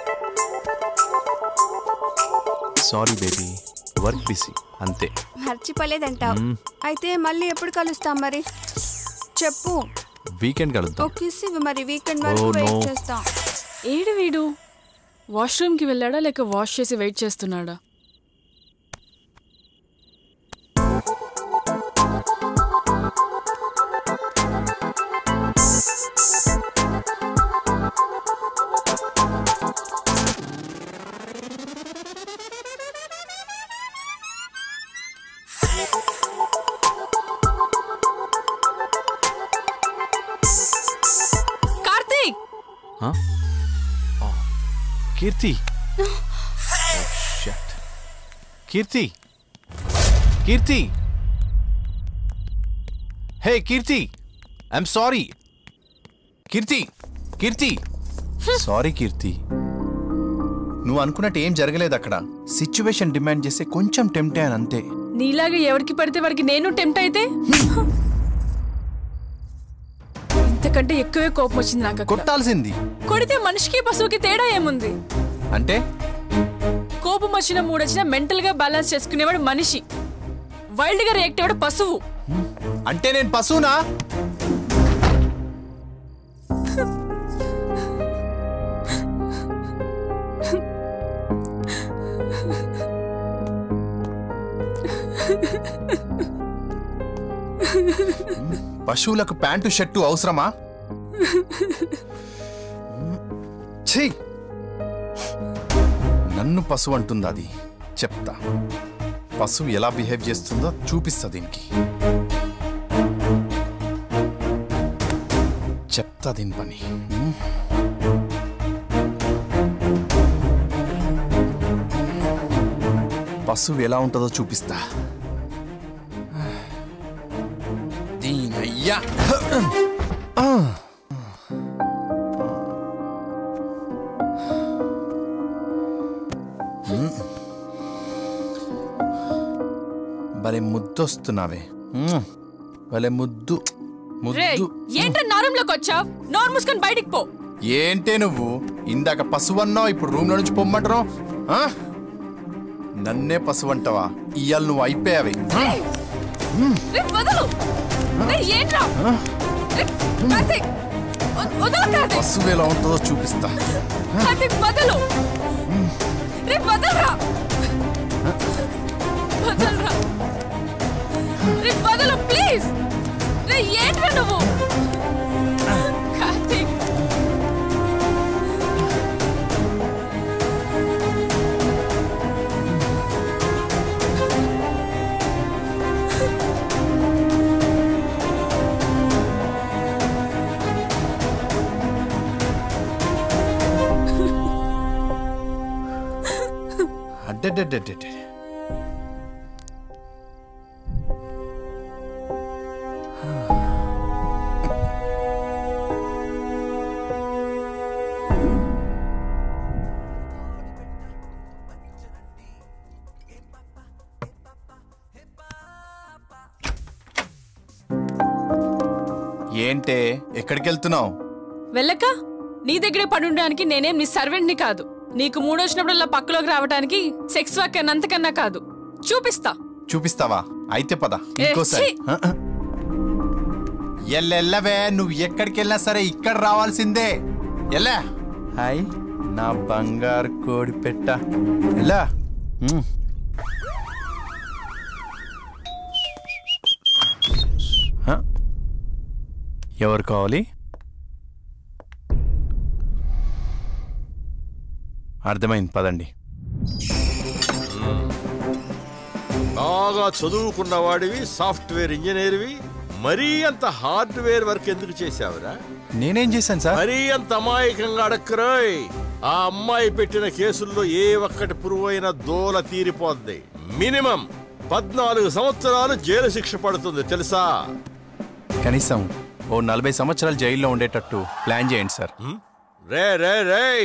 సారీ బేబీ వర్క్ బిజీ అంతే మర్చిపోలేదంటావు మ్మ్. అయితే మళ్ళీ ఎప్పుడు కలుస్తాం మరి చెప్పు వీకెండ్ కలుద్దాం ఒక కిస్ ఇవ్వు మరి వీకెండ్ Oh, వరకు వెయిట్ no. చేస్తాం ఏడు వీడు వాష్రూమ్కి వెళ్ళాడా లేక వాష్ చేసి వెయిట్ చేస్తున్నాడా Karthik Huh? Oh, Keerthi Oh, shit. Keerthi Keerthi hey Keerthi I'm sorry Keerthi Keerthi sorry Keerthi నువ్వు అనుకున్నట్టు ఏం జరగలేదు అక్కడ సిచ్యువేషన్ డిమాండ్ చేస్తే కొంచెం టెంప్ట్ అయ్యాను అంతే నీలాగా ఎవరికి పడితే వాడికి నేను టెంప్ట్ అయితే ఇంతకంటే ఎక్కువే కోపం వచ్చింది నాకు అక్కడ. కొట్టాల్సింది కొడితే మనిషికి పశువుకి తేడా ఏముంది అంటే కోపం వచ్చిన మూడొచ్చినా మెంటల్ గా బ్యాలెన్స్ చేసుకునేవాడు మనిషి వైల్డ్ గా రియాక్ట్ అయ్యాడు పశువు అంటే నేను పశువునా పశువులకు ప్యాంటు షర్టు అవసరమా ఛీ నన్ను పశువు అంటుంది అది చెప్తా పశువు ఎలా బిహేవ్ చేస్తుందో చూపిస్తా దీనికి చెప్తా దీని పని ఉమ్. పశువు ఎలా ఉంటుందో చూపిస్తా దీనయ్యా ఆ. ఉమ్. భలే ముద్దొస్తున్నావే ఉమ్. భలే ముద్దు రే ముద్దు ఏంట్రా నా రూమ్ లోకి వచ్చావు నోరు మూసుకొని బయటికి పో ఏంటే నువ్వు ఇందాక పశువు అన్నావు ఇప్పుడు రూమ్ లో నుంచి పొమ్మంటారు నన్నే పశువు అంటావా ఇవాళ నువ్వు అయిపోయావి రే వదలు రే ఏంట్రా రే, కార్తీక్ వ- వదలు కార్తీక్ పశువు ఎలా ఉంటుందో చూపిస్తా కార్తీక్ వదలు రే వదలరా వదలరా రే వదలు ప్లీజ్ రే ఏంట్రా నువ్వు కార్తీక్ అడ్డడ్డడ్డడ్డ ఏంటే ఎక్కడికి వెళ్తున్నావు వెళ్ళక నీ దగ్గరే పడుండడానికి నేనేం నీ సర్వెంట్ని కాదు నీకు మూడొచ్చినప్పుడల్లా పక్కలోకి రావడానికి సెక్స్ వర్క్ అంతకన్నా కాదు చూపిస్తా చూపిస్తావా అయితే పద ఏ, ఇంకోసారి ఛీ! ఆ, ఆ. ఎల్లెల్లవే నువ్వు ఎక్కడికి వెళ్ళినా సరే ఇక్కడ రావాల్సిందే ఎల్లా హాయ్ నా బంగారు కోడి పెట్ట ఎలా ఉమ్. హ? ఎవరు కావాలి అర్థమైంది పదండి బాగా చదువుకున్న వాడివి సాఫ్ట్వేర్ ఇంజనీర్వి మరీ అంత హార్డ్వేర్ వర్క్ ఎందుకు చేశావురా నేనేం చేశాను సార్ మరీ అంత అమాయకంగా అడక్కరోయ్ ఆ అమ్మాయి పెట్టిన కేసుల్లో ఏ ఒక్కటి పురువైన దోల తీరిపోద్ది మినిమం పద్నాలుగు సంవత్సరాలు జైలు శిక్ష పడుతుంది తెలుసా కనీసం ఓ నలభై సంవత్సరాలు జైల్లో ఉండేటట్టు ప్లాన్ చేయండి సార్ రే రే రే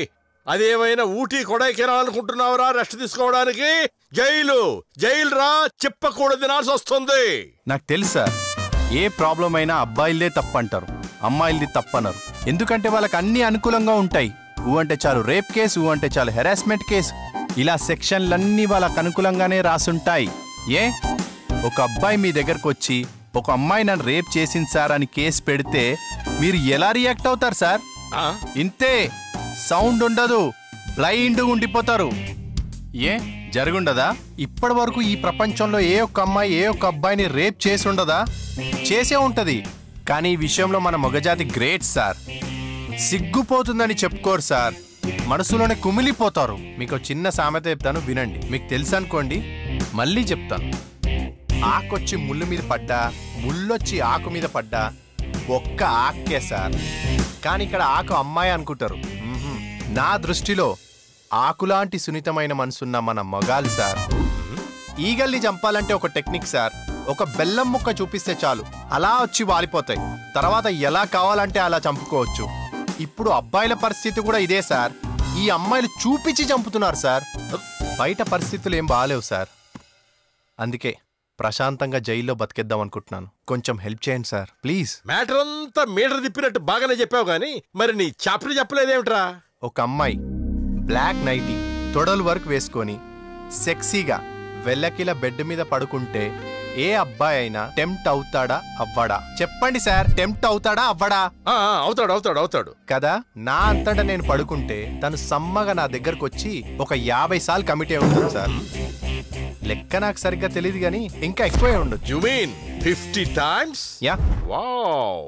అదేమైనా ఊటీ కొడైకెనాల్ అనుకుంటున్నావురా రెస్ట్ తీసుకోవడానికి జైలు జైలు రా చెప్పకూడదు తినాల్సి వస్తుంది నాకు తెలుసా ఏ ప్రాబ్లం అయినా అబ్బాయిలదే తప్పంటారు అమ్మాయిలది తప్పనరు ఎందుకంటే వాళ్ళకి అన్ని అనుకూలంగా ఉంటాయి ఊ అంటే చాలు రేప్ కేసు ఊ అంటే చాలు హెరాస్మెంట్ కేసు ఇలా సెక్షన్లన్నీ వాళ్ళకి అనుకూలంగానే రాసుంటాయి ఏ ఒక అబ్బాయి మీ దగ్గరకు వచ్చి ఒక అమ్మాయి నన్ను రేప్ చేసింది సార్ అని కేసు పెడితే మీరు ఎలా రియాక్ట్ అవుతారు సార్ ఇంతే సౌండ్ ఉండదు బ్లైండ్ ఉండిపోతారు ఏ జరుగుండదా ఇప్పటి వరకు ఈ ప్రపంచంలో ఏ ఒక్క అమ్మాయి ఏ ఒక్క అబ్బాయిని రేప్ చేసి ఉండదా చేసే ఉంటది కానీ ఈ విషయంలో మన మగజాతి గ్రేట్ సార్ సిగ్గుపోతుందని చెప్పుకోరు సార్ మనసులోనే కుమిలిపోతారు మీకు చిన్న సామెత చెప్తాను వినండి మీకు తెలుసు అనుకోండి మళ్ళీ చెప్తాను ఆకొచ్చి ముళ్ళు మీద పడ్డా ముళ్ళొచ్చి ఆకు మీద పడ్డా ఒక్క ఆక్కే సార్ కానీ ఇక్కడ ఆకు అమ్మాయి అనుకుంటారు మ్మ్హ్మ్. నా దృష్టిలో ఆకులాంటి సున్నితమైన మనసున్న మన మగాలు సార్ ఈగల్ని చంపాలంటే ఒక టెక్నిక్ సార్ ఒక బెల్లం ముక్క చూపిస్తే చాలు అలా వచ్చి వాలిపోతాయి తర్వాత ఎలా కావాలంటే అలా చంపుకోవచ్చు ఇప్పుడు అబ్బాయిల పరిస్థితి కూడా ఇదే సార్ ఈ అమ్మాయిలు చూపించి చంపుతున్నారు సార్ బయట పరిస్థితులు ఏం బాగాలేవు సార్ అందుకే ప్రశాంతంగా జైల్లో బతికేద్దాం అనుకుంటున్నాను కొంచెం హెల్ప్ చేయండి సార్ ప్లీజ్ మ్యాటర్ అంతా మీటర్ తిప్పినట్టు బాగానే చెప్పావు గానీ మరి నీ చాప్టర్ చెప్పలేదేమిట్రా ఒక అమ్మాయి బ్లాక్ నైటీ తొడలు వరకు వేసుకొని సెక్సీగా వెల్లకిల బెడ్ మీద పడుకుంటే ఏ అబ్బాయి అయినా టెంప్ట్ అవుతాడా అవ్వడా చెప్పండి సార్ టెంప్ట్ అవుతాడా అవ్వడా అవుతాడు అవుతాడు అవుతాడు కదా నా అంతటా నేను పడుకుంటే తను సమ్మగా నా దగ్గరకు వచ్చి ఒక యాభై సార్లు కమిటీ ఉంటుంది సార్ లెక్క నాకు సరిగ్గా తెలియదు కానీ ఇంకా ఎక్కువే ఉండొచ్చు you mean fifty times yeah wow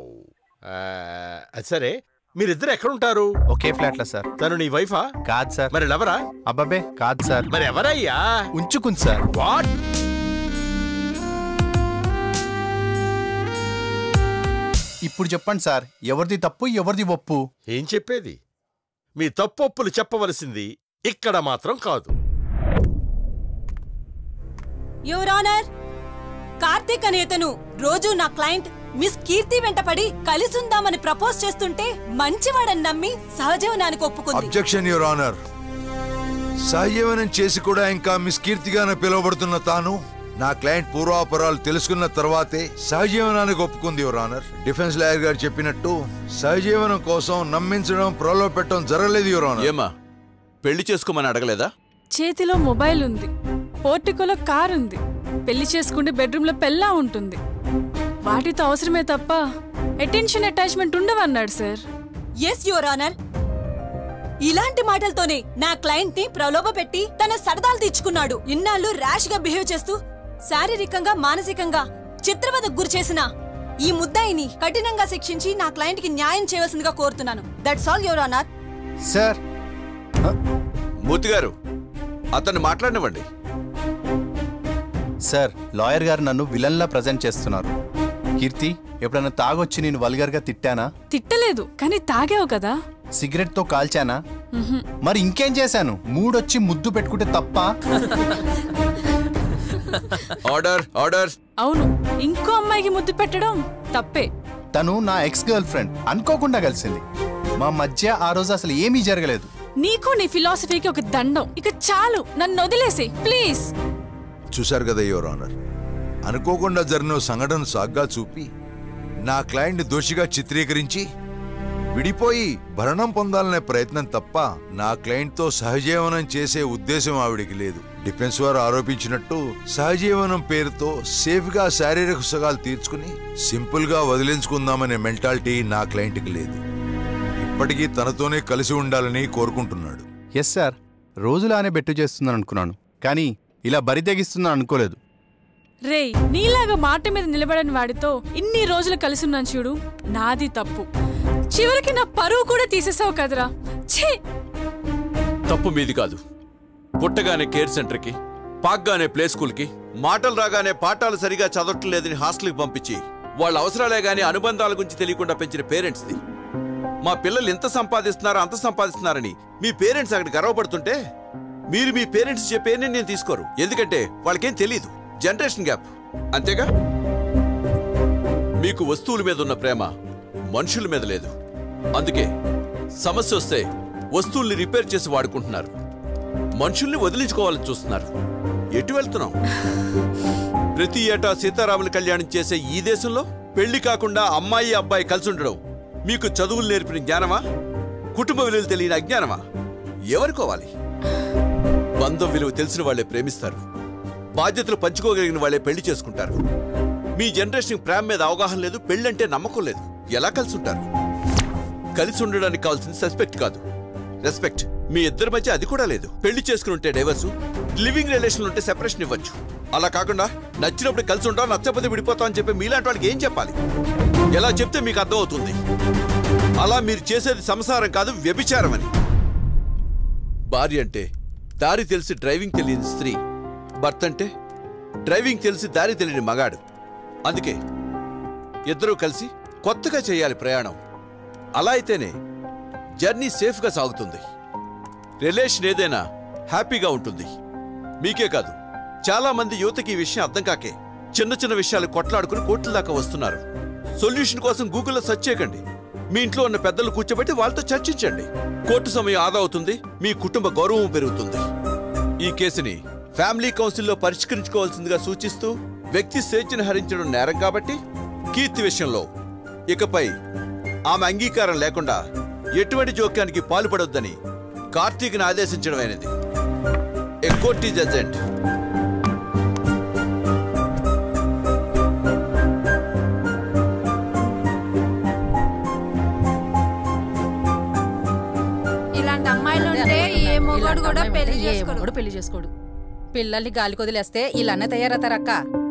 అది సరే మీరిద్దరు ఎక్కడుంటారు ఒకే ఫ్లాట్ లో సార్ తను నీ వైఫా కాదు సార్ మరి లవరా అబ్బాబే కాదు సార్ మరి ఎవరయ్యా ఉంచుకుంది సార్ వాట్ ఇప్పుడు చెప్పండి సార్ ఎవరిది తప్పు ఎవరిది ఒప్పు ఏం చెప్పేది మీ తప్పొప్పులు చెప్పవలసింది ఇక్కడ మాత్రం కాదు యువర్ ఆనర్ కార్తీక్ అనే అతను రోజు నా క్లయింట్ మిస్ కీర్తి వెంటపడి కలిసుందామని ప్రపోజ్ చేస్తుంటే మంచివాడని నమ్మి సహజీవనానికి ఒప్పుకుంది అబ్జెక్షన్ యువర్ ఆనర్ సహజీవనం చేసి కూడా ఇంకా మిస్ కీర్తిగానే పిలువబడుతున్న తాను నా క్లయింట్ పూర్వాపరాలు తెలుసుకున్న తర్వాతే సహజీవనానికి ఒప్పుకుంది యువర్ ఆనర్ డిఫెన్స్ లాయర్ గారు చెప్పినట్టు సహజీవనం కోసం నమ్మించడం ప్రలోభ పెట్టడం జరగలేదు యువర్ ఆనర్ ఏమా పెళ్లి చేసుకోమని అడగలేదా చేతిలో మొబైల్ ఉంది పోర్టికోలో కార్ ఉంది పెళ్లి చేసుకుంటే బెడ్రూమ్ లో పెళ్ళా ఉంటుంది వాటితో అవసరమే తప్ప అటెన్షన్ అటాచ్మెంట్ ఉండవన్నాడు సార్ ఎస్ యువర్ ఆనర్ ఇలాంటి మాటలతోనే నా క్లయింట్ ని ప్రలోభ పెట్టి తన సరదాలు తీర్చుకున్నాడు ఇన్నాళ్ళు ర్యాష్ గా బిహేవ్ చేస్తూ శారీరకంగా మానసికంగా చిత్రవదకు గురి చేసిన ఈ ముద్దాయిని కఠినంగా శిక్షించి నా క్లయింట్ కి న్యాయం చేయవలసిందిగా కోరుతున్నాను that's all your honour sir Murthy garu అతన్ని మాట్లాడినివ్వండి సార్ లాయర్ గారు నన్ను విలన్లా ప్రజెంట్ చేస్తున్నారు కీర్తి ఎప్పుడైనా తాగొచ్చి నేను వల్గర్గా తిట్టానా తిట్టలేదు కానీ తాగావు కదా సిగరెట్ తో కాల్చానా మ్హూ. మరి ఇంకేం చేశాను మూడొచ్చి ముద్దు పెట్టుకుంటే తప్ప ఆర్డర్ ఆర్డర్ అవును ఇంకో అమ్మాయికి ముద్దు పెట్టడం తప్పే తను నా ఎక్స్ గర్ల్ ఫ్రెండ్ అనుకోకుండా కలిసింది మా మధ్య ఆ రోజు అసలు ఏమీ జరగలేదు నీకు నీ ఫిలాసఫీకి ఒక దండం ఇక చాలు నన్ను వదిలేసి ప్లీజ్ చూశారు కదా యువర్ ఆనర్ అనుకోకుండా జరిగిన ఓ సంఘటన సాగ్గా చూపి నా క్లయింట్ దోషిగా చిత్రీకరించి విడిపోయి భరణం పొందాలనే ప్రయత్నం తప్ప నా క్లయింట్తో సహజీవనం చేసే ఉద్దేశం ఆవిడికి లేదు డిఫెన్స్ వారు ఆరోపించినట్టు సహజీవనం పేరుతో సేఫ్గా శారీరక సుఖాలు తీర్చుకుని సింపుల్గా వదిలించుకుందామనే మెంటాలిటీ నా క్లయింట్కి లేదు ఇప్పటికీ తనతోనే కలిసి ఉండాలని కోరుకుంటున్నాడు ఎస్ సార్ రోజులానే బెట్టు చేస్తున్నాను అనుకున్నాను కానీ ఇలా బరి తెగిస్తున్నాను అనుకోలేదు రేయ్ నీలాగా మాట మీద నిలబడని వాడితో ఇన్ని రోజులు కలిసి ఉన్నాను చూడు నాది తప్పు చివరికి నా పరువు కూడా తీసేసావు కదరా ఛీ తప్పు మీది కాదు పుట్టగానే కేర్ సెంటర్కి పాగ్గానే ప్లే స్కూల్కి మాటలు రాగానే పాఠాలు సరిగా చదవటం లేదని హాస్టల్కి పంపించి వాళ్ళ అవసరాలే గాని అనుబంధాల గురించి తెలియకుండా పెంచిన పేరెంట్స్ది మా పిల్లలు ఎంత సంపాదిస్తున్నారో అంత సంపాదిస్తున్నారని మీ పేరెంట్స్ అక్కడ గర్వపడుతుంటే మీరు మీ పేరెంట్స్ చెప్పే నేను తీసుకోరు ఎందుకంటే వాళ్ళకేం తెలియదు జనరేషన్ గ్యాప్ అంతేగా మీకు వస్తువుల మీద ఉన్న ప్రేమ మనుషుల మీద లేదు అందుకే సమస్య వస్తే వస్తువుల్ని రిపేర్ చేసి వాడుకుంటున్నారు మనుషుల్ని వదిలించుకోవాలని చూస్తున్నారు ఎటు వెళ్తున్నాం ప్రతి ఏటా సీతారాముల కళ్యాణం చేసే ఈ దేశంలో పెళ్లి కాకుండా అమ్మాయి అబ్బాయి కలిసి ఉండడం మీకు చదువులు నేర్పిన జ్ఞానమా కుటుంబ విలువలు తెలియని అజ్ఞానమా ఎవరుకోవాలి బంధం విలువ తెలిసిన వాళ్ళే ప్రేమిస్తారు బాధ్యతలు పంచుకోగలిగిన వాళ్ళే పెళ్లి చేసుకుంటారు మీ జనరేషన్ ప్రేమ మీద అవగాహన లేదు పెళ్ళంటే నమ్మకం లేదు ఎలా కలిసి ఉంటారు కలిసి ఉండడానికి కావాల్సింది సస్పెక్ట్ కాదు రెస్పెక్ట్ మీ ఇద్దరి మధ్య అది కూడా లేదు పెళ్లి చేసుకుని ఉంటే డైవర్సు లివింగ్ రిలేషన్ ఉంటే సెపరేషన్ ఇవ్వచ్చు అలా కాకుండా నచ్చినప్పుడు కలిసి ఉంటాం నచ్చకపోతే విడిపోతాం అని చెప్పి మీలాంటి వాళ్ళకి ఏం చెప్పాలి ఎలా చెప్తే మీకు అర్థమవుతుంది అలా మీరు చేసేది సంసారం కాదు వ్యభిచారం అని భార్య అంటే దారి తెలిసి డ్రైవింగ్ తెలియని స్త్రీ భర్త అంటే డ్రైవింగ్ తెలిసి దారి తెలియని మగాడు అందుకే ఇద్దరూ కలిసి కొత్తగా చేయాలి ప్రయాణం అలా అయితేనే జర్నీ సేఫ్గా సాగుతుంది రిలేషన్ ఏదైనా హ్యాపీగా ఉంటుంది మీకే కాదు చాలా మంది యువతకి ఈ విషయం అర్థం కాకే చిన్న చిన్న విషయాలు కొట్లాడుకుని కోట్ల దాకా వస్తున్నారు సొల్యూషన్ కోసం గూగుల్లో సెర్చ్ చేయకండి మీ ఇంట్లో ఉన్న పెద్దలు కూర్చోబెట్టి వాళ్ళతో చర్చించండి కోర్టు సమయం ఆదా అవుతుంది మీ కుటుంబ గౌరవం పెరుగుతుంది ఈ కేసుని ఫ్యామిలీ కౌన్సిల్లో పరిష్కరించుకోవాల్సిందిగా సూచిస్తూ వ్యక్తి స్వేచ్ఛను హరించడం నేరం కాబట్టి కీర్తి విషయంలో ఇకపై ఆమె అంగీకారం లేకుండా ఎటువంటి జోక్యానికి పాల్పడొద్దని కార్తీక్ని ఆదేశించడమైనది ఏ కోర్ట్ ఈజ్ అజెంట్ ఇలాంటి అమ్మాయిలు ఉంటే ఏ మొగోడు కూడా పెళ్లి ఏ చేసుకోడు మొగుడు పెళ్లి చేసుకోడు పిల్లల్ని గాలికి వదిలేస్తే ఇలానే తయారవుతారక్క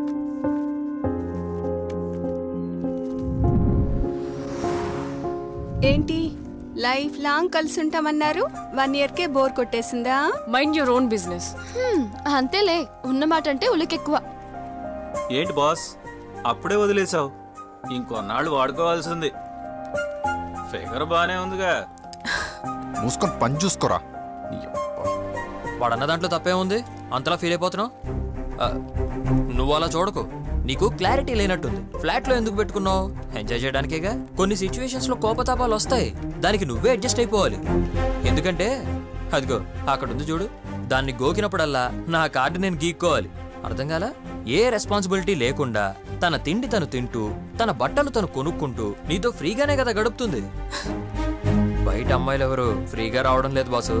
ఏంటి లైఫ్ లాంగ్ కలిసి ఉంటామన్నారు వన్ ఇయర్ కే బోర్ కొట్టేసిందా మైండ్ యువర్ ఓన్ బిజినెస్ అంతేలే ఉన్నమాట అంటే ఉలికెక్కువ ఏంటి బాస్ అప్పుడే వదిలేసావు ఇంకొన్నాళ్ళు వాడుకోవాల్సింది ఫిగర్ బానే ఉందిగా మూసుకొని పని చూసుకోరా వాడన్న దాంట్లో తప్పే ఉంది అంతలా ఫీల్ అయిపోతున్నావు ఆ, నువ్వు అలా చూడకు నీకు క్లారిటీ లేనట్టుంది ఫ్లాట్ లో ఎందుకు పెట్టుకున్నావు ఎంజాయ్ చేయడానికేగా కొన్ని సిచ్యువేషన్స్ లో కోపతాపాలు వస్తాయి దానికి నువ్వే అడ్జస్ట్ అయిపోవాలి ఎందుకంటే అదిగో అక్కడ ఉంది చూడు దాన్ని గోకినప్పుడల్లా నా కార్డు నేను గీక్కోవాలి అర్థం కాలా ఏ రెస్పాన్సిబిలిటీ లేకుండా తన తిండి తను తింటూ తన బట్టలు తను కొనుక్కుంటూ నీతో ఫ్రీగానే కదా గడుపుతుంది బయట అమ్మాయిలు ఎవరు ఫ్రీగా రావడం లేదు బాసు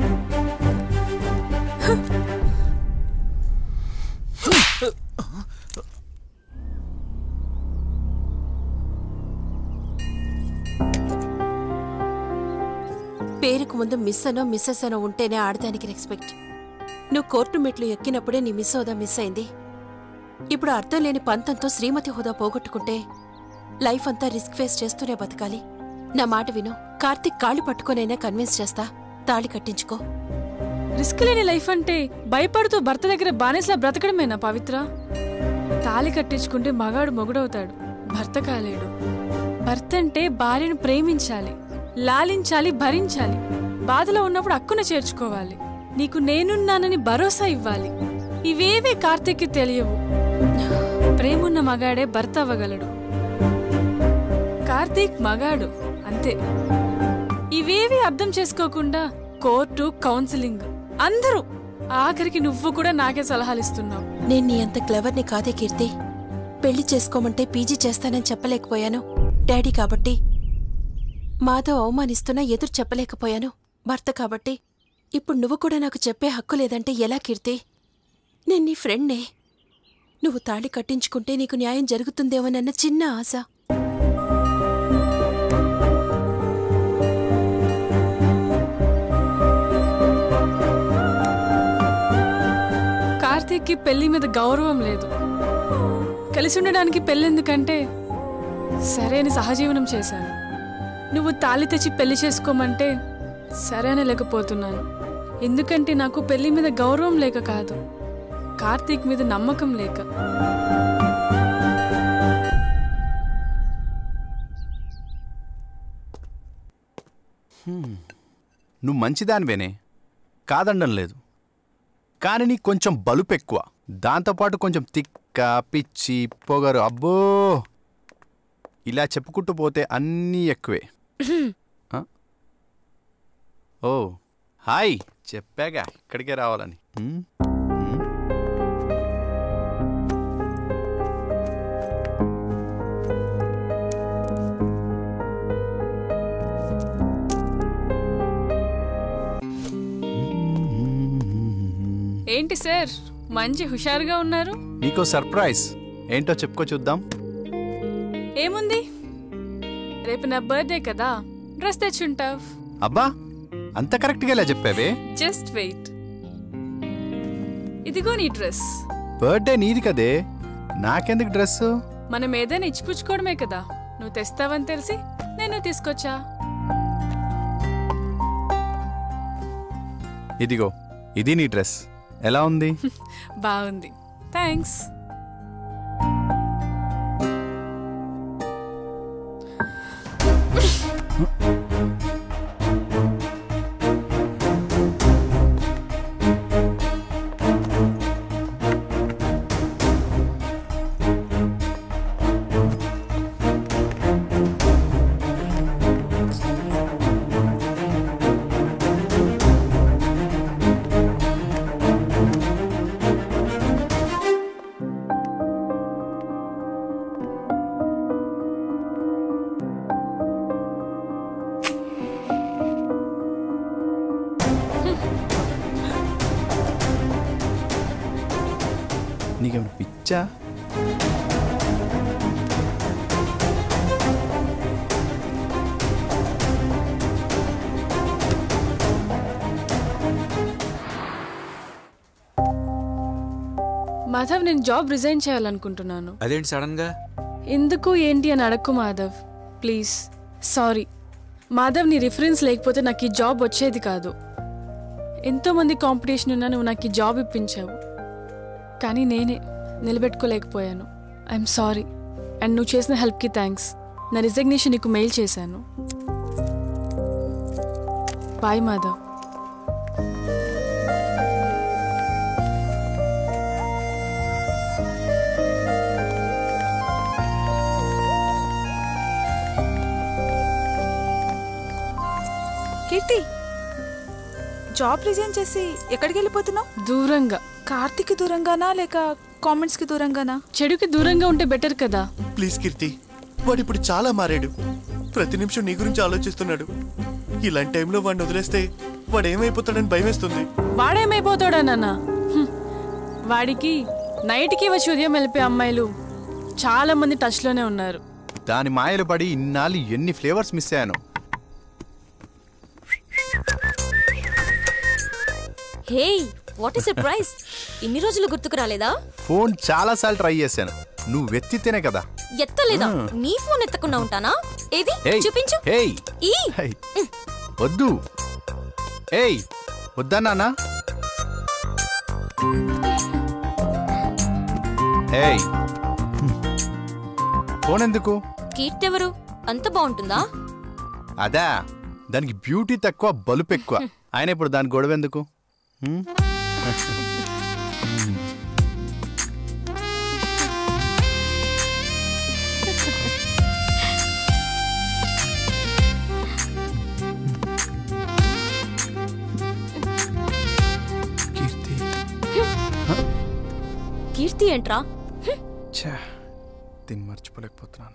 పేరుకు ముందు మిస్ అనో మిస్సెస్ అనో ఉంటేనే ఆడదానికి రెస్పెక్ట్ నువ్వు కోర్టు మెట్లు ఎక్కినప్పుడే నీ మిస్ హోదా మిస్ అయింది ఇప్పుడు అర్థం లేని పంతంతో శ్రీమతి హోదా పోగొట్టుకుంటే లైఫ్ అంతా రిస్క్ ఫేస్ చేస్తూనే బతకాలి నా మాట విను కార్తిక్ కాళ్ళు పట్టుకొనైనా కన్విన్స్ చేస్తా తాళి కట్టించుకో రిస్క్ లేని లైఫ్ అంటే భయపడుతూ భర్త దగ్గర బానిసలా బ్రతకడమేనా పవిత్ర తాళి కట్టించుకుంటే మగాడు మొగుడవుతాడు భర్త కాలేడు భర్త అంటే భార్యను ప్రేమించాలి లాలించాలి భరించాలి బాధలో ఉన్నప్పుడు అక్కున చేర్చుకోవాలి నీకు నేనున్నానని భరోసా ఇవ్వాలి ఇవేవీ కార్తీక్కి తెలియవు ప్రేమున్న మగాడే భర్త అవ్వగలడు కార్తీక్ మగాడు అంతే ఇవేవి అర్థం చేసుకోకుండా కోర్టు కౌన్సిలింగ్ అందరూ ఆఖరికి నువ్వు కూడా నాకే సలహాలు ఇస్తున్నావు నేను నీ అంత క్లెవర్ని కాదే కీర్తి పెళ్లి చేసుకోమంటే పీజీ చేస్తానని చెప్పలేకపోయాను డాడీ కాబట్టి మాధవ్ అవమానిస్తున్నా ఎదురు చెప్పలేకపోయాను భర్త కాబట్టి ఇప్పుడు నువ్వు కూడా నాకు చెప్పే హక్కు లేదంటే ఎలా కీర్తి నేను నీ ఫ్రెండ్నే నువ్వు తాళి కట్టించుకుంటే నీకు న్యాయం జరుగుతుందేమోనన్న చిన్న ఆశ కార్తీక్కి పెళ్లి మీద గౌరవం లేదు కలిసి ఉండడానికి పెళ్ళెందుకంటే సరే అని సహజీవనం చేశాను నువ్వు తాళి తెచ్చి పెళ్లి చేసుకోమంటే సరే అని లేకపోతున్నాను ఎందుకంటే నాకు పెళ్లి మీద గౌరవం లేక కాదు కార్తీక్ మీద నమ్మకం లేక నువ్వు మంచిదానివేనే కాదండం లేదు కానీ నీకు కొంచెం బలుపు ఎక్కువ దాంతోపాటు కొంచెం తిక్క పిచ్చి పొగరు అబ్బో ఇలా చెప్పుకుంటూ పోతే అన్నీ ఎక్కువే ఆ? ఓ హాయ్ చెప్పాగా ఇక్కడికే రావాలని హ్మ్? హ్మ్? ఏంటి సార్ మంచి హుషారుగా ఉన్నారు నీకో సర్ప్రైజ్ ఏంటో చెప్పుకో చూద్దాం ఏముంది రేపు నా బర్త్డే కదా డ్రెస్ తెచ్చుంటావ్ అబ్బా అంత కరెక్ట్గా ఇలా చెప్పావే జస్ట్ వెయిట్ ఇదిగో నీ డ్రెస్ బర్త్డే నీది కదే నాకెందుకు డ్రెస్ మనం ఏదైనా ఇచ్చిపుచ్చుకోవడమే కదా నువ్వు తెస్తావని తెలిసి నేను తీసుకొచ్చా ఇదిగో ఇది నీ డ్రెస్ ఎలా ఉంది బాగుంది థ్యాంక్స్ నీకేమైనా పిచ్చా మాధవ్ నేను జాబ్ రిజైన్ చేయాలనుకుంటున్నాను అదేంటి సడన్ గా ఎందుకు ఏంటి అని అడక్కు మాధవ్ ప్లీజ్ సారీ మాధవ్ నీ రిఫరెన్స్ లేకపోతే నాకు ఈ జాబ్ వచ్చేది కాదు ఎంతోమంది కాంపిటీషన్ ఉన్నా నువ్వు నాకు ఈ జాబ్ ఇప్పించావు కానీ నేనే నిలబెట్టుకోలేకపోయాను ఐఎమ్ సారీ అండ్ నువ్వు చేసిన హెల్ప్కి థ్యాంక్స్ నా రిజగ్నేషన్ నీకు మెయిల్ చేశాను bye Madhav Keerthi job resign చేసి ఎక్కడికి వెళ్ళిపోతున్నావు దూరంగా కార్తీక్ దూరంగానా లేక కామెంట్స్ కి దూరంగానా చెడుకి దూరంగా ఉంటే బెటర్ కదా ప్లీజ్ కీర్తి వాడు ఇప్పుడు చాలా మారాడు ప్రతి నిమిషం నీ గురించి ఆలోచిస్తున్నాడు ఇలాంటి టైంలో వాడిని వదిలేస్తే వాడు ఏమైపోతాడని భయమేస్తుంది వాడేమైపోతాడా నాన్న హ్మ్. వాడికి నైట్కి వచ్చి ఉదయం వెళ్ళిపోయే అమ్మాయిలు చాలా మంది టచ్లోనే ఉన్నారు దాని మాయలు పడి ఇన్నాళ్ళు ఎన్ని ఫ్లేవర్స్ మిస్ అయ్యాను హే వాట్ ఇస్ సర్ప్రైజ్ ఇన్ని రోజులు గుర్తుకు రాలేదా ఫోన్ చాలా సార్లు ట్రై చేశాను నువ్వు వెత్తితేనే కదా ఎత్తలేదా మ్మ్. నీ ఫోన్ ఎత్తకుండా ఉంటానా ఏది ఏయ్, చూపించు ఏయ్, ఈ ఏయ్, వద్దు ఏయ్ వద్దా నాన్న ఏయ్ ఫోన్ ఎందుకు కీర్తి ఎవరు అంత బాగుంటుందా అదా దానికి బ్యూటీ తక్కువ బలుపు ఎక్కువ ఆయన ఇప్పుడు దాని గొడవ ఎందుకు హ్మ్? కీర్తి ఏంట్రా ఛా, దీన్ని మర్చిపోలేకపోతున్నాను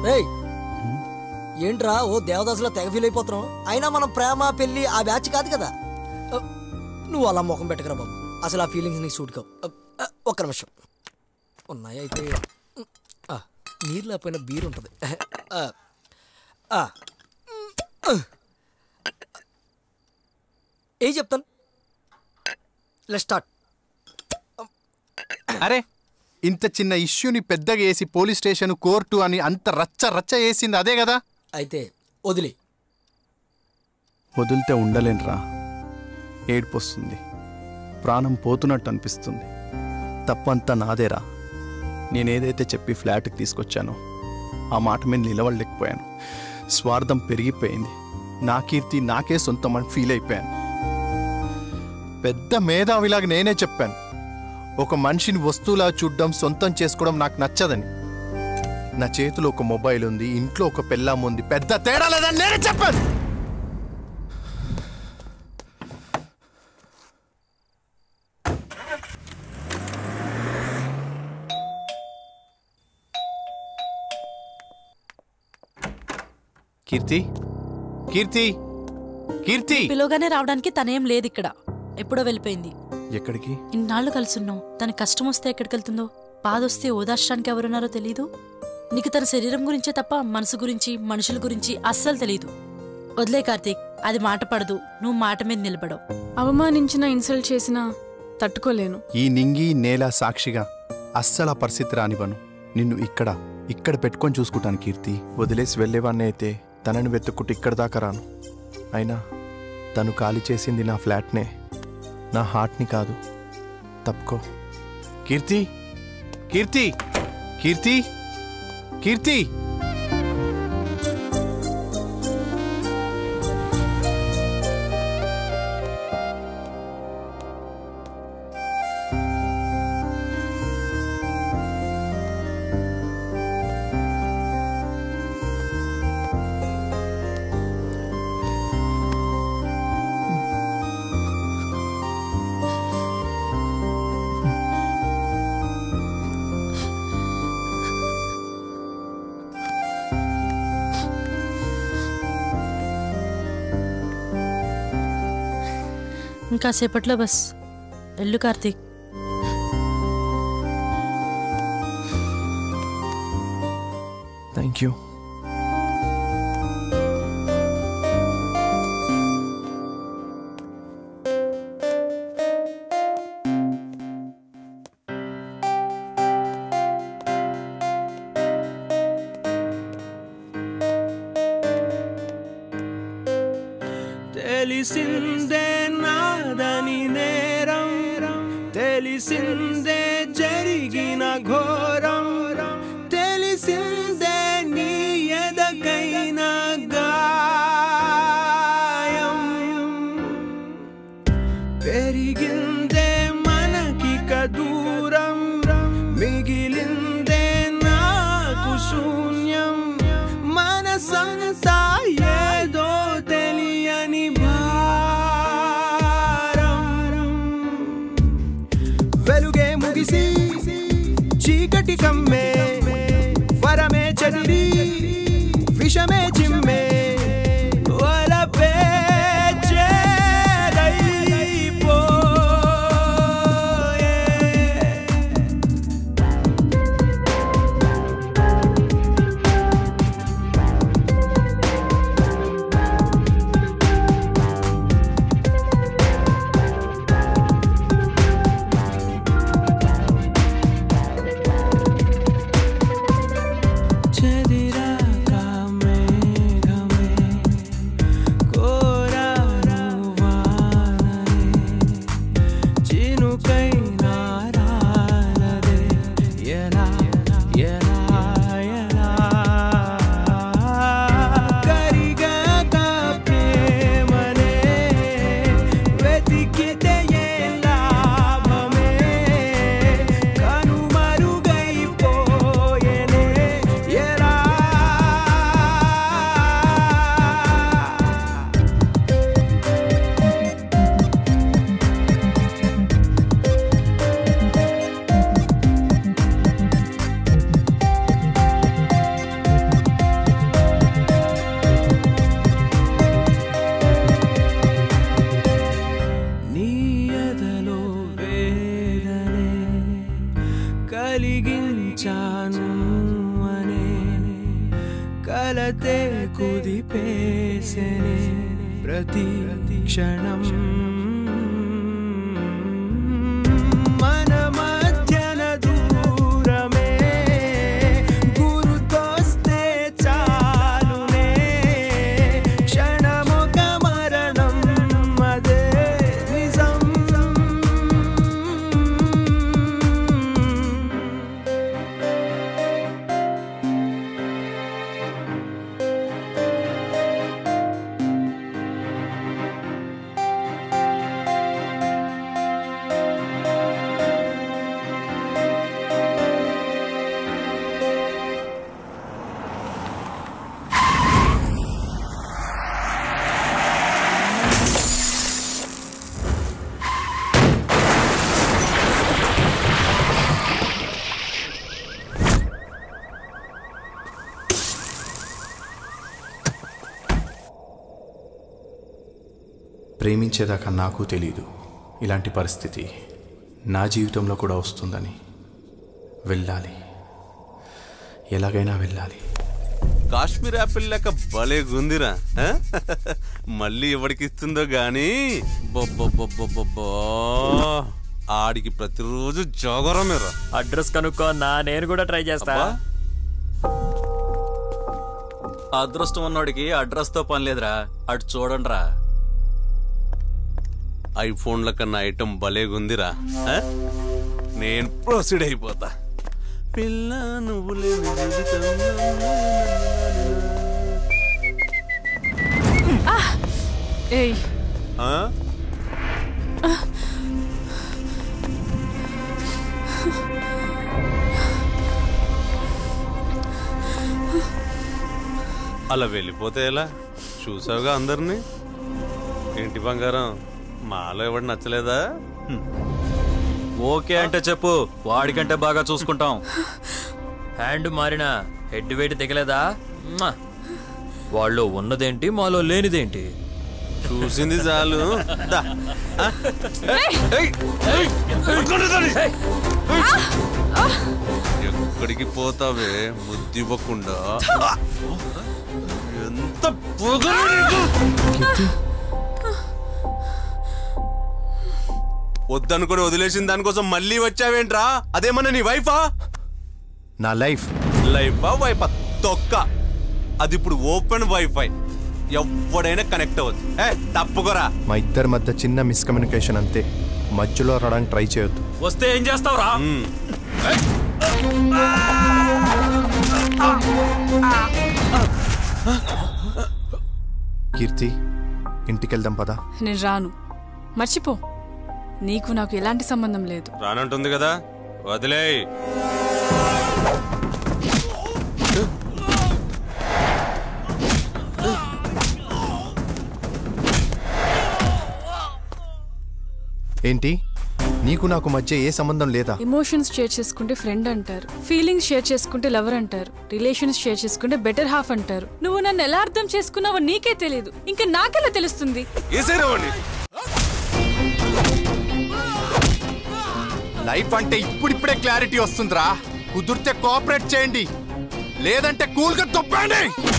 రేయ్ ఏంట్రా ఓ దేవదాసులో తెగ ఫీల్ అయిపోతున్నావు అయినా మనం ప్రేమ పెళ్లి ఆ బ్యాచ్ కాదు కదా అ, నువ్వు అలా ముఖం పెట్టకరా బాబు అసలు ఆ ఫీలింగ్స్ నీకు సూట్ కావు అ, అ, ఒక్క నిమిషం ఉన్నాయి అయితే ఆ, నీరు లేకపోయినా బీర్ ఉంటుంది ఆ, ఆ. ఏ చెప్తాను లెట్ స్టార్ట్ అరే ఇంత చిన్న ఇష్యూని పెద్దగా వేసి పోలీస్ స్టేషన్ కోర్టు అని అంత రచ్చ రచ్చ వేసింది అదే కదా అయితే వదిలే వదిలితే ఉండలేనురా ఏడుపు వస్తుంది ప్రాణం పోతున్నట్టు అనిపిస్తుంది తప్పంతా నాదేరా నేనేదైతే చెప్పి ఫ్లాట్కి తీసుకొచ్చానో ఆ మాట మీద నిలవలేకపోయాను స్వార్థం పెరిగిపోయింది నా కీర్తి నాకే సొంతమని ఫీల్ అయిపోయాను పెద్ద మేధావిలాగా నేనే చెప్పాను ఒక మనిషిని వస్తువులా చూడడం సొంతం చేసుకోవడం నాకు నచ్చదని నా చేతిలో ఒక మొబైల్ ఉంది ఇంట్లో ఒక పెళ్ళాం ఉంది పెద్ద తేడా లేదని నేనే చెప్పాను కీర్తి కీర్తి కీర్తి పిలవగానే రావడానికి తనేం లేదు ఇక్కడ ఎప్పుడో వెళ్ళిపోయింది ఎక్కడికి ఇన్నాళ్ళు కలుసున్నావు తన కష్టం వస్తే ఎక్కడికి వెళ్తుందో బాధ వస్తే ఓదార్చడానికి ఎవరున్నారో తెలీదు నీకు తన శరీరం గురించే తప్ప మనసు గురించి మనుషుల గురించి అస్సలు తెలీదు వదిలే కార్తీక్ అది మాట పడదు నువ్వు మాట మీద నిలబడవు అవమానించిన ఇన్సల్ట్ చేసినా తట్టుకోలేను ఈ నింగి నేల సాక్షిగా అస్సలు ఆ పరిస్థితి రానివ్వను నిన్ను ఇక్కడ ఇక్కడ పెట్టుకొని చూసుకుంటాను కీర్తి వదిలేసి వెళ్ళేవాడిని అయితే తనని వెతుక్కుంటూ ఇక్కడ దాకా రాను అయినా తను ఖాళీ చేసింది నా ఫ్లాట్నే నా హార్ట్ని కాదు తప్పుకో కీర్తి కీర్తి కీర్తి కీర్తి ఇంకా సేపట్లో బస్ వెళ్ళు కార్తీక్ థ్యాంక్ యూ తెలిసిందే నాదని నేరం తెలిసిందే జరిగిన ఘోరం తెలిసిందే నీ ఎదకైన గాయం పెరిగిందే మనకిక దూరం మిగిలిందే నాకు శూన్యం మనసంతా ఏదో తెలియని భారం వెలుగే ముగిసి చీకటి కమ్మే వరమే చదిరి విషమే చిమ్మే వలపే చేరైపోయే అనే కలతే కుదిపేసెనే ప్రతి క్షణం మన మధ్యన దూరమే గురుతొస్తే చాలునే క్షణమొక మరణం అదే నిజం ప్రేమించేదాకా నాకు తెలీదు ఇలాంటి పరిస్థితి నా జీవితంలో కూడా వస్తుందని వెళ్ళాలి ఎలాగైనా వెళ్ళాలి కాశ్మీర్ యాపిల్ లెక్క భలే గుందిరా ఆ? మళ్ళీ ఎవరికి ఇస్తుందో గాని బొబ్బొబ్బొబ్బొబ్బో. ఆడికి ప్రతిరోజు జోగరమేరా అడ్రస్ కనుక్కో నా నేను కూడా ట్రై చేస్తా అదృష్టం ఉన్నోడికి అడ్రస్ తో పని లేదురా అటు చూడండి రా ఐఫోన్ల కన్నా ఐటమ్ భలే గుందిరా ఆ? నేను ప్రొసీడ్ అయిపోతా పిల్ల నువ్వు లేని జీవితంలో ఏయ్ ఆ? అలా వెళ్ళిపోతే ఎలా చూసావుగా అందరినీ ఏంటి బంగారం మాలో ఎవడు నచ్చలేదా ఓకే అంటే చెప్పు వాడికంటే బాగా చూసుకుంటాం హ్యాండ్ మారినా హెడ్ వెయిట్ దిగలేదా మ్మ. వాళ్ళు ఉన్నదేంటి మాలో లేనిదేంటి చూసింది చాలు దా. ఆ? ఎక్కడికి పోతావే ముద్దు ఇవ్వకుండా ఎంత పొగరు నీకు! వద్దనుకొని వదిలేసిన దానికోసం మళ్ళీ వచ్చావేంట్రా అదేమన్నా నీ వైఫా నా లైఫ్ లైఫా వైఫా తొక్క అది ఇప్పుడు ఓపెన్ వైఫై ఎవడైనా కనెక్ట్ అవ్వచ్చు ఏ తప్పుకోరా మా ఇద్దరి మధ్య చిన్న మిస్కమ్యూనికేషన్ అంతే మధ్యలో రావడానికి ట్రై చేయొద్దు వస్తే ఏం చేస్తావు రా కీర్తి ఇంటికి వెళ్దాం పదా నేను రాను మర్చిపో నీకు నాకు ఎలాంటి సంబంధం లేదు రానంటుంది కదా వదిలేయ్ ఏంటి నీకు నాకు మధ్య ఏ సంబంధం లేదా ఎమోషన్స్ షేర్ చేసుకుంటే ఫ్రెండ్ అంటారు ఫీలింగ్స్ షేర్ చేసుకుంటే లవర్ అంటారు రిలేషన్స్ షేర్ చేసుకుంటే బెటర్ హాఫ్ అంటారు నువ్వు నన్ను ఎలా అర్థం చేసుకున్నావో నీకే తెలియదు ఇంకా నాకెలా తెలుస్తుంది లైఫ్ అంటే ఇప్పుడిప్పుడే క్లారిటీ వస్తుందిరా కుదిరితే కోఆపరేట్ చేయండి లేదంటే కూల్గా తొప్పండి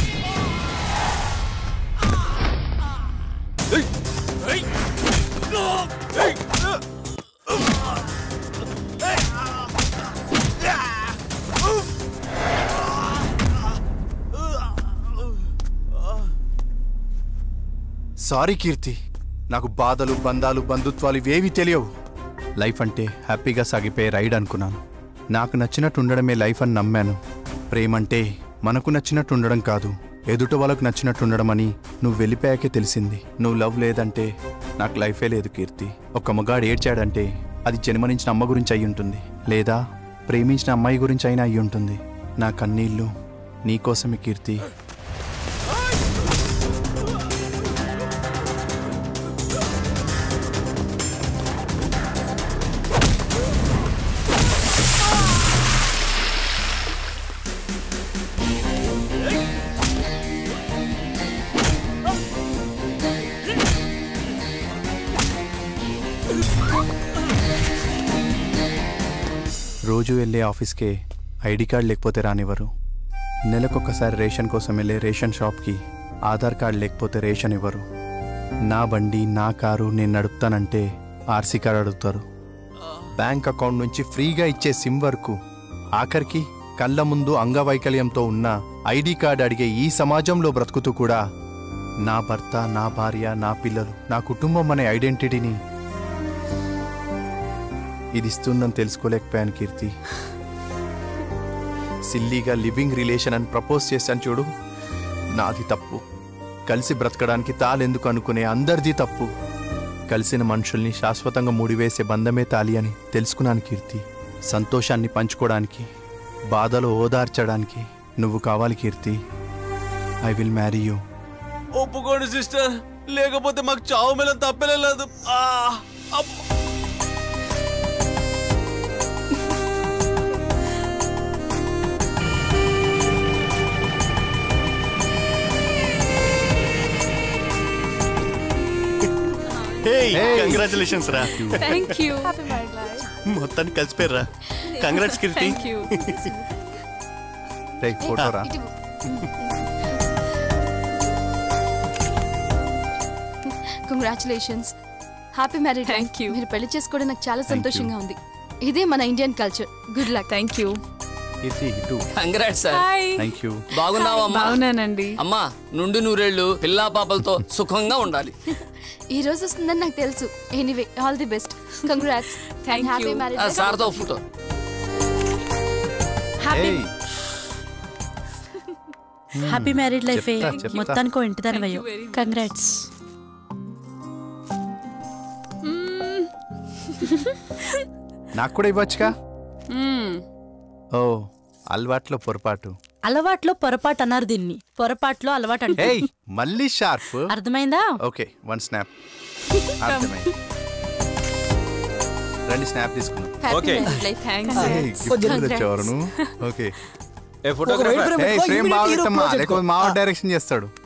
సారీ కీర్తి నాకు బాధలు బంధాలు బంధుత్వాలు ఇవేవి తెలియవు లైఫ్ అంటే హ్యాపీగా సాగిపోయే రైడ్ అనుకున్నాను నాకు నచ్చినట్టు ఉండడమే లైఫ్ అని నమ్మాను ప్రేమంటే మనకు నచ్చినట్టు ఉండడం కాదు ఎదుట వాళ్ళకు నచ్చినట్టు ఉండడం అని నువ్వు వెళ్ళిపోయాకే తెలిసింది నువ్వు లవ్ లేదంటే నాకు లైఫే లేదు కీర్తి ఒక మగాడు ఏడ్చాడంటే అది జన్మనించిన అమ్మ గురించి అయి ఉంటుంది లేదా ప్రేమించిన అమ్మాయి గురించి అయినా అయి ఉంటుంది నా కన్నీళ్ళు నీకోసమే కీర్తి రోజు వెళ్ళే ఆఫీస్కే ఐడి కార్డ్ లేకపోతే రానివ్వరు నెలకొకసారి రేషన్ కోసం వెళ్ళే రేషన్ షాప్కి ఆధార్ కార్డ్ లేకపోతే రేషన్ ఇవ్వరు నా బండి నా కారు నేను నడుపుతానంటే ఆర్సీ కార్డ్ అడుగుతారు బ్యాంక్ అకౌంట్ నుంచి ఫ్రీగా ఇచ్చే సిమ్ వరకు ఆఖరికి కళ్ళ ముందు అంగవైకల్యంతో ఉన్న ఐడి కార్డ్ అడిగే ఈ సమాజంలో బ్రతుకుతూ కూడా నా భర్త నా భార్య నా పిల్లలు నా కుటుంబం అనే ఐడెంటిటీని ఇది ఇస్తుందని తెలుసుకోలేకపోయాను కీర్తి సిల్లీగా లివింగ్ రిలేషన్ అని ప్రపోజ్ చేశాను చూడు నాది తప్పు కలిసి బ్రతకడానికి తాలెందుకు అనుకునే అందరిది తప్పు కలిసిన మనుషుల్ని శాశ్వతంగా ముడివేసే బంధమే తాలి అని తెలుసుకున్నాను కీర్తి సంతోషాన్ని పంచుకోవడానికి బాధలో ఓదార్చడానికి నువ్వు కావాలి Keerthi I will marry you ఒప్పుకోండి సిస్టర్ లేకపోతే మాకు చావు మీద తప్పలే లేదు ఆ, అబ్బ. కంగ్రాచులేషన్స్ రా థ్యాంక్ యూ మొత్తానికి కలిసిపోయారా కంగ్రాట్స్ కీర్తి థ్యాంక్ యూ రే ఫోటో రా congratulations happy marriage thank you మీరు పెళ్లి చేసుకోవడం నాకు చాలా సంతోషంగా ఉంది ఇదే మన Indian culture good luck thank you Keerthi ఇటు congrats sir hi thank you బాగున్నావా అమ్మా బాగున్నానండి అమ్మా నుండి నూరేళ్లు పిల్లా పాపలతో సుఖంగా ఉండాలి ఈ రోజు వస్తుందని నాకు తెలుసు anyway all the best congrats Thank happy you. ఆ, మ్యారేజ్ సార్తో ఫోటో హ్యాపీ మ్యారీడ్ లైఫ్ చెప్తా, చెప్తా. మొత్తానికో ఇంటిదానివయ్యో కంగ్రాట్స్ నాకు కూడా ఇవ్వచ్చుగా ఓ అలవాట్లో పొరపాటు అలవాట్లో పొరపాటు అన్నారు దీన్ని పొరపాట్లో అలవాటు అంటే ఏయ్ మళ్ళీ షార్ప్ అర్థమైందా ఓకే వన్ స్నాప్ అర్థమైంది రండి స్నాప్ తీసుకుందాం హ్యాపీ మ్యారేజ్ లైఫ్ థ్యాంక్స్ ఏయ్, gift కూడా తెచ్చావా నువ్వు? ఓకే ఏ ఫోటోగ్రాఫర్ ఏయ్, ఫ్రేమ్ బాగా పెట్టమ్మా లేకపోతే మావ డైరెక్షన్ చేస్తాడు